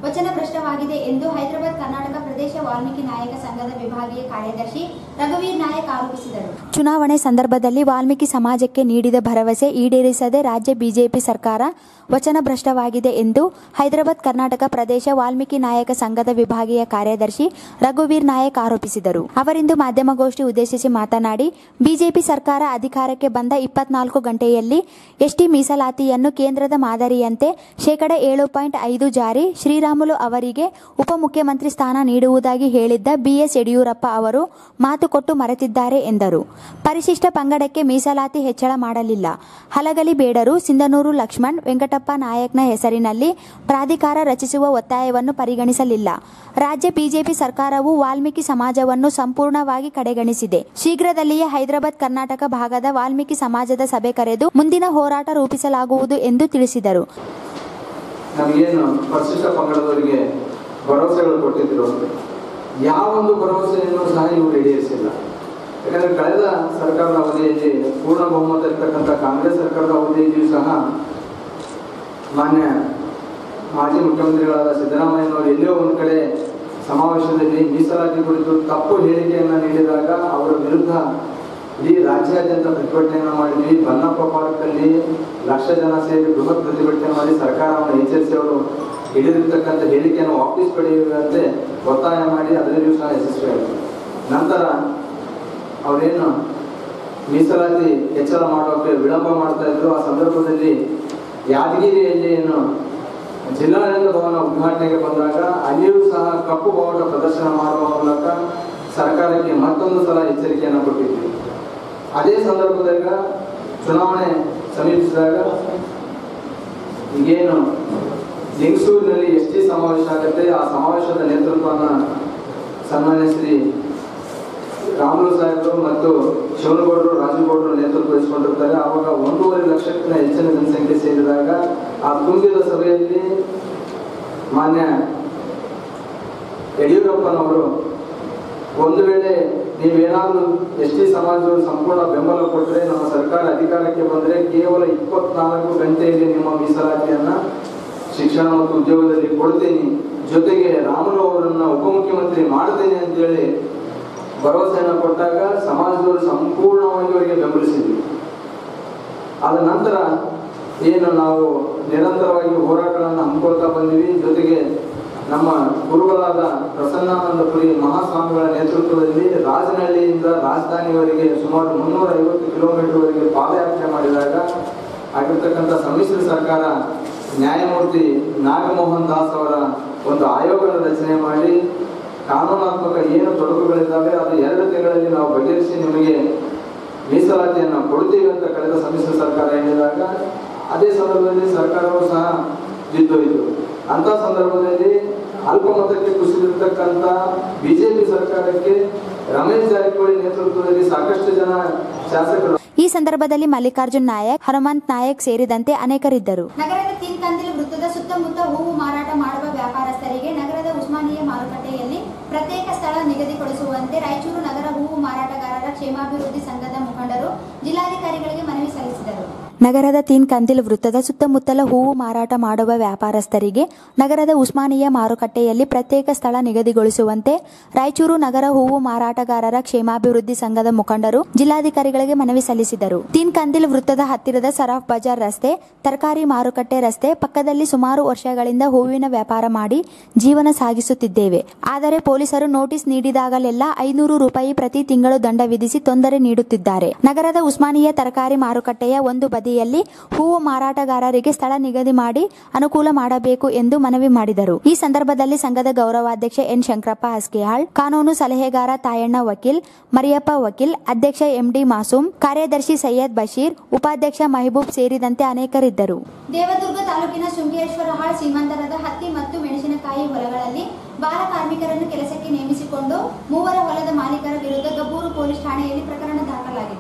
ವಚನ ಭ್ರಷ್ಟವಾಗಿದೆ ಎಂದು ಹೈದರಾಬಾದ್ ಕರ್ನಾಟಕ ಪ್ರದೇಶ ವಾಲ್ಮೀಕಿ ನಾಯಕ ಸಂಘದ ವಿಭಾಗೀಯ ಕಾರ್ಯದರ್ಶಿ ರಘುವೀರ್ ನಾಯಕ್ ಆರೋಪಿಸಿದರು ಚುನಾವಣೆ ಸಂದರ್ಭದಲ್ಲಿ ವಾಲ್ಮೀಕಿ ಸಮಾಜಕ್ಕೆ ನೀಡಿದ ಭರವಸೆ ಈಡೇರಿಸದೆ ರಾಜ್ಯ ಬಿಜೆಪಿ ಸರ್ಕಾರ ವಚನ ಭ್ರಷ್ಟವಾಗಿದೆ ಎಂದು ಹೈದರಾಬಾದ್ ಕರ್ನಾಟಕ ಪ್ರದೇಶ ವಾಲ್ಮೀಕಿ ನಾಯಕ ಸಂಘದ ವಿಭಾಗೀಯ ಕಾರ್ಯದರ್ಶಿ ರಘುವೀರ್ ನಾಯಕ್ ಆರೋಪಿಸಿದರು ಅವರಿಂದು ಮಾಧ್ಯಮಗೋಷ್ಠಿ ಉದ್ದೇಶಿಸಿ ಮಾತನಾಡಿ ಬಿಜೆಪಿ ಸರ್ಕಾರ ಅಧಿಕಾರಕ್ಕೆ ಬಂದ ಇಪ್ಪತ್ನಾಲ್ಕು ಗಂಟೆಯಲ್ಲಿ ಎಸ್ಟಿ ಮೀಸಲಾತಿಯನ್ನು ಕೇಂದ್ರದ ಮಾದರಿಯಂತೆ ಶೇಕಡ ಏಳು ಪಾಯಿಂಟ್ ಐದು ಜಾರಿ ಶ್ರೀರಾಮುಲು ಅವರಿಗೆ ಉಪಮುಖ್ಯಮಂತ್ರಿ ಸ್ಥಾನ ನೀಡುವುದಾಗಿ ಹೇಳಿದ್ದ ಬಿಎಸ್ ಯಡಿಯೂರಪ್ಪ ಅವರು ಮಾತು ಕೊಟ್ಟು ಮರೆತಿದ್ದಾರೆ ಎಂದರು ಪರಿಶಿಷ್ಟ ಪಂಗಡಕ್ಕೆ ಮೀಸಲಾತಿ ಹೆಚ್ಚಳ ಮಾಡಲಿಲ್ಲ ಹಲಗಲಿ ಬೇಡರು ಸಿಂಧನೂರು ಲಕ್ಷ್ಮಣ್ ವೆಂಕಟಪ್ಪ ನಾಯಕ್ನ ಹೆಸರಿನಲ್ಲಿ ಪ್ರಾಧಿಕಾರ ರಚಿಸುವ ಒತ್ತಾಯವನ್ನು ಪರಿಗಣಿಸಲಿಲ್ಲ ರಾಜ್ಯ ಬಿಜೆಪಿ ಸರ್ಕಾರವು ವಾಲ್ಮೀಕಿ ಸಮಾಜವನ್ನು ಸಂಪೂರ್ಣವಾಗಿ ಕಡೆಗಣಿಸಿದೆ ಶೀಘ್ರದಲ್ಲಿಯೇ ಹೈದರಾಬಾದ್ ಕರ್ನಾಟಕ ಭಾಗದ ವಾಲ್ಮೀಕಿ ಸಮಾಜದ ಸಭೆ ಕರೆದು ಮುಂದಿನ ಹೋರಾಟ ರೂಪಿಸಲಾಗುವುದು ಎಂದು ತಿಳಿಸಿದರು ನಮಗೇನು ಪರಿಶಿಷ್ಟ ಪಂಗಡದವರಿಗೆ ಭರವಸೆಗಳು ಕೊಟ್ಟಿದ್ರು ಯಾವೊಂದು ಭರವಸೆಯನ್ನು ಸಹ ಇವರು ಈಡೇರಿಸಿಲ್ಲ ಯಾಕಂದ್ರೆ ಕಳೆದ ಸರ್ಕಾರದ ಅವಧಿಯಲ್ಲಿ ಪೂರ್ಣ ಬಹುಮತ ಇರ್ತಕ್ಕಂಥ ಕಾಂಗ್ರೆಸ್ ಸರ್ಕಾರದ ಅವಧಿಯಲ್ಲಿಯೂ ಸಹ ಮಾನ್ಯ ಮಾಜಿ ಮುಖ್ಯಮಂತ್ರಿಗಳಾದ ಸಿದ್ದರಾಮಯ್ಯನವರು ಎಲ್ಲೋ ಒಂದು ಕಡೆ ಸಮಾವೇಶದಲ್ಲಿ ಮೀಸಲಾತಿ ಕುರಿತು ತಪ್ಪು ಹೇಳಿಕೆಯನ್ನು ನೀಡಿದಾಗ ಅವರ ವಿರುದ್ಧ ಇಡೀ ರಾಜ್ಯಾದ್ಯಂತ ಪ್ರತಿಭಟನೆಯನ್ನು ಮಾಡಿದ್ವಿ ಬನ್ನಪ್ಪ ಪಾರ್ಕಲ್ಲಿ ಲಕ್ಷ ಜನ ಸೇರಿ ಬೃಹತ್ ಪ್ರತಿಭಟನೆ ಮಾಡಿ ಸರ್ಕಾರವನ್ನು ಎಚ್ಚರಿಸಿ ಅವರು ಹಿಡಿದಿರ್ತಕ್ಕಂಥ ಹೇಳಿಕೆಯನ್ನು ವಾಪಸ್ ಪಡೆಯುವಂತೆ ಒತ್ತಾಯ ಮಾಡಿ ಅದರಲ್ಲಿಯೂ ಸಹ ಯಶಸ್ವಿಯಾಯಿತು ನಂತರ ಅವರೇನು ಮೀಸಲಾತಿ ಹೆಚ್ಚಳ ಮಾಡೋಕೆ ವಿಳಂಬ ಮಾಡ್ತಾ ಇದ್ರು ಆ ಸಂದರ್ಭದಲ್ಲಿ ಯಾದಗಿರಿಯಲ್ಲಿ ಏನು ಜಿಲ್ಲಾಡಳಿತ ಭವನ ಉದ್ಘಾಟನೆಗೆ ಬಂದಾಗ ಅಲ್ಲಿಯೂ ಸಹ ಕಪ್ಪು ಬಾವುಟ ಪ್ರದರ್ಶನ ಮಾಡುವ ಮೂಲಕ ಸರ್ಕಾರಕ್ಕೆ ಮತ್ತೊಂದು ಸಲ ಎಚ್ಚರಿಕೆಯನ್ನು ಕೊಟ್ಟಿದ್ವಿ ಅದೇ ಸಂದರ್ಭದಾಗ ಚುನಾವಣೆ ಸಮೀಪಿಸಿದಾಗ ಈಗೇನು ಲಿಂಗಸೂರಿನಲ್ಲಿ ಎಸ್ ಟಿ ಸಮಾವೇಶ ಆಗುತ್ತೆ ಆ ಸಮಾವೇಶದ ನೇತೃತ್ವವನ್ನು ಸನ್ಮಾನ್ಯ ಶ್ರೀ ರಾಮುಲು ಸಾಹೇಬರು ಮತ್ತು ಶಿವನಗೌಡರು ರಾಜುಗೌಡರು ನೇತೃತ್ವ ವಹಿಸಿಕೊಂಡಿರ್ತಾರೆ ಆವಾಗ ಒಂದೂವರೆ ಲಕ್ಷಕ್ಕಿಂತ ಹೆಚ್ಚಿನ ಜನಸಂಖ್ಯೆ ಸೇರಿದಾಗ ಆ ತುಂಬಿದ ಸಭೆಯಲ್ಲಿ ಮಾನ್ಯ ಯಡಿಯೂರಪ್ಪನವರು ಒಂದು ವೇಳೆ ನೀವೇನಾದ್ರೂ ಎಸ್ ಟಿ ಸಮಾಜದವರು ಸಂಪೂರ್ಣ ಬೆಂಬಲ ಕೊಟ್ಟರೆ ನಮ್ಮ ಸರ್ಕಾರ ಅಧಿಕಾರಕ್ಕೆ ಬಂದರೆ ಕೇವಲ ಇಪ್ಪತ್ನಾಲ್ಕು ಗಂಟೆಯಲ್ಲಿ ನಿಮ್ಮ ಮೀಸಲಾತಿಯನ್ನ ಶಿಕ್ಷಣ ಮತ್ತು ಉದ್ಯೋಗದಲ್ಲಿ ಕೊಡ್ತೀನಿ ಜೊತೆಗೆ ರಾಮುಲು ಅವರನ್ನ ಉಪಮುಖ್ಯಮಂತ್ರಿ ಮಾಡ್ತೇನೆ ಅಂತೇಳಿ ಭರವಸೆಯನ್ನು ಕೊಟ್ಟಾಗ ಸಮಾಜದವರು ಸಂಪೂರ್ಣವಾಗಿ ಅವರಿಗೆ ಬೆಂಬಲಿಸಿದ್ವಿ ಆದ ನಂತರ ಏನು ನಾವು ನಿರಂತರವಾಗಿ ಹೋರಾಟಗಳನ್ನು ಹಮ್ಮಿಕೊಳ್ತಾ ಬಂದಿವಿ ಜೊತೆಗೆ ನಮ್ಮ ಗುರುಗಳಾದ ಪ್ರಸನ್ನಾನಂದಪುರಿ ಮಹಾಸ್ವಾಮಿಗಳ ನೇತೃತ್ವದಲ್ಲಿ ರಾಜನಹಳ್ಳಿಯಿಂದ ರಾಜಧಾನಿವರೆಗೆ ಸುಮಾರು ಮುನ್ನೂರ ಐವತ್ತು ಕಿಲೋಮೀಟರ್ವರೆಗೆ ಪಾದಯಾತ್ರೆ ಮಾಡಿದಾಗ ಆಗಿರ್ತಕ್ಕಂಥ ಸಮ್ಮಿಶ್ರ ಸರ್ಕಾರ ನ್ಯಾಯಮೂರ್ತಿ ನಾಗಮೋಹನ್ ದಾಸ್ ಅವರ ಒಂದು ಆಯೋಗದ ರಚನೆ ಮಾಡಿ ಕಾನೂನಾತ್ಮಕ ಏನು ತೊಡಕುಗಳಿದ್ದಾವೆ ಅದು ಎರಡು ತಿಂಗಳಲ್ಲಿ ನಾವು ಬಗೆಹರಿಸಿ ನಿಮಗೆ ಮೀಸಲಾತಿಯನ್ನು ಕೊಡ್ತೀವಿ ಅಂತ ಕಳೆದ ಸಮ್ಮಿಶ್ರ ಸರ್ಕಾರ ಹೇಳಿದಾಗ ಅದೇ ಸಂದರ್ಭದಲ್ಲಿ ಸರ್ಕಾರವು ಸಹ ಜಿದ್ದೋಯಿತು ಅಂತ ಸಂದರ್ಭದಲ್ಲಿ ಅಲ್ಪಮತಕ್ಕೆ ಕುಸಿದಿರ್ತಕ್ಕಂಥ ಬಿಜೆಪಿ ಸರ್ಕಾರಕ್ಕೆ ರಮೇಶ್ ಜಾರಕಿಹೊಳಿ ನೇತೃತ್ವದಲ್ಲಿ ಸಾಕಷ್ಟು ಜನ ಶಾಸಕರು ಈ ಸಂದರ್ಭದಲ್ಲಿ ಮಲ್ಲಿಕಾರ್ಜುನ್ ನಾಯಕ್ ಹನುಮಂತ್ ನಾಯಕ್ ಸೇರಿದಂತೆ ಅನೇಕರಿದ್ದರು ನಗರದ ತೀನ್ಕಂದಿಲ್ ವೃತ್ತದ ಸುತ್ತಮುತ್ತ ಹೂವು ಮಾರಾಟ ಮಾಡುವ ವ್ಯಾಪಾರಸ್ಥರಿಗೆ ನಗರದ ಉಸ್ಮಾನಿಯಾ ಮಾರುಕಟ್ಟೆಯಲ್ಲಿ ಪ್ರತ್ಯೇಕ ಸ್ಥಳ ನಿಗದಿಪಡಿಸುವಂತೆ ರಾಯಚೂರು ನಗರ ಹೂವು ಮಾರಾಟಗಾರರ ಕ್ಷೇಮಾಭಿವೃದ್ಧಿ ಸಂಘದ ಮುಖಂಡರು ಜಿಲ್ಲಾಧಿಕಾರಿಗಳಿಗೆ ಮನವಿ ಸಲ್ಲಿಸಿದರು ನಗರದ ತೀನ್ ಕಂದಿಲ್ ವೃತ್ತದ ಸುತ್ತಮುತ್ತಲ ಹೂವು ಮಾರಾಟ ಮಾಡುವ ವ್ಯಾಪಾರಸ್ಥರಿಗೆ ನಗರದ ಉಸ್ಮಾನಿಯಾ ಮಾರುಕಟ್ಟೆಯಲ್ಲಿ ಪ್ರತ್ಯೇಕ ಸ್ಥಳ ನಿಗದಿಗೊಳಿಸುವಂತೆ ರಾಯಚೂರು ನಗರ ಹೂವು ಮಾರಾಟಗಾರರ ಕ್ಷೇಮಾಭಿವೃದ್ಧಿ ಸಂಘದ ಮುಖಂಡರು ಜಿಲ್ಲಾಧಿಕಾರಿಗಳಿಗೆ ಮನವಿ ಸಲ್ಲಿಸಿದರು ತೀನ್ ಕಂದಿಲ್ ವೃತ್ತದ ಹತ್ತಿರದ ಸರಾಫ್ ಬಜಾರ್ ರಸ್ತೆ ತರಕಾರಿ ಮಾರುಕಟ್ಟೆ ರಸ್ತೆ ಪಕ್ಕದಲ್ಲಿ ಸುಮಾರು ವರ್ಷಗಳಿಂದ ಹೂವಿನ ವ್ಯಾಪಾರ ಮಾಡಿ ಜೀವನ ಸಾಗಿಸುತ್ತಿದ್ದೇವೆ ಆದರೆ ಪೊಲೀಸರು ನೋಟಿಸ್ ನೀಡಿದಾಗಲೆಲ್ಲ ಐನೂರು ರೂಪಾಯಿ ಪ್ರತಿ ತಿಂಗಳು ದಂಡ ವಿಧಿಸಿ ತೊಂದರೆ ನೀಡುತ್ತಿದ್ದಾರೆ ನಗರದ ಉಸ್ಮಾನಿಯಾ ತರಕಾರಿ ಮಾರುಕಟ್ಟೆಯ ಒಂದು ಬದಿಯಲ್ಲಿ ಹೂವು ಮಾರಾಟಗಾರರಿಗೆ ಸ್ಥಳ ನಿಗದಿ ಮಾಡಿ ಅನುಕೂಲ ಮಾಡಬೇಕು ಎಂದು ಮನವಿ ಮಾಡಿದರು ಈ ಸಂದರ್ಭದಲ್ಲಿ ಸಂಘದ ಗೌರವಾಧ್ಯಕ್ಷ ಎನ್ ಶಂಕರಪ್ಪ ಹಸ್ಕಿಹಾಳ್ ಕಾನೂನು ಸಲಹೆಗಾರ ತಾಯಣ್ಣ ವಕೀಲ್ ಮರಿಯಪ್ಪ ವಕೀಲ್ ಅಧ್ಯಕ್ಷ ಎಂಡಿ ಮಾಸೂಮ್ ಕಾರ್ಯದರ್ಶಿ ಸೈಯದ್ ಬಶೀರ್ ಉಪಾಧ್ಯಕ್ಷ ಮಹಬೂಬ್ ಸೇರಿದಂತೆ ಅನೇಕರಿದ್ದರು ದೇವದುರ್ಗ ತಾಲೂಕಿನ ಶೃಂಗೇಶ್ವರಹಾಳ್ ಸೀಮಂತರದ ಹತ್ತಿ ಮತ್ತು ಮೆಣಸಿನಕಾಯಿ ಹೊಲಗಳಲ್ಲಿ ಬಾಲ ಕಾರ್ಮಿಕರನ್ನು ಕೆಲಸಕ್ಕೆ ನೇಮಿಸಿಕೊಂಡು ಮೂವರ ಹೊಲದ ಮಾಲೀಕರ ವಿರುದ್ಧ ಗಬ್ಬೂರು ಪೊಲೀಸ್ ಠಾಣೆಯಲ್ಲಿ ಪ್ರಕರಣ ದಾಖಲಾಗಿದೆ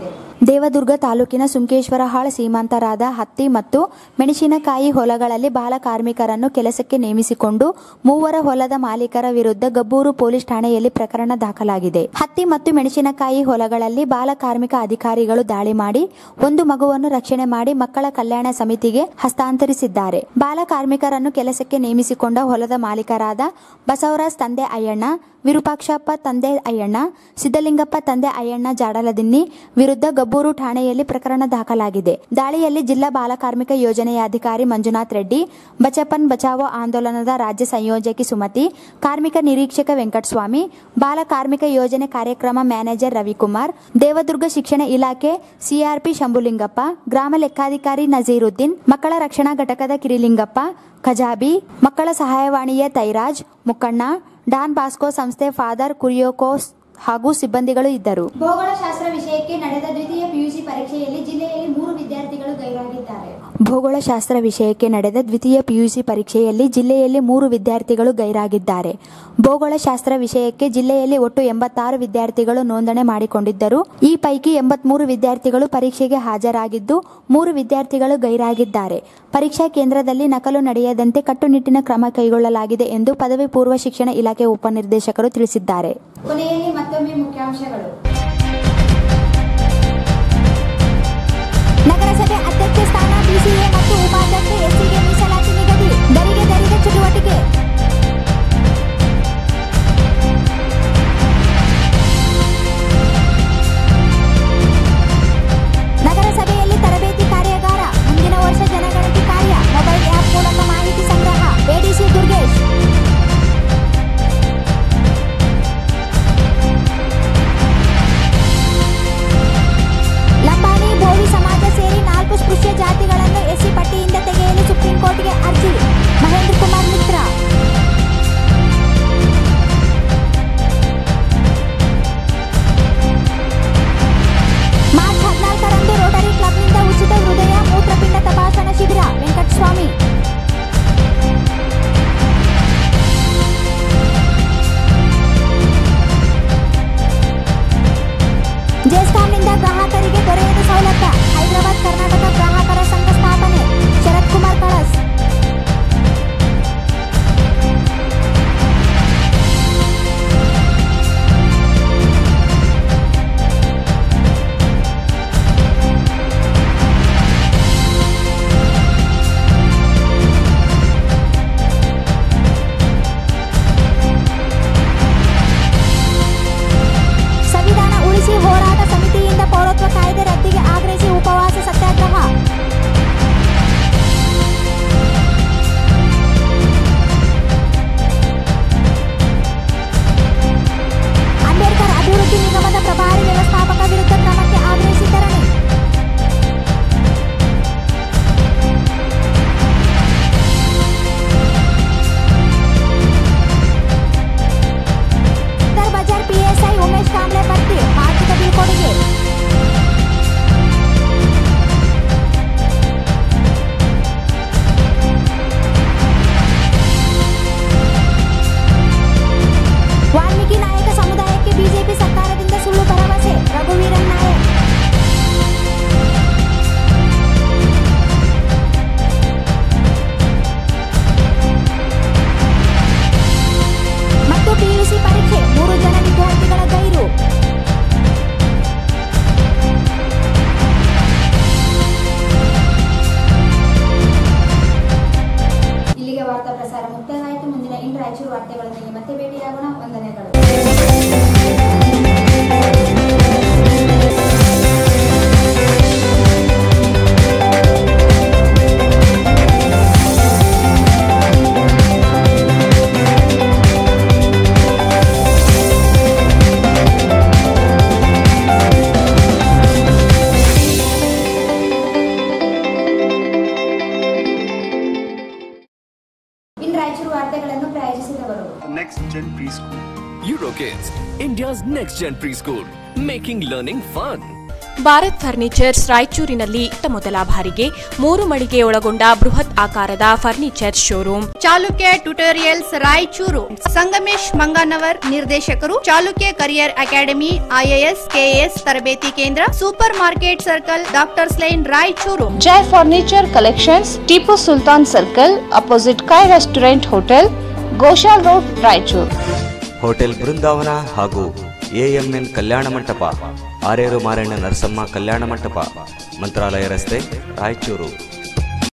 ದೇವದುರ್ಗ ತಾಲೂಕಿನ ಸುಂಕೇಶ್ವರ ಹಾಳ್ ಸೀಮಾಂತರಾದ ಹತ್ತಿ ಮತ್ತು ಮೆಣಸಿನಕಾಯಿ ಹೊಲಗಳಲ್ಲಿ ಬಾಲ ಕಾರ್ಮಿಕರನ್ನು ಕೆಲಸಕ್ಕೆ ನೇಮಿಸಿಕೊಂಡು ಮೂವರ ಹೊಲದ ಮಾಲೀಕರ ವಿರುದ್ಧ ಗಬ್ಬೂರು ಪೊಲೀಸ್ ಠಾಣೆಯಲ್ಲಿ ಪ್ರಕರಣ ದಾಖಲಾಗಿದೆ ಹತ್ತಿ ಮತ್ತು ಮೆಣಸಿನಕಾಯಿ ಹೊಲಗಳಲ್ಲಿ ಬಾಲ ಕಾರ್ಮಿಕ ಅಧಿಕಾರಿಗಳು ದಾಳಿ ಮಾಡಿ ಒಂದು ಮಗುವನ್ನು ರಕ್ಷಣೆ ಮಾಡಿ ಮಕ್ಕಳ ಕಲ್ಯಾಣ ಸಮಿತಿಗೆ ಹಸ್ತಾಂತರಿಸಿದ್ದಾರೆ ಬಾಲ ಕಾರ್ಮಿಕರನ್ನು ಕೆಲಸಕ್ಕೆ ನೇಮಿಸಿಕೊಂಡ ಹೊಲದ ಮಾಲೀಕರಾದ ಬಸವರಾಜ್ ತಂದೆ ಅಯ್ಯಣ್ಣ ವಿರೂಪಾಕ್ಷಪ್ಪ ತಂದೆ ಅಯ್ಯಣ್ಣ ಸಿದ್ದಲಿಂಗಪ್ಪ ತಂದೆ ಅಯ್ಯಣ್ಣ ಜಾಡಲದಿನ್ನಿ ವಿರುದ್ಧ ಗಬ್ಬೂರು ಠಾಣೆಯಲ್ಲಿ ಪ್ರಕರಣ ದಾಖಲಾಗಿದೆ ದಾಳಿಯಲ್ಲಿ ಜಿಲ್ಲಾ ಬಾಲ ಕಾರ್ಮಿಕ ಯೋಜನೆಯ ಅಧಿಕಾರಿ ಮಂಜುನಾಥ್ ರೆಡ್ಡಿ ಬಚಪನ್ ಬಚಾವೋ ಆಂದೋಲನದ ರಾಜ್ಯ ಸಂಯೋಜಕಿ ಸುಮತಿ ಕಾರ್ಮಿಕ ನಿರೀಕ್ಷಕ ವೆಂಕಟಸ್ವಾಮಿ ಬಾಲ ಕಾರ್ಮಿಕ ಯೋಜನೆ ಕಾರ್ಯಕ್ರಮ ಮ್ಯಾನೇಜರ್ ರವಿಕುಮಾರ್ ದೇವದುರ್ಗ ಶಿಕ್ಷಣ ಇಲಾಖೆ ಸಿಆರ್ಪಿ ಶಂಭುಲಿಂಗಪ್ಪ ಗ್ರಾಮ ಲೆಕ್ಕಾಧಿಕಾರಿ ನಜೀರುದ್ದೀನ್ ಮಕ್ಕಳ ರಕ್ಷಣಾ ಘಟಕದ ಕಿರಿಲಿಂಗಪ್ಪ ಖಜಾಬಿ ಮಕ್ಕಳ ಸಹಾಯವಾಣಿಯ ತೈರಾಜ್ ಮುಕ್ಕಣ್ಣ ಡಾನ್ ಬಾಸ್ಕೋ ಸಂಸ್ಥೆ ಫಾದರ್ ಕುರಿಯೋಕೋಸ್ ಹಾಗೂ ಸಿಬ್ಬಂದಿಗಳು ಇದ್ದರು ಭೂಗೋಳಶಾಸ್ತ್ರ ವಿಷಯಕ್ಕೆ ನಡೆದ ದ್ವಿತೀಯ ಪಿಯುಸಿ ಪರೀಕ್ಷೆಯಲ್ಲಿ ಜಿಲ್ಲೆಯಲ್ಲಿ ಮೂರು ವಿದ್ಯಾರ್ಥಿಗಳು ಗೈರಾಗಿದ್ದಾರೆ ಭೂಗೋಳಶಾಸ್ತ್ರ ವಿಷಯಕ್ಕೆ ನಡೆದ ದ್ವಿತೀಯ ಪಿಯುಸಿ ಪರೀಕ್ಷೆಯಲ್ಲಿ ಜಿಲ್ಲೆಯಲ್ಲಿ ಮೂರು ವಿದ್ಯಾರ್ಥಿಗಳು ಗೈರಾಗಿದ್ದಾರೆ ಭೂಗೋಳಶಾಸ್ತ್ರ ವಿಷಯಕ್ಕೆ ಜಿಲ್ಲೆಯಲ್ಲಿ ಒಟ್ಟು ಎಂಬತ್ತಾರು ವಿದ್ಯಾರ್ಥಿಗಳು ನೋಂದಣಿ ಮಾಡಿಕೊಂಡಿದ್ದರು ಈ ಪೈಕಿ ಎಂಬತ್ಮೂರು ವಿದ್ಯಾರ್ಥಿಗಳು ಪರೀಕ್ಷೆಗೆ ಹಾಜರಾಗಿದ್ದು ಮೂರು ವಿದ್ಯಾರ್ಥಿಗಳು ಗೈರಾಗಿದ್ದಾರೆ ಪರೀಕ್ಷಾ ಕೇಂದ್ರದಲ್ಲಿ ನಕಲು ನಡೆಯದಂತೆ ಕಟ್ಟುನಿಟ್ಟಿನ ಕ್ರಮ ಕೈಗೊಳ್ಳಲಾಗಿದೆ ಎಂದು ಪದವಿ ಪೂರ್ವ ಶಿಕ್ಷಣ ಇಲಾಖೆ ಉಪನಿರ್ದೇಶಕರು ತಿಳಿಸಿದ್ದಾರೆ ಕೊನೆಯಲ್ಲಿ ಮತ್ತೊಮ್ಮೆ ಮುಖ್ಯಾಂಶಗಳು ನಗರಸಭೆ ಅಧ್ಯಕ್ಷ ಸ್ಥಾನ ಬಿಸಿಎ ಮತ್ತು ಉಪಾಧ್ಯಕ್ಷ ಎಸ್ಸಿಗೆ ಮೀಸಲಾತಿ ನಿಗದಿ ದರಿಗೆ ದರಿದ ಚಟುವಟಿಕೆ ನಗರಸಭೆಯಲ್ಲಿ ತರಬೇತಿ ಕಾರ್ಯಾಗಾರ ಮುಂದಿನ ವರ್ಷ ಜನಗಣತಿ ಕಾರ್ಯ ಮೊಬೈಲ್ ಆ್ಯಪ್ ಮೂಲಕ ಮಾಹಿತಿ ಸಂಗ್ರಹ ಎಡಿಸಿ ದುರ್ಗೇಶ್ ಲಂಬಾಣಿ ಬೋವಿ ಸಮಾಜ ಸೇರಿ ನಾಲ್ಕು ಸ್ಪೃಶ್ಯ ಜಾತಿಗಳನ್ನು ಎಸ್ಸಿ ಪಟ್ಟಿಯಿಂದ ತೆಗೆಯಲು ಸುಪ್ರೀಂ ಕೋರ್ಟ್ಗೆ ಅರ್ಜಿ ಮಹೇಂದ್ರ ಕುಮಾರ್ ಮಿತ್ರ ಮಾರ್ಚ್ ಹದಿನಾಲ್ಕರಂದು ರೋಟರಿ ಕ್ಲಬ್ನಿಂದ ಉಚಿತ ಹೃದಯ ಮೂತ್ರಪಿಂಡ ತಪಾಸಣಾ ಶಿಬಿರ ವೆಂಕಟಸ್ವಾಮಿ ಜೆಸ್ಕಾಂನಿಂದ ಗ್ರಾಹಕರಿಗೆ ದೊರೆಯದ ಸೌಲಭ್ಯ ಹೈದರಾಬಾದ್ ಕರ್ನಾಟಕ ಗ್ರಾಹಕರ ಸಂಘ ಸ್ಥಾಪನೆ ಶರತ್ ಕುಮಾರ್ ಕಳಸ್ ಸಂವಿಧಾನ ಉಳಿಸಿ ಹೋರಾಟ ಸಮಿತಿಯಿಂದ ಪೌರತ್ವ ಕಾಯ್ದೆ ರದ್ದಿಗೆ ಆಗ್ರಹಿಸಿ ಉಪವಾಸ ಸತ್ಯಾಗ್ರಹ ಅಂಬೇಡ್ಕರ್ ಅಭಿವೃದ್ಧಿ ನಿಗಮದ ಪ್ರಭಾರಿ ವ್ಯವಸ್ಥಾಪಕ ವಿರುದ್ಧ ಕ್ರಮಕ್ಕೆ ಆಗ್ರಹಿಸಿ ಧರಣಿ ಉತ್ತರ ಬಜಾರ್ ಪಿಎಸ್ಐ ಉಮೇಶ್ ಕಾಂಬ್ಳೆ ಭರ್ತಿ ಆರ್ಥಿಕ ಬೀಳ್ಕೊಡುಗೆ ವಾಲ್ಮೀಕಿ ನಾಯಕ ಸಮುದಾಯಕ್ಕೆ ಬಿಜೆಪಿ ಸರ್ಕಾರದಿಂದ ಸುಳ್ಳು ಭರವಸೆ ರಘುವೀರನ್ ನಾಯಕ್ ಮತ್ತು ಪಿಯುಸಿ ಪರೀಕ್ಷೆ ಮೂರು ಜನ ವಿದ್ಯಾರ್ಥಿಗಳ ಗೈರು ಇಲ್ಲಿಗೆ ವಾರ್ತಾ ಪ್ರಸಾರ ಮುಕ್ತಾಯವಾಯಿತು ಮುಂದಿನ ಇನ್ ರಾಯಚೂರು ವಾರ್ತೆಗಳೊಂದಿಗೆ ಮತ್ತೆ ಭೇಟಿಯಾಗೋಣ ವಂದನೆಗಳು ಇನ್ ರಾಯಚೂರು ವಾರ್ತೆಗಳನ್ನು ಪ್ರಾಯೋಜಿಸಿದವರು Next Gen Preschool. Eurokids, India's next gen preschool, making learning fun. Bharat furnitures ರಾಯಚೂರಿನಲ್ಲಿ ಇತ್ತ ಮೊದಲ ಬಾರಿಗೆ ಮೂರು ಮಳಿಗೆ ಒಳಗೊಂಡ ಬೃಹತ್ ಆಕಾರದ furniture showroom Chalukya tutorials Raichur Sangamesh Manganavar ನಿರ್ದೇಶಕರು Chalukya career academy IAS KAS ತರಬೇತಿ ಕೇಂದ್ರ super market circle doctors line Raichur Jai furniture collections Tipu Sultan circle opposite Kai restaurant hotel Goshal road Raichur hotel Brindavan ಹಾಗೂ ಎಎಂಎನ್ ಕಲ್ಯಾಣ ಮಂಟಪ ಆರೇರು ಮಾರಣ್ಣ ನರಸಮ್ಮ ಕಲ್ಯಾಣ ಮಂಟಪ ಮಂತ್ರಾಲಯ ರಸ್ತೆ ರಾಯಚೂರು